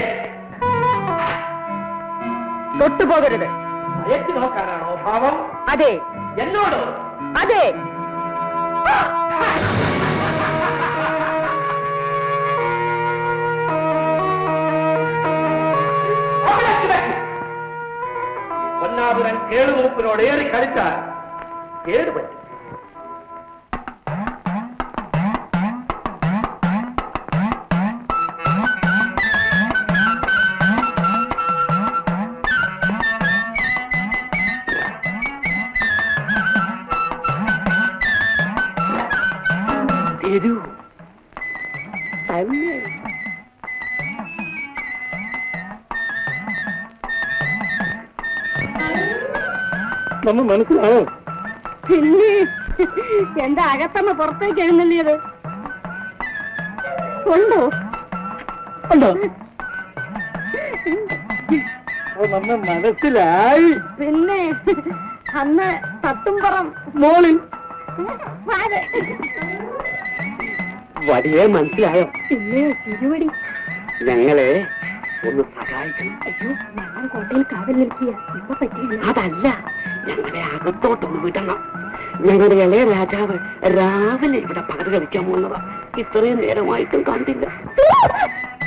[SPEAKER 5] തൊട്ടുപോകരുത്
[SPEAKER 4] ഏറ്റ് നോക്കാനാണോ ഭാവം
[SPEAKER 5] അതെ
[SPEAKER 4] എന്നോട്
[SPEAKER 5] അതെ
[SPEAKER 4] പൊന്നാപുരൻ കേളുമൂപ്പിനോട് ഏറി കളിച്ചാൽ കേട് പറ്റും
[SPEAKER 6] തരൂ തന്നെ
[SPEAKER 4] നമ്മൾ മനസ്സിലായോ
[SPEAKER 2] പിന്നെ എന്റെ അകത്തമ്മ പുറത്തേക്ക് എഴുന്നള്ളിയത് ഉണ്ടോ
[SPEAKER 6] ഉണ്ടോ നമ്മ മനസ്സിലായി
[SPEAKER 2] പിന്നെ അന്ന് തത്തുംപുറം
[SPEAKER 6] മോളിൽ
[SPEAKER 2] അതെ.
[SPEAKER 6] വടിയെ മനസ്സിലായോ
[SPEAKER 2] പിന്നെ തിരുവടി
[SPEAKER 6] ഞങ്ങളെ ഒന്ന് സഹായിക്കണം
[SPEAKER 2] അയ്യോ ഞങ്ങൾ കോട്ടയിൽ കാവൽ നിൽക്കുക ഇപ്പൊ പറ്റിയില്ല
[SPEAKER 6] അതല്ല ഞങ്ങളെ അകത്തോട്ടൊന്ന് വിടണം ഞങ്ങളുടെ ഇളയ രാജാവ് രാവിലെ ഇവിടെ പകരം കളിക്കാൻ പോകുന്നതാ ഇത്രയും നേരമായിട്ടും കണ്ടില്ല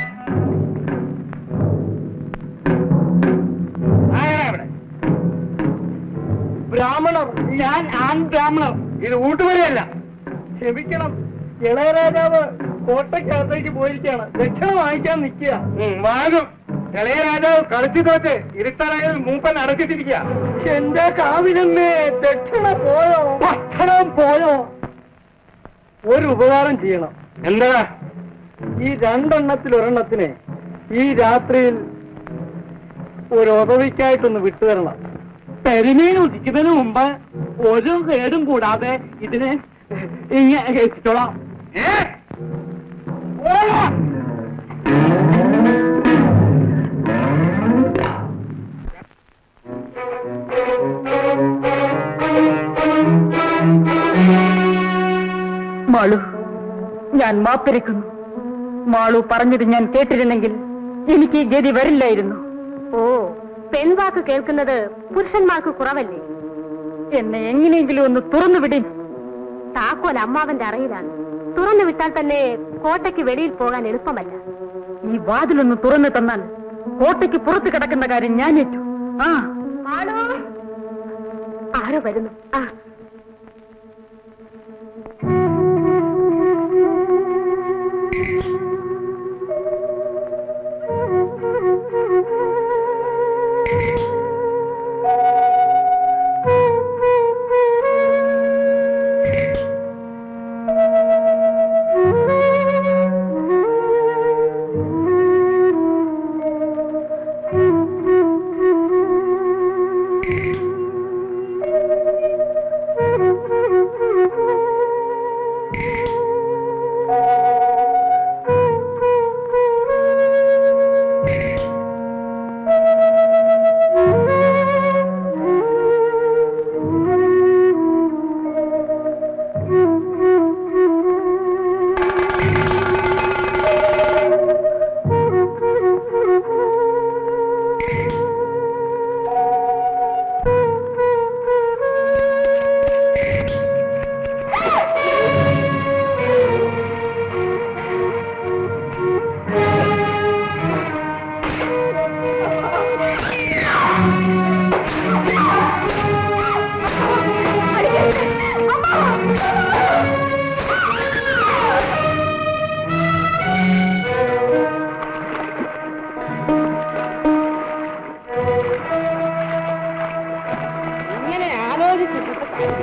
[SPEAKER 4] ആരാ ഇവിടെ
[SPEAKER 6] ബ്രാഹ്മണർ ഞാൻ ആൺ ബ്രാഹ്മണർ ഇത് ഊട്ടുപുരയല്ല ക്ഷമിക്കണം ഇളയരാജാവ് കോട്ടയ്ക്കകത്തേക്ക് പോയിരിക്കുകയാണ് ദക്ഷിണ വാങ്ങിക്കാൻ നിൽക്കുക വാങ്ങും ഇളയരാജാവ് കളിച്ചു തോറ്റ് ഇരുട്ടാനായാൽ മൂപ്പൻ അടച്ചിട്ടിരിക്കുക എന്റെ കാവിലമ്മേ ദക്ഷിണ പോയോ ഭക്ഷണം പോയോ ഒരു ഉപകാരം ചെയ്യണം എന്താ ഈ രണ്ടെണ്ണത്തിൽ ഒരെണ്ണത്തിനെ ഈ രാത്രിയിൽ ഒരു ഉദവിക്കായിട്ടൊന്ന് വിട്ടുതരണം പെരുമീൻ ഉദിക്കുന്നതിന് മുമ്പ് ഒരു കേടും കൂടാതെ ഇതിനെ ഇങ്ങനെ എത്തിച്ചോളാം ഏ? ഓടാ!
[SPEAKER 5] മാളു ഞാൻ മാപ്പിരക്കുന്നു മാളു പറഞ്ഞത് ഞാൻ കേട്ടിരുന്നെങ്കിൽ എനിക്ക് ഈ ഗതി വരില്ലായിരുന്നു
[SPEAKER 2] ഓ പെൺവാക്ക് കേൾക്കുന്നത് പുരുഷന്മാർക്ക് കുറവല്ലേ
[SPEAKER 5] എന്നെ എങ്ങനെയെങ്കിലും ഒന്ന് തുറന്നു വിടേൻ
[SPEAKER 2] താക്കോൽ അമ്മാവന്റെ അറയിലാണ് തുറന്നു വിട്ടാൽ തന്നെ കോട്ടയ്ക്ക് വെളിയിൽ പോകാൻ എളുപ്പമല്ല
[SPEAKER 5] ഈ വാതിലൊന്ന് തുറന്നു തന്നാൽ കോട്ടയ്ക്ക് പുറത്ത് കിടക്കുന്ന കാര്യം ഞാൻ ഏറ്റു ആ
[SPEAKER 2] ആരോ വരുന്നു ആ
[SPEAKER 6] ഇങ്ങനെ ആലോചിച്ചിട്ട്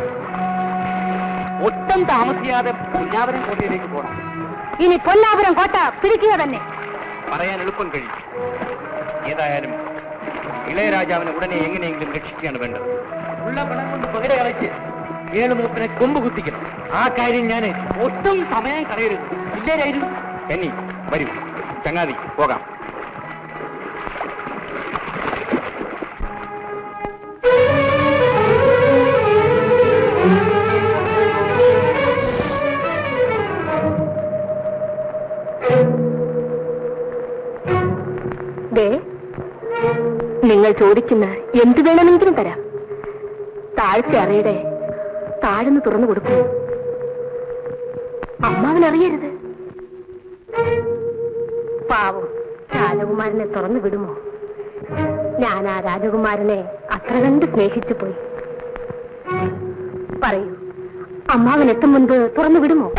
[SPEAKER 6] ഒട്ടും താമസിയാതെ പുല്ലാവരം കോട്ടയിലേക്ക് പോകണം
[SPEAKER 2] ഇനി പൊന്നാപുരം കോട്ട പിടിക്കുക തന്നെ
[SPEAKER 1] പറയാൻ എളുപ്പം കഴിയും ഏതായാലും ഇളയരാജാവിനെ ഉടനെ എങ്ങനെയെങ്കിലും രക്ഷിക്കുകയാണ് വേണ്ടത് ഉള്ള പണം കൊണ്ട് പകരെ കളിച്ച് ഏഴ് മൂപ്പിനെ കൊമ്പ് കുത്തിക്കണം ആ കാര്യം ഞാൻ ഒട്ടും സമയം കളയരുത് ഇല്ലേരായിരുന്നു കന്നി വരൂ ചങ്ങാതി പോകാം
[SPEAKER 2] ദേ നിങ്ങൾ ചോദിക്കുന്ന എന്ത് വേണമെങ്കിലും തരാം താഴത്തെ അറയുടെ താഴ്ന്ന് തുറന്നു കൊടുക്കൂ അമ്മാവൻ അറിയരുത് പാവം രാജകുമാരനെ തുറന്നു വിടുമോ ഞാൻ ആ രാജകുമാരനെ അത്ര കണ്ട് സ്നേഹിച്ചു പോയി പറയൂ അമ്മാവൻ എത്തും മുൻപ് തുറന്നു വിടുമോ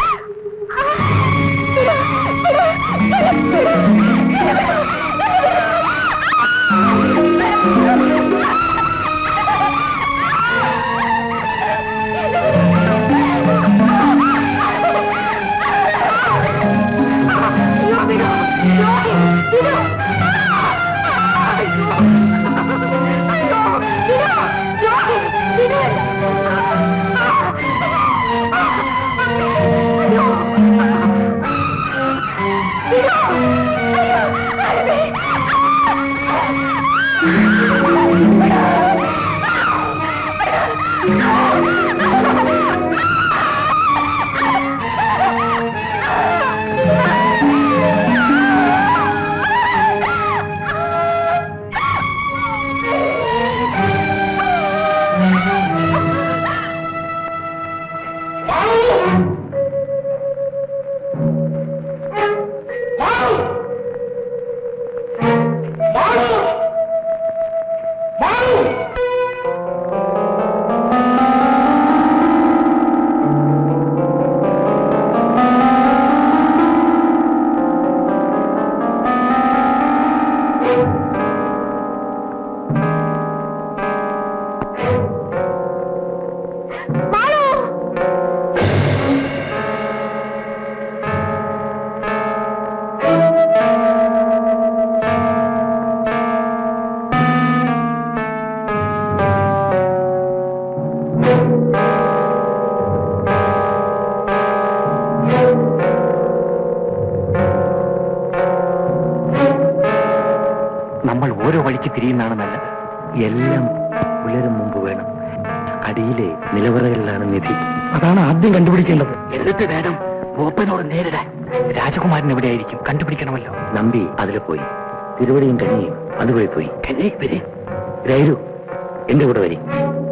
[SPEAKER 8] ആ
[SPEAKER 1] വഴിക്ക് തിരിയുന്നതാണ് നല്ലത് എല്ലാം പുലരും മുമ്പ് വേണം അടിയിലെ നിലവറകളിലാണ് നിധി അതാണ് ആദ്യം കണ്ടുപിടിക്കേണ്ടത് എന്നിട്ട് വേണം മൂപ്പനോട് നേരിടാൻ രാജകുമാരൻ എവിടെയായിരിക്കും കണ്ടുപിടിക്കണമല്ലോ നമ്പി അതിൽ പോയി തിരുവടിയും കഞ്ഞിയും അതുവഴി പോയി കഞ്ഞി വരി രൈരു എന്റെ കൂടെ വരി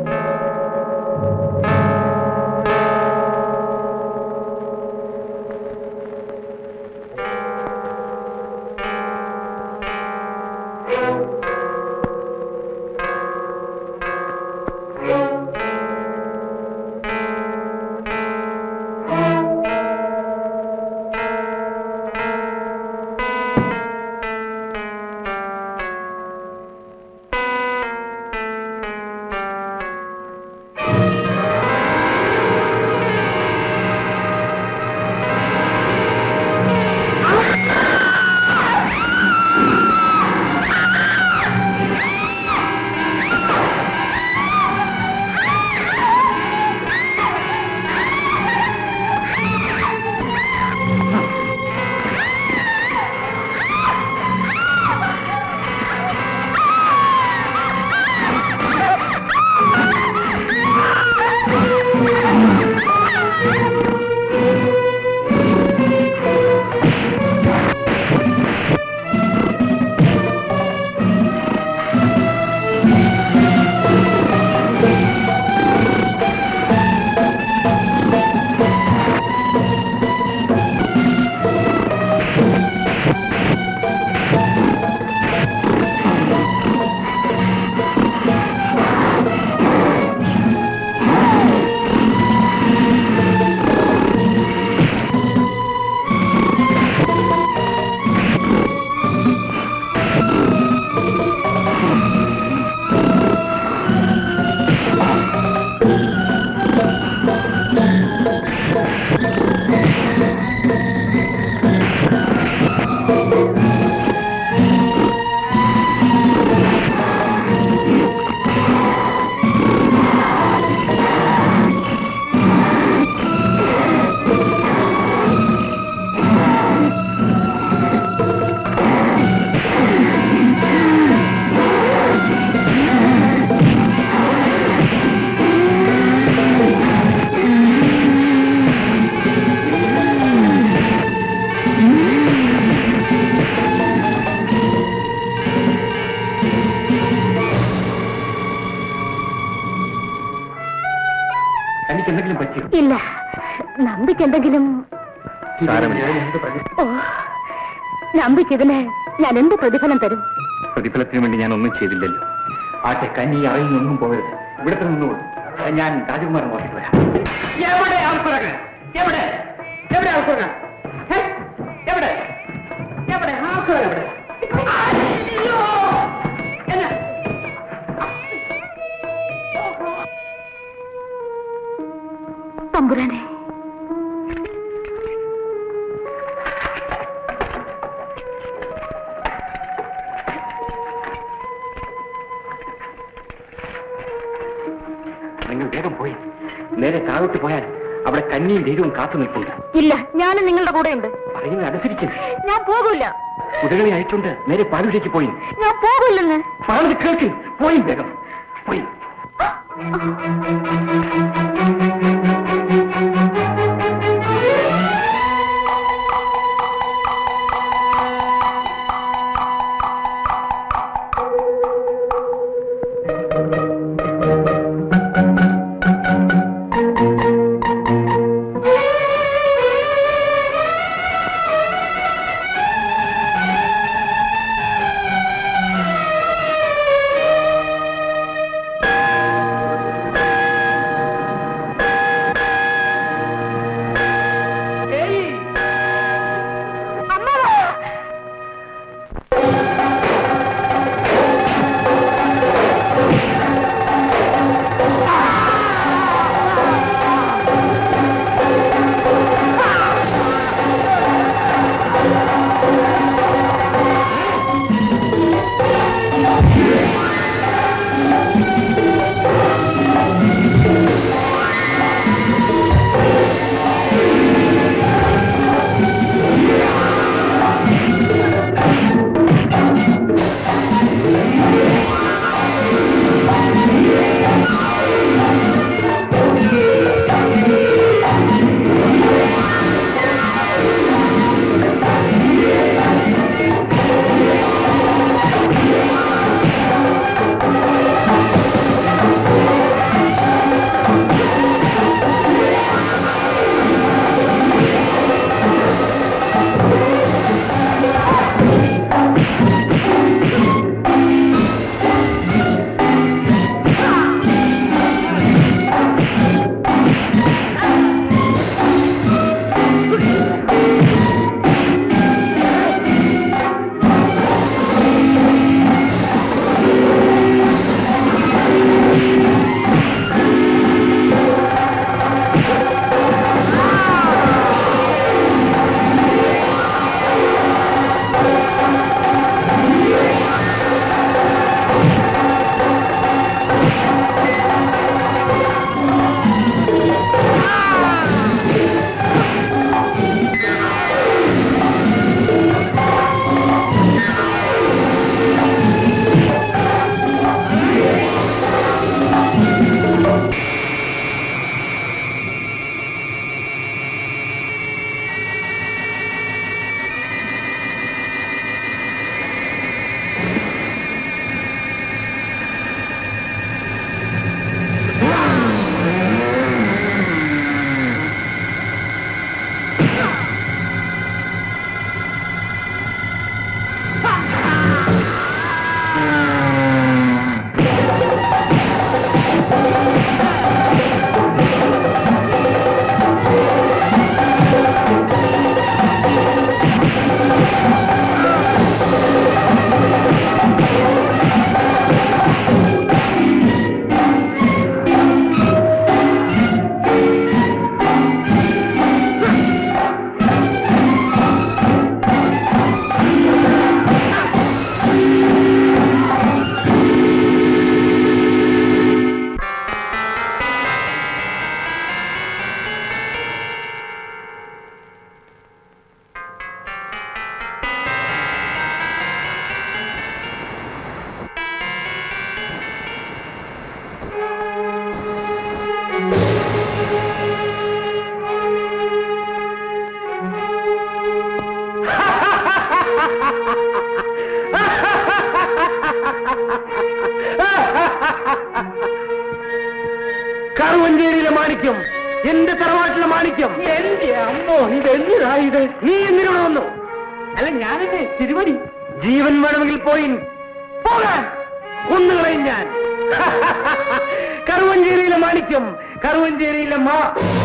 [SPEAKER 1] തനിക്ക് എന്തെങ്കിലും പറ്റിയോ
[SPEAKER 2] ഇല്ല നമ്പിക്ക് എന്തെങ്കിലും ഓ നമ്പിക്ക് ഇതിന് ഞാൻ എന്ത് പ്രതിഫലം തരും
[SPEAKER 1] പ്രതിഫലത്തിന് വേണ്ടി ഞാൻ ഒന്നും ചെയ്തില്ലല്ലോ ആട്ടെ കന്നി അറിയിൽ നിന്നും പോകരുത് ഇവിടത്തെ നിന്നുകൊണ്ട് ഞാൻ രാജകുമാരൻ നോക്കിട്ട് വരാം എവിടെ ആൾക്കുറങ്ങ് എവിടെ എവിടെ ആൾക്കുറങ്ങ എവിടെ എവിടെ ആൾക്കുറങ്ങ എവിടെ അയ്യോ! എന്നാ?
[SPEAKER 2] തമ്പുരാനെ
[SPEAKER 1] നിങ്ങൾ വേഗം പോയി നേരെ താഴോട്ട് പോയാൽ അവിടെ കന്നിയും ധൈര്യവും കാത്തു നിൽപ്പുണ്ട്
[SPEAKER 2] ഇല്ല ഞാനും നിങ്ങളുടെ കൂടെ ഉണ്ട്
[SPEAKER 1] പറയുന്നത് അനുസരിച്ച്
[SPEAKER 2] ഞാൻ പോകൂല
[SPEAKER 1] കുതിരകളെ അയച്ചുകൊണ്ട് നേരെ പാലുവിലേക്ക് പോയി
[SPEAKER 2] ഞാൻ പോകില്ലെന്ന്
[SPEAKER 1] പറഞ്ഞത് കേൾക്ക് പോയി വേഗം പോയി
[SPEAKER 2] ആ
[SPEAKER 1] കറുവഞ്ചേരിയിലെ മാണിക്യം എന്റെ തറവാട്ടിലെ മാണിക്യം
[SPEAKER 6] എന്റെ അമ്മോ ഇത് എന്തിനാ ഇത്
[SPEAKER 1] നീ എന്തിനോട് വന്നു
[SPEAKER 6] അല്ല ഞാനല്ലേ തിരുവടി
[SPEAKER 1] ജീവൻ വേണമെങ്കിൽ പോയി പോകാൻ കൊന്നുകളയും ഞാൻ കറുവഞ്ചേരിയിലെ മാണിക്യം കറുവഞ്ചേരിയിലെ മാ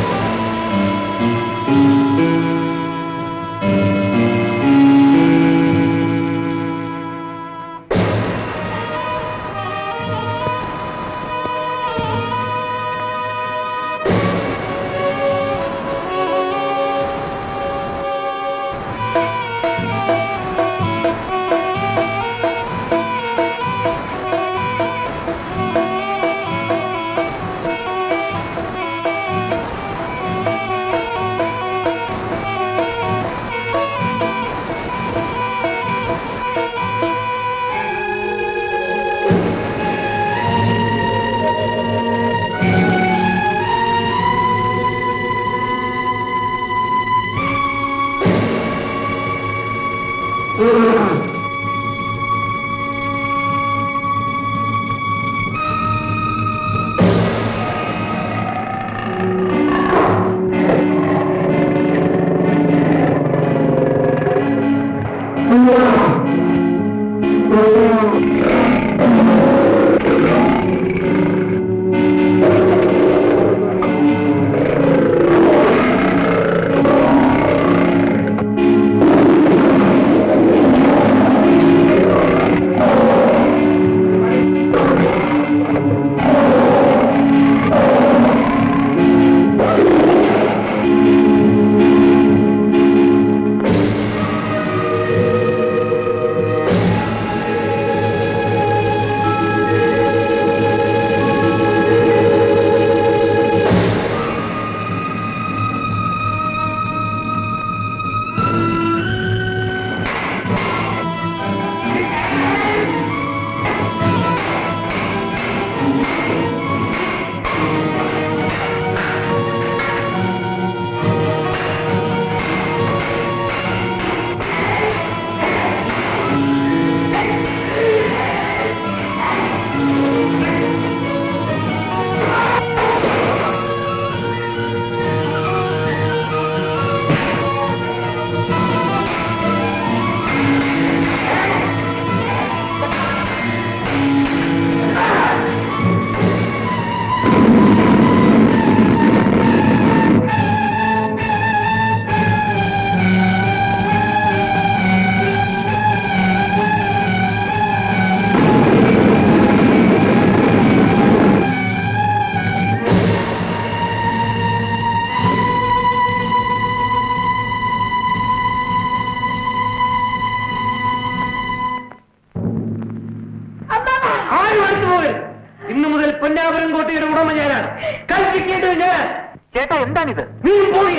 [SPEAKER 1] ആരും അടുത്തു പോകരുത് ഇന്നു മുതൽ പൊന്നാപുരം കോട്ടയുടെ ഉടമ ഞാനാണ് കൽപ്പിക്കേണ്ടത് ഞാൻ
[SPEAKER 6] ചേട്ടാ എന്താണിത്
[SPEAKER 1] നീ പോയി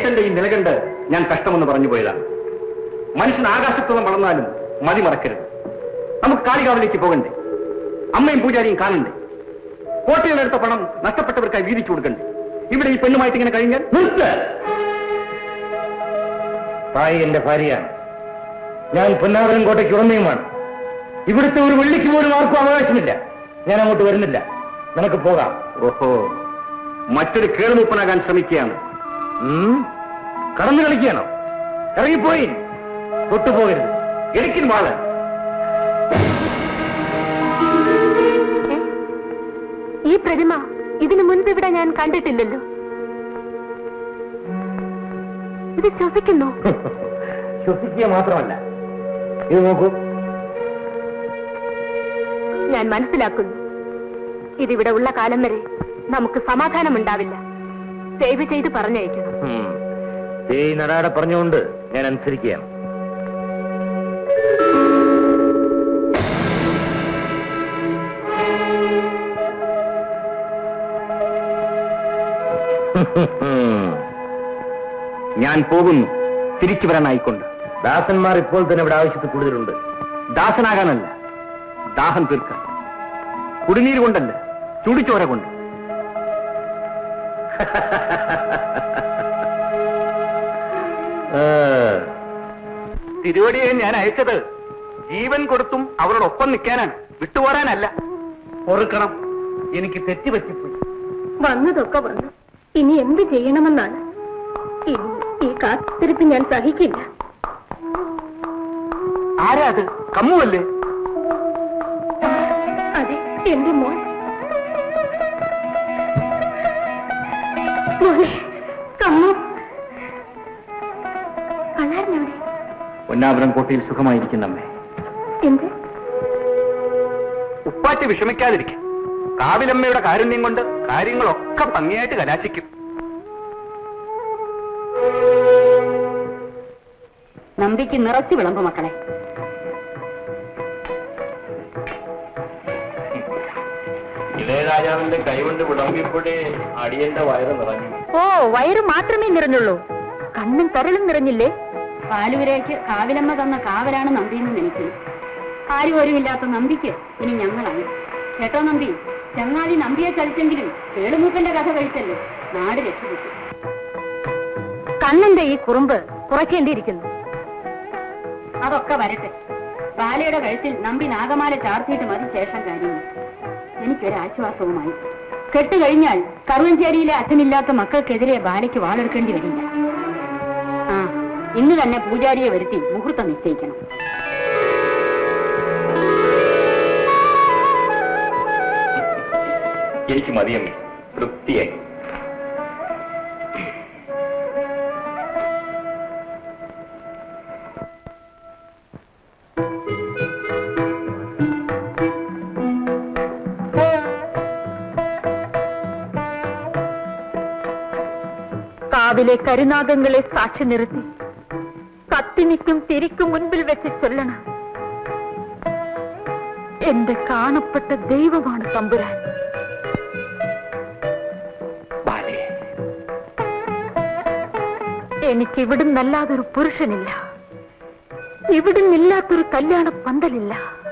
[SPEAKER 1] ഈശ്വരന്റെ ഈ നിലകണ്ട് ഞാൻ കഷ്ടമെന്ന് പറഞ്ഞു പോയതാണ് മനുഷ്യൻ ആകാശത്തോളം വളർന്നാലും മതി മറക്കരുത് നമുക്ക് കാളികാവിലേക്ക് പോകണ്ടേ അമ്മയും പൂജാരിയും കാണണ്ടേ കോട്ടയിലെടുത്ത പണം നഷ്ടപ്പെട്ടവർക്കായി വീതിച്ചു കൊടുക്കണ്ടേ ഇവിടെ ഈ പെണ്ണുമായിട്ട് ഇങ്ങനെ കഴിഞ്ഞാൽ നിർത്ത് തായി എന്റെ ഭാര്യയാണ് ഞാൻ പൊന്നാവരം കോട്ടയ്ക്ക് ഉടമയുമാണ് ഇവിടുത്തെ ഒരു വെള്ളിക്ക് പോലും ആർക്കും അവകാശമില്ല ഞാൻ അങ്ങോട്ട് വരുന്നില്ല നിനക്ക് പോകാം ഓഹോ മറ്റൊരു കേളുമുപ്പനാകാൻ ശ്രമിക്കുകയാണ് ഉം? കടന്നു കളിക്കുകയാണോ ഇറങ്ങിപ്പോയി തൊട്ടുപോകരുത് എനിക്കും വാള്
[SPEAKER 2] ഈ പ്രതിമ ഇതിനു മുൻപ് ഇവിടെ ഞാൻ കണ്ടിട്ടില്ലല്ലോ ഇത് ശ്വസിക്കുന്നു
[SPEAKER 1] ശ്വസിക്കുക മാത്രമല്ല ഇത് നോക്കൂ
[SPEAKER 2] ഞാൻ മനസ്സിലാക്കുന്നു ഇതിവിടെ ഉള്ള കാലം വരെ നമുക്ക് സമാധാനമുണ്ടാവില്ല ദയവ് ചെയ്ത് പറഞ്ഞയക്കണം
[SPEAKER 1] ഈ നടാടെ പറഞ്ഞുകൊണ്ട് ഞാൻ അനുസരിക്കുകയാണ് ഞാൻ പോകുന്നു തിരിച്ചു വരാനായിക്കൊണ്ട് ദാസന്മാർ ഇപ്പോൾ തന്നെ ഇവിടെ ആവശ്യത്തിൽ കൂടുതലുണ്ട് ദാസനാകാനല്ല ദാഹം തീർക്കാൻ കുടിനീര് കൊണ്ടല്ല ചുടിച്ചോര കൊണ്ട് തിരുവടിയെ ഞാൻ അയച്ചത് ജീവൻ കൊടുത്തും അവരോടൊപ്പം നിൽക്കാനാണ് വിട്ടുപോരാനല്ല പൊറുക്കണം എനിക്ക് തെറ്റുപറ്റിപ്പോയി
[SPEAKER 2] വന്നതൊക്കെ വന്നു ഇനി എന്ത് ചെയ്യണമെന്നാണ് ഇനി ഈ കാത്തിരിപ്പ് ഞാൻ സഹിക്കില്ല
[SPEAKER 1] ആരാ അത് കമ്മുവല്ലേ
[SPEAKER 2] അതെ എന്റെ മോൻ മോനെ കമ്മു കള്ളാരനെവിടെ
[SPEAKER 1] പൊന്നാപുരം കോട്ടയിൽ സുഖമായിരിക്കുന്നമ്മേ
[SPEAKER 2] എന്ത്
[SPEAKER 1] ഉപ്പാറ്റി വിഷമിക്കാതിരിക്കും കാവിലമ്മയുടെ കാരുണ്യം കൊണ്ട് കാര്യങ്ങളൊക്കെ ഭംഗിയായിട്ട് കലാശിക്കും
[SPEAKER 2] നമ്പിക്ക് നിറച്ചു വിളമ്പ് മക്കളെ
[SPEAKER 3] ഇളയരാജാവിന്റെ കൈകൊണ്ട് വിളമ്പിയപ്പോഴേ അടിയന്റെ വയറ് നിറഞ്ഞു
[SPEAKER 2] ഓ വയറ് മാത്രമേ നിറഞ്ഞുള്ളൂ കണ്ണും കരളും നിറഞ്ഞില്ലേ പാലൂരേക്ക് കാവിലമ്മ തന്ന കാവലാണ് നമ്പിന്ന് നനയ്ക്കുന്നു ആരും ഒരുമില്ലാത്ത നമ്പിക്ക് ഇനി ഞങ്ങളാണ് കേട്ടോ നമ്പി ചങ്ങാതി നമ്പിയെ ചലിച്ചെങ്കിലും കേളുമൂപ്പന്റെ കഥ കഴിച്ചല്ലോ നാട് രക്ഷപ്പെട്ടു കണ്ണന്റെ ഈ കുറുമ്പ് കുറയ്ക്കേണ്ടിയിരിക്കുന്നു അതൊക്കെ വരട്ടെ ബാലയുടെ കഴുത്തിൽ നമ്പി നാഗമാല ചാർത്തിയിട്ട് മതി ശേഷം കാര്യങ്ങൾ എനിക്കൊരാശ്വാസവുമായി കെട്ടുകഴിഞ്ഞാൽ കറുവഞ്ചേരിയിലെ അച്ഛനില്ലാത്ത മക്കൾക്കെതിരെ ബാലയ്ക്ക് വാളെടുക്കേണ്ടി വരില്ല ആ ഇന്ന് തന്നെ പൂജാരിയെ വരുത്തി മുഹൂർത്തം നിശ്ചയിക്കണം
[SPEAKER 3] എനിക്ക് മതിയമ്മേ തൃപ്തിയായി
[SPEAKER 5] കാവിലെ കരുനാഗങ്ങളെ സാക്ഷി നിർത്തി കത്തിനിക്കും തിരിക്കും മുൻപിൽ വെച്ച് ചൊല്ലണം എന്റെ കാണപ്പെട്ട ദൈവമാണ് തമ്പുരാൻ
[SPEAKER 3] ബാലേ
[SPEAKER 5] എനിക്ക് ഇവിടുന്നല്ലാതൊരു പുരുഷനില്ല ഇവിടുന്നില്ലാത്തൊരു കല്യാണ പന്തലില്ല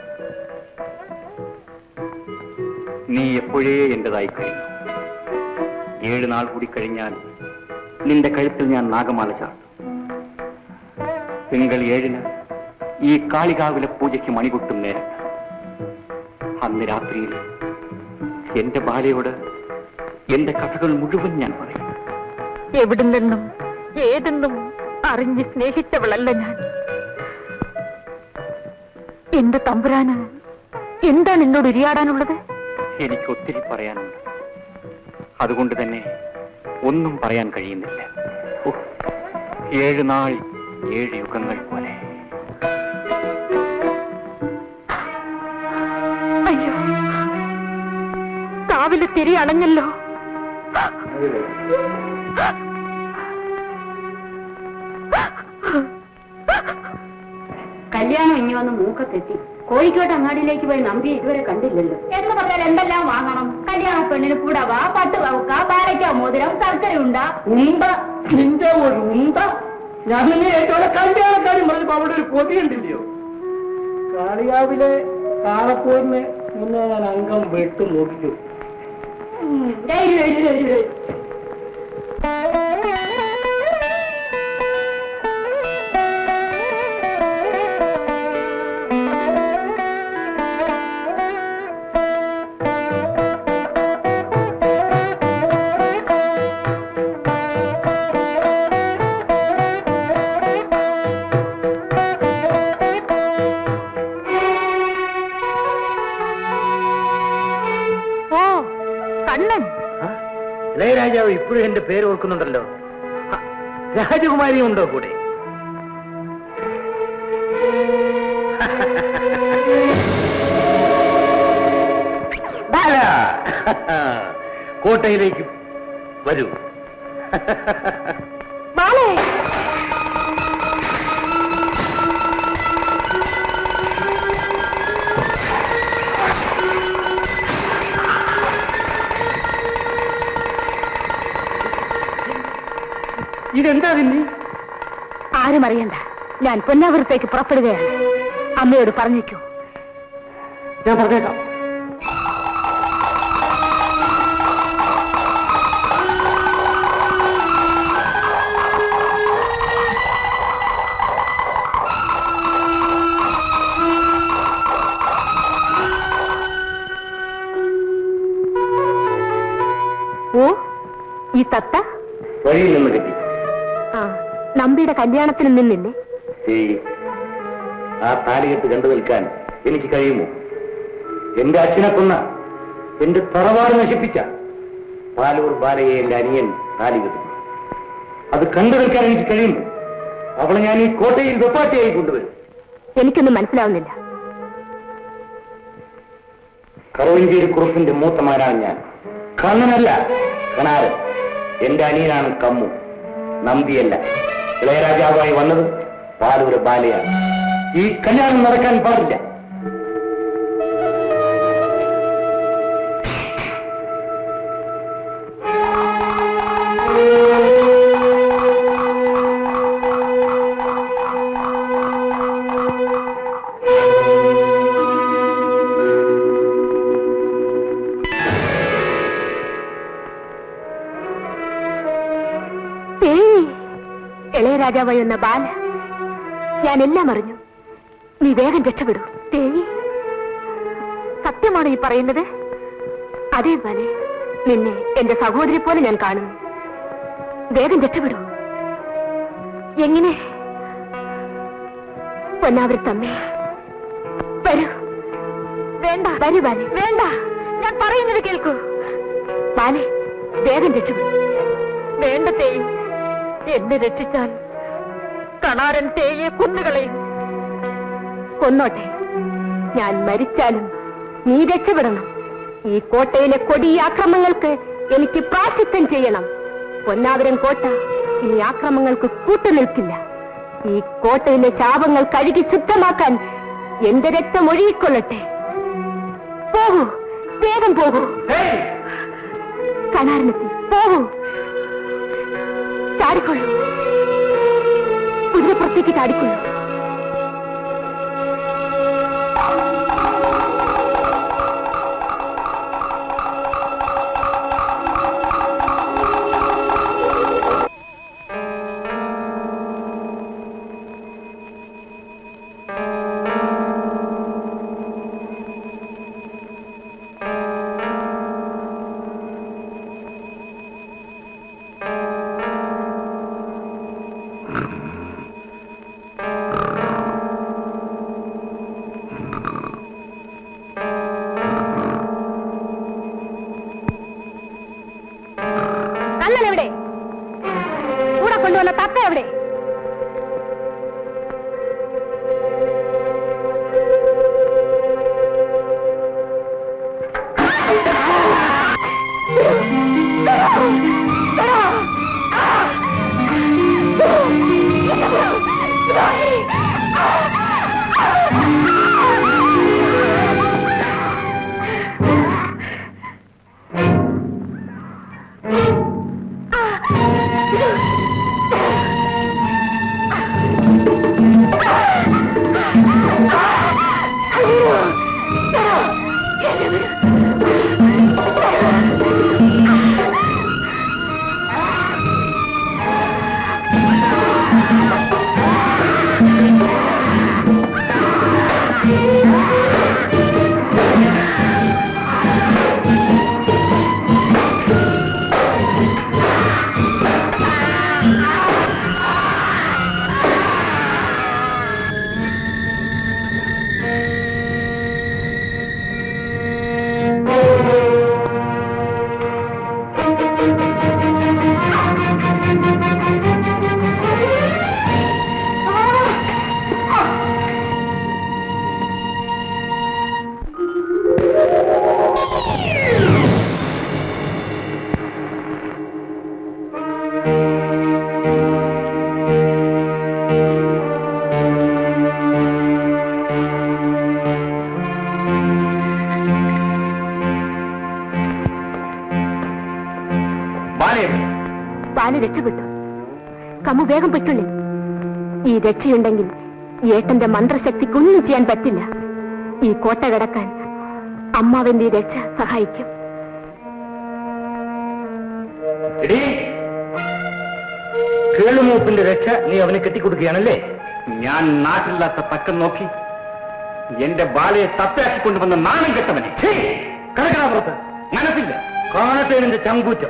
[SPEAKER 1] നീ എപ്പോഴേ എന്റേതായി കഴിഞ്ഞു ഏഴ് നാൾ കൂടി കഴിഞ്ഞാൽ നിന്റെ കഴുത്തിൽ ഞാൻ നാഗമാല ചാർത്തും തിങ്കൾ ഏഴിന് ഈ കാളികാവിലെ പൂജയ്ക്ക് മണികൊട്ടും നേരം അന്ന് രാത്രിയിൽ എന്റെ ബാലയോട് എന്റെ കഥകൾ മുഴുവൻ ഞാൻ പറയും
[SPEAKER 5] എവിടുന്നെന്നും ഏതെന്നും അറിഞ്ഞ് സ്നേഹിച്ചവളല്ല ഞാൻ എന്റെ തമ്പുരാന് എന്താണ് എന്നോട് ഉരിയാടാനുള്ളത്
[SPEAKER 1] എനിക്ക് ഒത്തിരി പറയാനുണ്ട് അതുകൊണ്ട് തന്നെ ഒന്നും പറയാൻ കഴിയുന്നില്ല ഓ, ഏഴ് നാൾ ഏഴ് യുഗങ്ങൾ പോലെ
[SPEAKER 5] അയ്യോ കാവിലെ തിരി അണഞ്ഞല്ലോ
[SPEAKER 2] കല്യാണം ഇനി വന്ന് മൂക്കത്തെത്തി കോഴിക്കോട്ട് അങ്ങാടിയിലേക്ക് പോയി നമ്പി ഇതുവരെ കണ്ടില്ലല്ലോ എന്ന് പറഞ്ഞാൽ എന്തെല്ലാം വാങ്ങണം കല്യാണ പെണ്ണിന് പുടവ പട്ട് കവുക്ക പാലയ്ക്ക മോതിരം ശർക്കര ഉണ്ട
[SPEAKER 6] ഉണ്ട നിന്റെ ഒരു ഉണ്ട ഞാൻ നിന്നെ ഏറ്റവും കല്യാണക്കാരും പറഞ്ഞപ്പോ അവിടെ ഒരു കൊതി ഉണ്ടില്ലയോ കാളിയാവിലെ കാളക്കോരിനെ നിന്നെ ഞാൻ അംഗം വെട്ടു നോക്കിച്ചു
[SPEAKER 2] ഓ കണ്ണൻ
[SPEAKER 1] ഇളയരാജാവ് ഇപ്പോഴും എന്റെ പേര് ഓർക്കുന്നുണ്ടല്ലോ ഹ, രാജകുമാരി ഉണ്ടോ കൂടെ ബാല! കോട്ടയിലേക്ക് വരൂ
[SPEAKER 2] ബാലേ
[SPEAKER 1] ഇതെന്താ പിന്നെ
[SPEAKER 2] ആരും അറിയണ്ട ഞാൻ പൊന്നാപുരത്തേക്ക് പുറപ്പെടുകയാണ് അമ്മയോട് പറഞ്ഞേക്കൂ
[SPEAKER 1] ഞാൻ പറഞ്ഞേക്കാം
[SPEAKER 2] ഓ ഈ തത്ത
[SPEAKER 3] വഴിയിൽ നിന്ന് കിട്ടി
[SPEAKER 2] ആ നമ്പിയുടെ കല്യാണത്തിന് നിന്നില്ലേ
[SPEAKER 3] ഈ ആ താലികെട്ട് കണ്ടു നിൽക്കാൻ എനിക്ക് കഴിയുമോ എന്റെ അച്ഛനെ കൊന്ന എന്റെ തറവാട് നശിപ്പിച്ച പാലൂർ ബാലയെ എന്റെ അനിയൻ താലി കെട്ടുന്നു അത് കണ്ടു നിൽക്കാൻ എനിക്ക് കഴിയുമോ അവളെ ഞാൻ ഈ കോട്ടയിൽ വെപ്പാട്ടിയായി കൊണ്ടുവരും
[SPEAKER 2] എനിക്കൊന്നും മനസ്സിലാവുന്നില്ല
[SPEAKER 3] കറവഞ്ചേരി കുറുപ്പിന്റെ മൂത്തമാരാണ് ഞാൻ കണ്ണനല്ല കണാരൻ എന്റെ അനിയനാണ് കമ്മു നമ്പിയല്ല ഇളയരാജാവായി വന്നത് പാലൂര് ബാലയാണ് ഈ കല്യാണം നടക്കാൻ പാടില്ല
[SPEAKER 2] ഏയ് ഇളയരാജാവായി എന്ന ബാല ഞാൻ എല്ലാം അറിഞ്ഞു നീ വേഗം രക്ഷപ്പെടൂ തേയി സത്യമാണ് ഈ പറയുന്നത് അതേ ബാലെ നിന്നെ എന്റെ സഹോദരി പോലെ ഞാൻ കാണുന്നു വേഗം രക്ഷപ്പെടൂ എങ്ങനെ പൊന്നാവരത്തമ്മേ വരൂ വേണ്ട വരൂ ബാലെ വേണ്ട ഞാൻ പറയുന്നത് കേൾക്കൂ ബാലെ വേഗം രക്ഷപ്പെടൂ വേണ്ട തേയ് എന്നെ രക്ഷിച്ചാൽ കണാരൻ തേയെ കൊന്നുകളയും കൊന്നോട്ടെ ഞാൻ മരിച്ചാലും നീ രക്ഷപ്പെടണം ഈ കോട്ടയിലെ കൊടിയ ആക്രമങ്ങൾക്ക് എനിക്ക് പ്രാശിത്വം ചെയ്യണം പൊന്നാവരം കോട്ട ഇനി ആക്രമങ്ങൾക്ക് കൂട്ടുനിൽക്കില്ല ഈ കോട്ടയിലെ ശാപങ്ങൾ കഴുകി ശുദ്ധമാക്കാൻ എന്റെ രക്തം ഒഴുകിക്കൊള്ളട്ടെ പോകൂ വേഗം പോകൂ കണാരനെത്തി പോകൂ ചാടിക്കൊള്ളൂ കുതിരപ്പുറത്തേക്ക് ചാടിക്കൊള്ളൂ കണ്ണൻ എവിടെ കൂടെ കൊണ്ടുവന്ന തത്ത എവിടെ ആ ബാല രക്ഷപ്പെട്ടു കമ്മു വേഗം പറ്റുള്ളേ ഈ രക്ഷയുണ്ടെങ്കിൽ ഏട്ടന്റെ മന്ത്രശക്തിക്കൊന്നും ചെയ്യാൻ പറ്റില്ല ഈ കോട്ട കിടക്കാൻ അമ്മാവന്റെ ഈ രക്ഷ സഹായിക്കും
[SPEAKER 1] എടീ, കേളുമൂപ്പിന്റെ രക്ഷ നീ അവന് കെട്ടിക്കൊടുക്കുകയാണല്ലേ ഞാൻ നാട്ടില്ലാത്ത തക്കം നോക്കി എന്റെ ബാലയെ തപ്പയാക്കിക്കൊണ്ടുവന്ന നാണം കെട്ടവനെ കടക്കണാപുറത്ത് മനസ്സില്ല കാണട്ടെ നിന്റെ ചങ്കൂറ്റം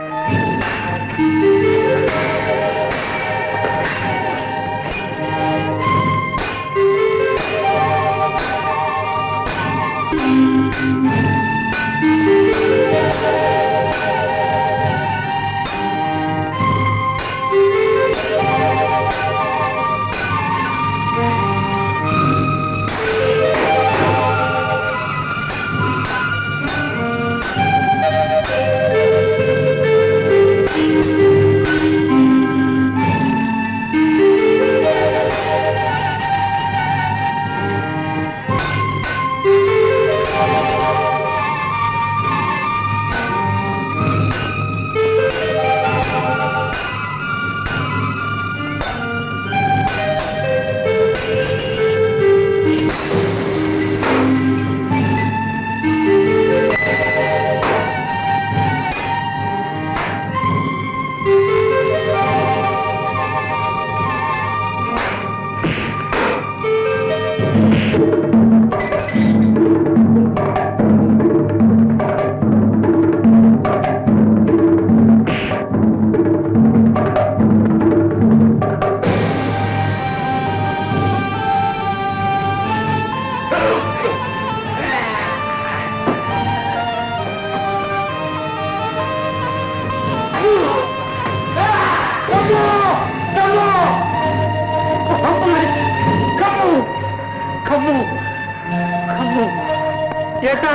[SPEAKER 1] കമ്മു കമ്മു ഏട്ടാ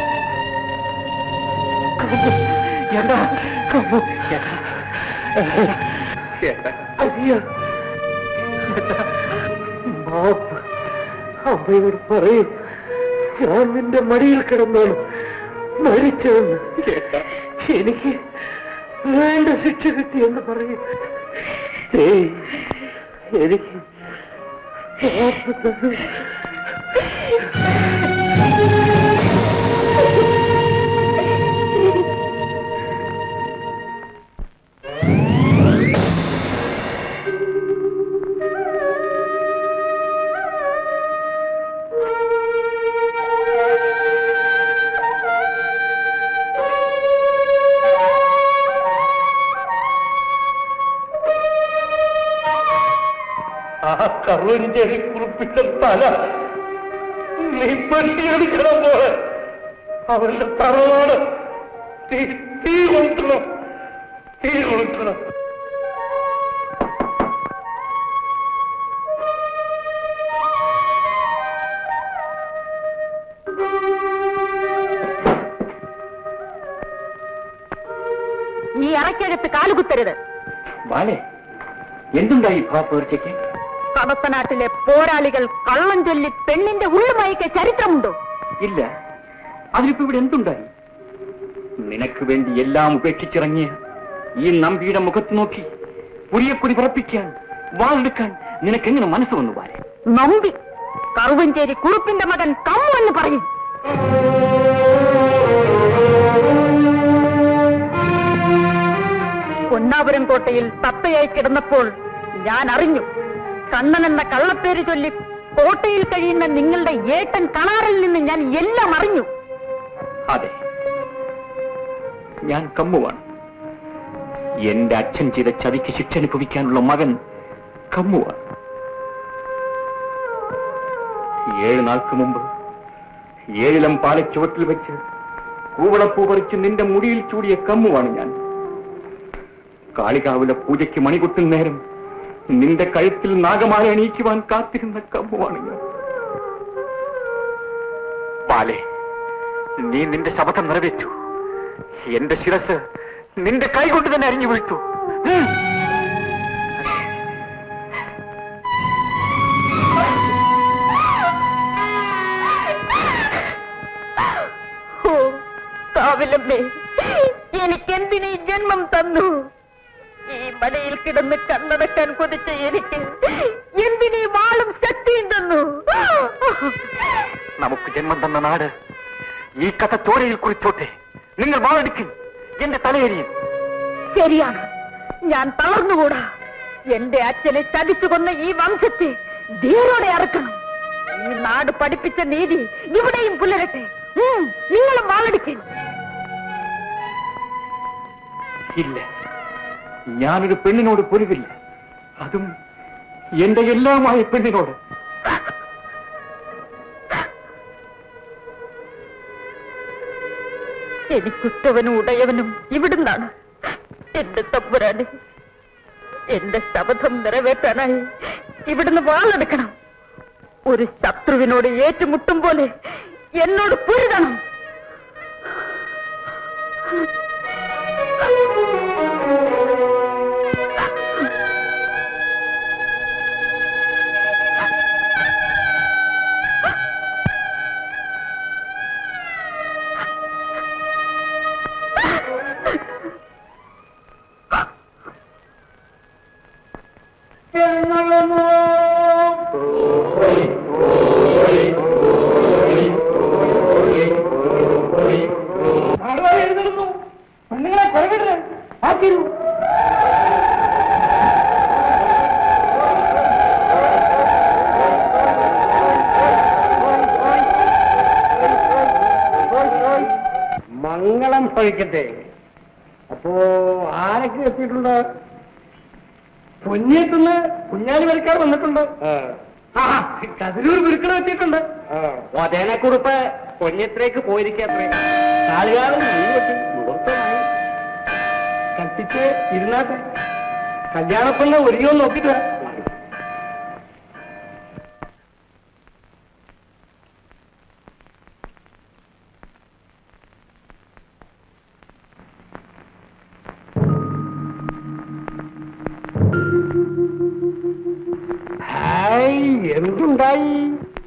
[SPEAKER 1] കമ്മു ഏട്ടാ കമ്മു ഏട്ടാ ഏട്ടാ അയ്യോ ഏട്ടാ മാപ്പ് അമ്മയോട് പറയും ഞാൻ നിന്റെ മടിയിൽ കിടന്നാണ് മരിച്ചതെന്ന് ഏട്ടാ എനിക്ക് വേണ്ട ശിക്ഷ കിട്ടിയെന്ന് പറയും ഏയ് എനിക്ക് മാപ്പ് തരൂ ആ കറുവഞ്ചേരി കുറിപ്പിന്റെ തല നീ പെട്ടിയെടുക്കണം പോലെ അവന്റെ തറവാട് തീ തീ കൊളുത്തണം തീ കൊളുത്തണം
[SPEAKER 5] ഈ അറയ്ക്കകത്ത് കാലുകുത്തരുത്
[SPEAKER 1] ബാലെ എന്തുണ്ടായി ഭാപ്പേർച്ചയ്ക്ക്
[SPEAKER 5] കടത്തനാട്ടിലെ പോരാളികൾ കള്ളം ചൊല്ലി പെണ്ണിന്റെ ഉള്ളുമയക്ക് ചരിത്രമുണ്ടോ
[SPEAKER 1] ഇല്ല അതിനിപ്പോ ഇവിടെ എന്തുണ്ടായി നിനക്ക് വേണ്ടി എല്ലാം ഉപേക്ഷിച്ചിറങ്ങിയ ഈ നമ്പിയുടെ മുഖത്ത് നോക്കി പുരിയക്കൊടി പറപ്പിക്കാൻ വാളെടുക്കാൻ നിനക്കെങ്ങനെ മനസ്സ് വന്നു ബാലെ
[SPEAKER 5] നമ്പി കറുവഞ്ചേരി കുറുപ്പിന്റെ മകൻ കമ്മു എന്ന് പറയും പൊന്നാപുരം കോട്ടയിൽ തത്തയായി കിടന്നപ്പോൾ ഞാൻ അറിഞ്ഞു കണ്ണൻ എന്ന കള്ളപ്പേര് ചൊല്ലി കോട്ടയിൽ കഴിയുന്ന നിങ്ങളുടെ ഏട്ടൻ കണാറിൽ നിന്ന് ഞാൻ എല്ലാം അറിഞ്ഞു
[SPEAKER 1] അതെ ഞാൻ കമ്മുവാണ് എന്റെ അച്ഛൻ ചെയ്ത ചതിക്ക് ശിക്ഷ അനുഭവിക്കാനുള്ള മകൻ കമ്മുവാണ് ഏഴ് നാൾക്ക് മുമ്പ് ഏഴിലം പാലച്ചുവട്ടിൽ വെച്ച് കൂവളപ്പൂ പറിച്ച് നിന്റെ മുടിയിൽ ചൂടിയ കമ്മുവാണ് ഞാൻ കാളികാവിലെ പൂജയ്ക്ക് മണികൊട്ടും നേരം നിന്റെ കഴുത്തിൽ നാഗമാല അണിയിക്കുവാൻ കാത്തിരുന്ന കമ്മുവാണ് ഞാൻ പാലേ നീ നിന്റെ ശപഥം നിറവേറ്റു എന്റെ ശിരസ് നിന്റെ കൈകൊണ്ട് തന്നെ അരിഞ്ഞു വീഴ്ത്തു ഉം.
[SPEAKER 5] ഓ കാവിലമ്മേ എനിക്കെന്തിനീ ജന്മം തന്നു ഈ മടയിൽ കിടന്ന് കണ്ണടക്കാൻ കൊതിച്ച എനിക്ക് എന്തിനീ വാളും ശക്തിയും തന്നു
[SPEAKER 1] നമുക്ക് ജന്മം തന്ന നാട് ഈ കഥ ചോരയിൽ കുറിച്ചോട്ടെ നിങ്ങൾ വാളടിക്കും എന്റെ തലയെരിയും
[SPEAKER 5] ശരിയാണ് ഞാൻ തളർന്നുകൂടാ എന്റെ അച്ഛനെ ചതിച്ചു കൊന്ന ഈ വംശത്തെ ധീരോടെ അറക്കണം ഈ നാട് പഠിപ്പിച്ച നീതി ഇവിടെയും പുലരട്ടെ ഉം, നിങ്ങളും വാളടിക്കും
[SPEAKER 1] ഇല്ല ഞാനൊരു പെണ്ണിനോട് പൊരുവില്ല അതും എന്റെ എല്ലാമായ പെണ്ണിനോട്
[SPEAKER 5] എനിക്കുറ്റവനും ഉടയവനും ഇവിടുന്നാണ് എന്റെ തമ്പുരാന് എന്റെ ശപഥം നിറവേറ്റാനായി ഇവിടുന്ന് വാളെടുക്കണം ഒരു ശത്രുവിനോട് ഏറ്റുമുട്ടും പോലെ എന്നോട് പൊരുതണം
[SPEAKER 6] എഴുതുന്നു പെണ്ണുങ്ങളെ കുറവിടരുത് ആക്കിരു മംഗളം ഭവിക്കട്ടെ അപ്പോ ആരൊക്കെ എത്തിയിട്ടുണ്ട് പൊന്നിയെത്തുന്ന് കുഞ്ഞാലി വരക്കാർ വന്നിട്ടുണ്ട് ആ കതിരൂർ ഗുരുക്കൾ എത്തിയിട്ടുണ്ട്
[SPEAKER 1] അതേനെക്കുറിപ്പ് പൊന്നിയത്രേക്ക് പോയിരിക്കത്രേ
[SPEAKER 6] കാലുകാലം മുഴുവൻ മുഹൂർത്തമായി കത്തിച്ച് ഇരുന്നാട്ടെ കല്യാണപ്പെണ്ണ് ഒരുങ്ങോ നോക്കിട്ട് വാ. ഹായ് എന്തുണ്ടായി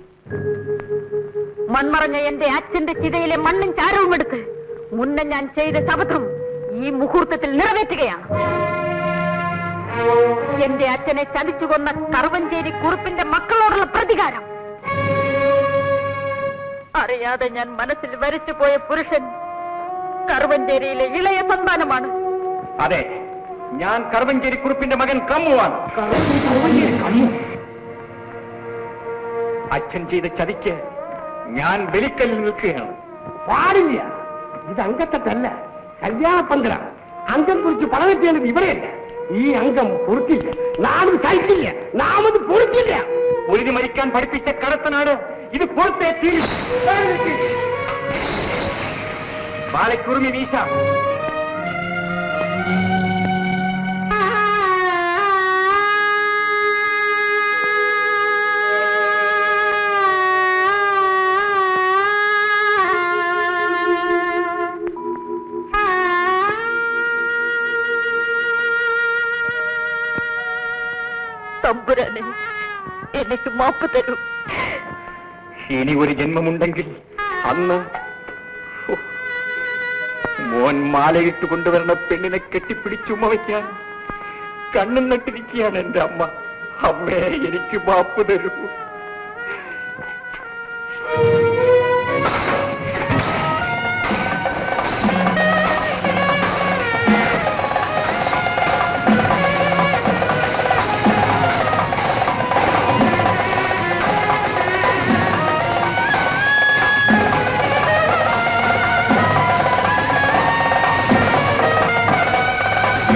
[SPEAKER 5] മൺമറഞ്ഞ എന്റെ അച്ഛന്റെ ചിതയിലെ മണ്ണും ചാരവും എടുത്ത് മുന്നേ ഞാൻ ചെയ്ത ശപഥം ഈ മുഹൂർത്തത്തിൽ നിറവേറ്റുകയാണ് എന്റെ അച്ഛനെ ചതിച്ചു കൊന്ന കറുവഞ്ചേരി കുറുപ്പിന്റെ മക്കളോടുള്ള പ്രതികാരം അറിയാതെ ഞാൻ മനസ്സിൽ വരച്ചു പോയ പുരുഷൻ കറുവഞ്ചേരിയിലെ ഇളയ സന്താനമാണ്
[SPEAKER 1] അതെ ഞാൻ കറുവഞ്ചേരി കുറുപ്പിന്റെ മകൻ കമ്മുവാണ് അച്ഛൻ ചെയ്ത ചതിക്ക് ഞാൻ ബലിക്കല്ലിൽ നിൽക്കുകയാണ്
[SPEAKER 6] പാടില്ല ഇത് അങ്കത്തട്ടല്ല കല്യാണപ്പന്തലാണ് അംഗം കുറിച്ച് പണം ചെയ്യേണ്ടത് ഇവിടെയല്ല ഈ അംഗം പൊറുക്കില്ല നാടും സഹിക്കില്ല നാം അത് പൊറുക്കില്ല
[SPEAKER 1] ഉഴുതി മരിക്കാൻ പഠിപ്പിച്ച കടത്തനാട് ഇത് പുറത്തെ തീരും ബാലക്കുറുമി വീശ
[SPEAKER 5] തമ്പുരാനെ എനിക്ക് മാപ്പ് തരൂ
[SPEAKER 1] ഇനി ഒരു ജന്മമുണ്ടെങ്കിൽ അന്ന് ഹോ, മോൻ മാലയിട്ട് കൊണ്ടുവരുന്ന പെണ്ണിനെ കെട്ടിപ്പിടിച്ചുമ്മ വയ്ക്കാൻ കണ്ണും നട്ടിരിക്കുകയാണ് എന്റെ അമ്മ അമ്മേ എനിക്ക് മാപ്പ് തരൂ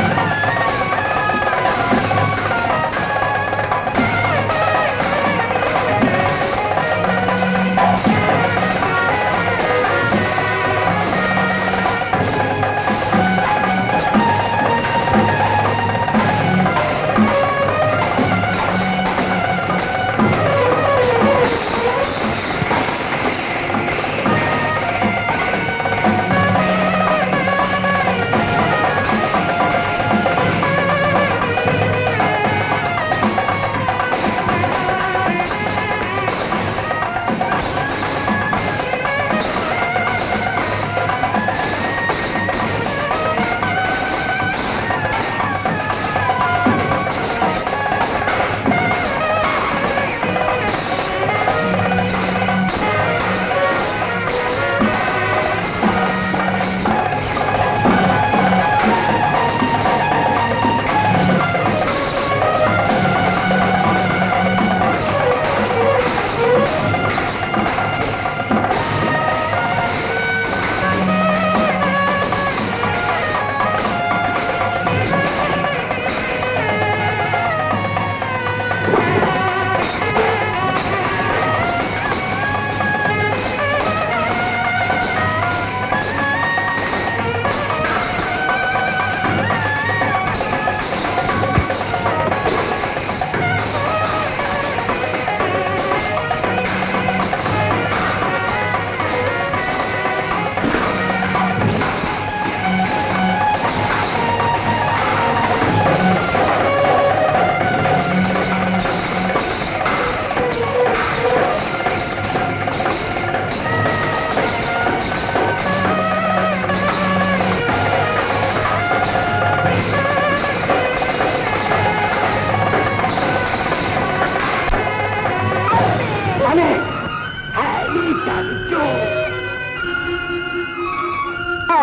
[SPEAKER 5] ആ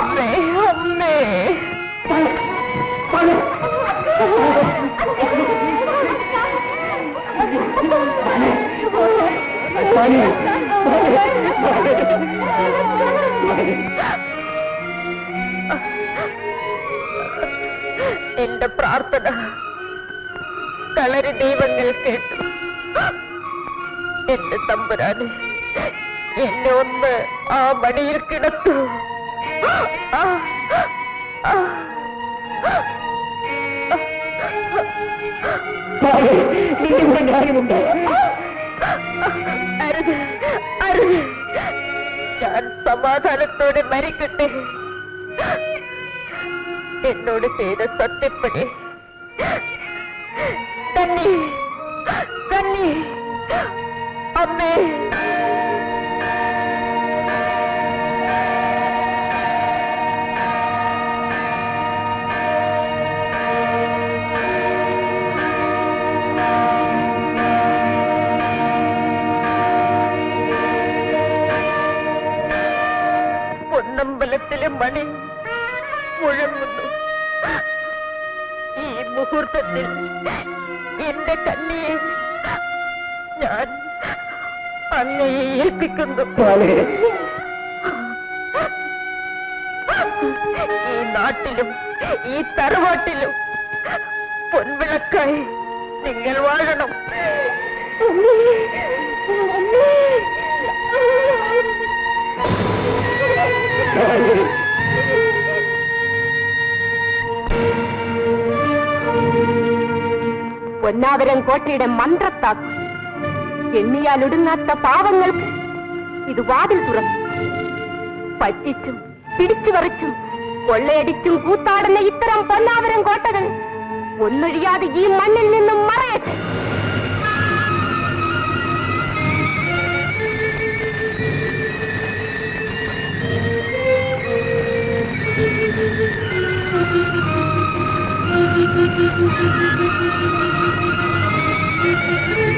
[SPEAKER 5] അമ്മേ അമ്മേ എന്റെ പ്രാർത്ഥന കളരി ദൈവങ്ങൾ കേട്ടു എന്റെ തമ്പുരാനെ എന്നെ ഒന്ന് ആ മടിയിൽ കിടത്തു ആ, ആ, അരുത് അരുത് ഞാൻ സമാധാനത്തോടെ മരിക്കട്ടെ എന്നോട് ചെയ്ത സത്യപ്പടി കണ്ണി കണ്ണി അമ്മേ പൊന്നമ്പലത്തിലെ മണി മുഴങ്ങുന്നു ഈ മുഹൂർത്തത്തിൽ എന്റെ കണ്ണിയെ ഞാൻ അങ്ങയെ ഏൽപ്പിക്കുന്നു ഈ നാട്ടിലും ഈ തറവാട്ടിലും പൊൻവിളക്കായി നിങ്ങൾ വാഴണം
[SPEAKER 2] പൊന്നാവരം കോട്ടയുടെ മന്ത്രത്താക്കു എണ്ണിയാൽ ഒടുങ്ങാത്ത പാവങ്ങൾക്ക് ഇത് വാതിൽ തുറന്നു പറ്റിച്ചും പിടിച്ചു പറിച്ചും കൊള്ളയടിച്ചും കൂത്താടുന്ന ഇത്തരം പൊന്നാവരം കോട്ടകൾ ഒന്നൊഴിയാതെ ഈ മണ്ണിൽ നിന്നും മറയട്ടെ
[SPEAKER 5] Thank you.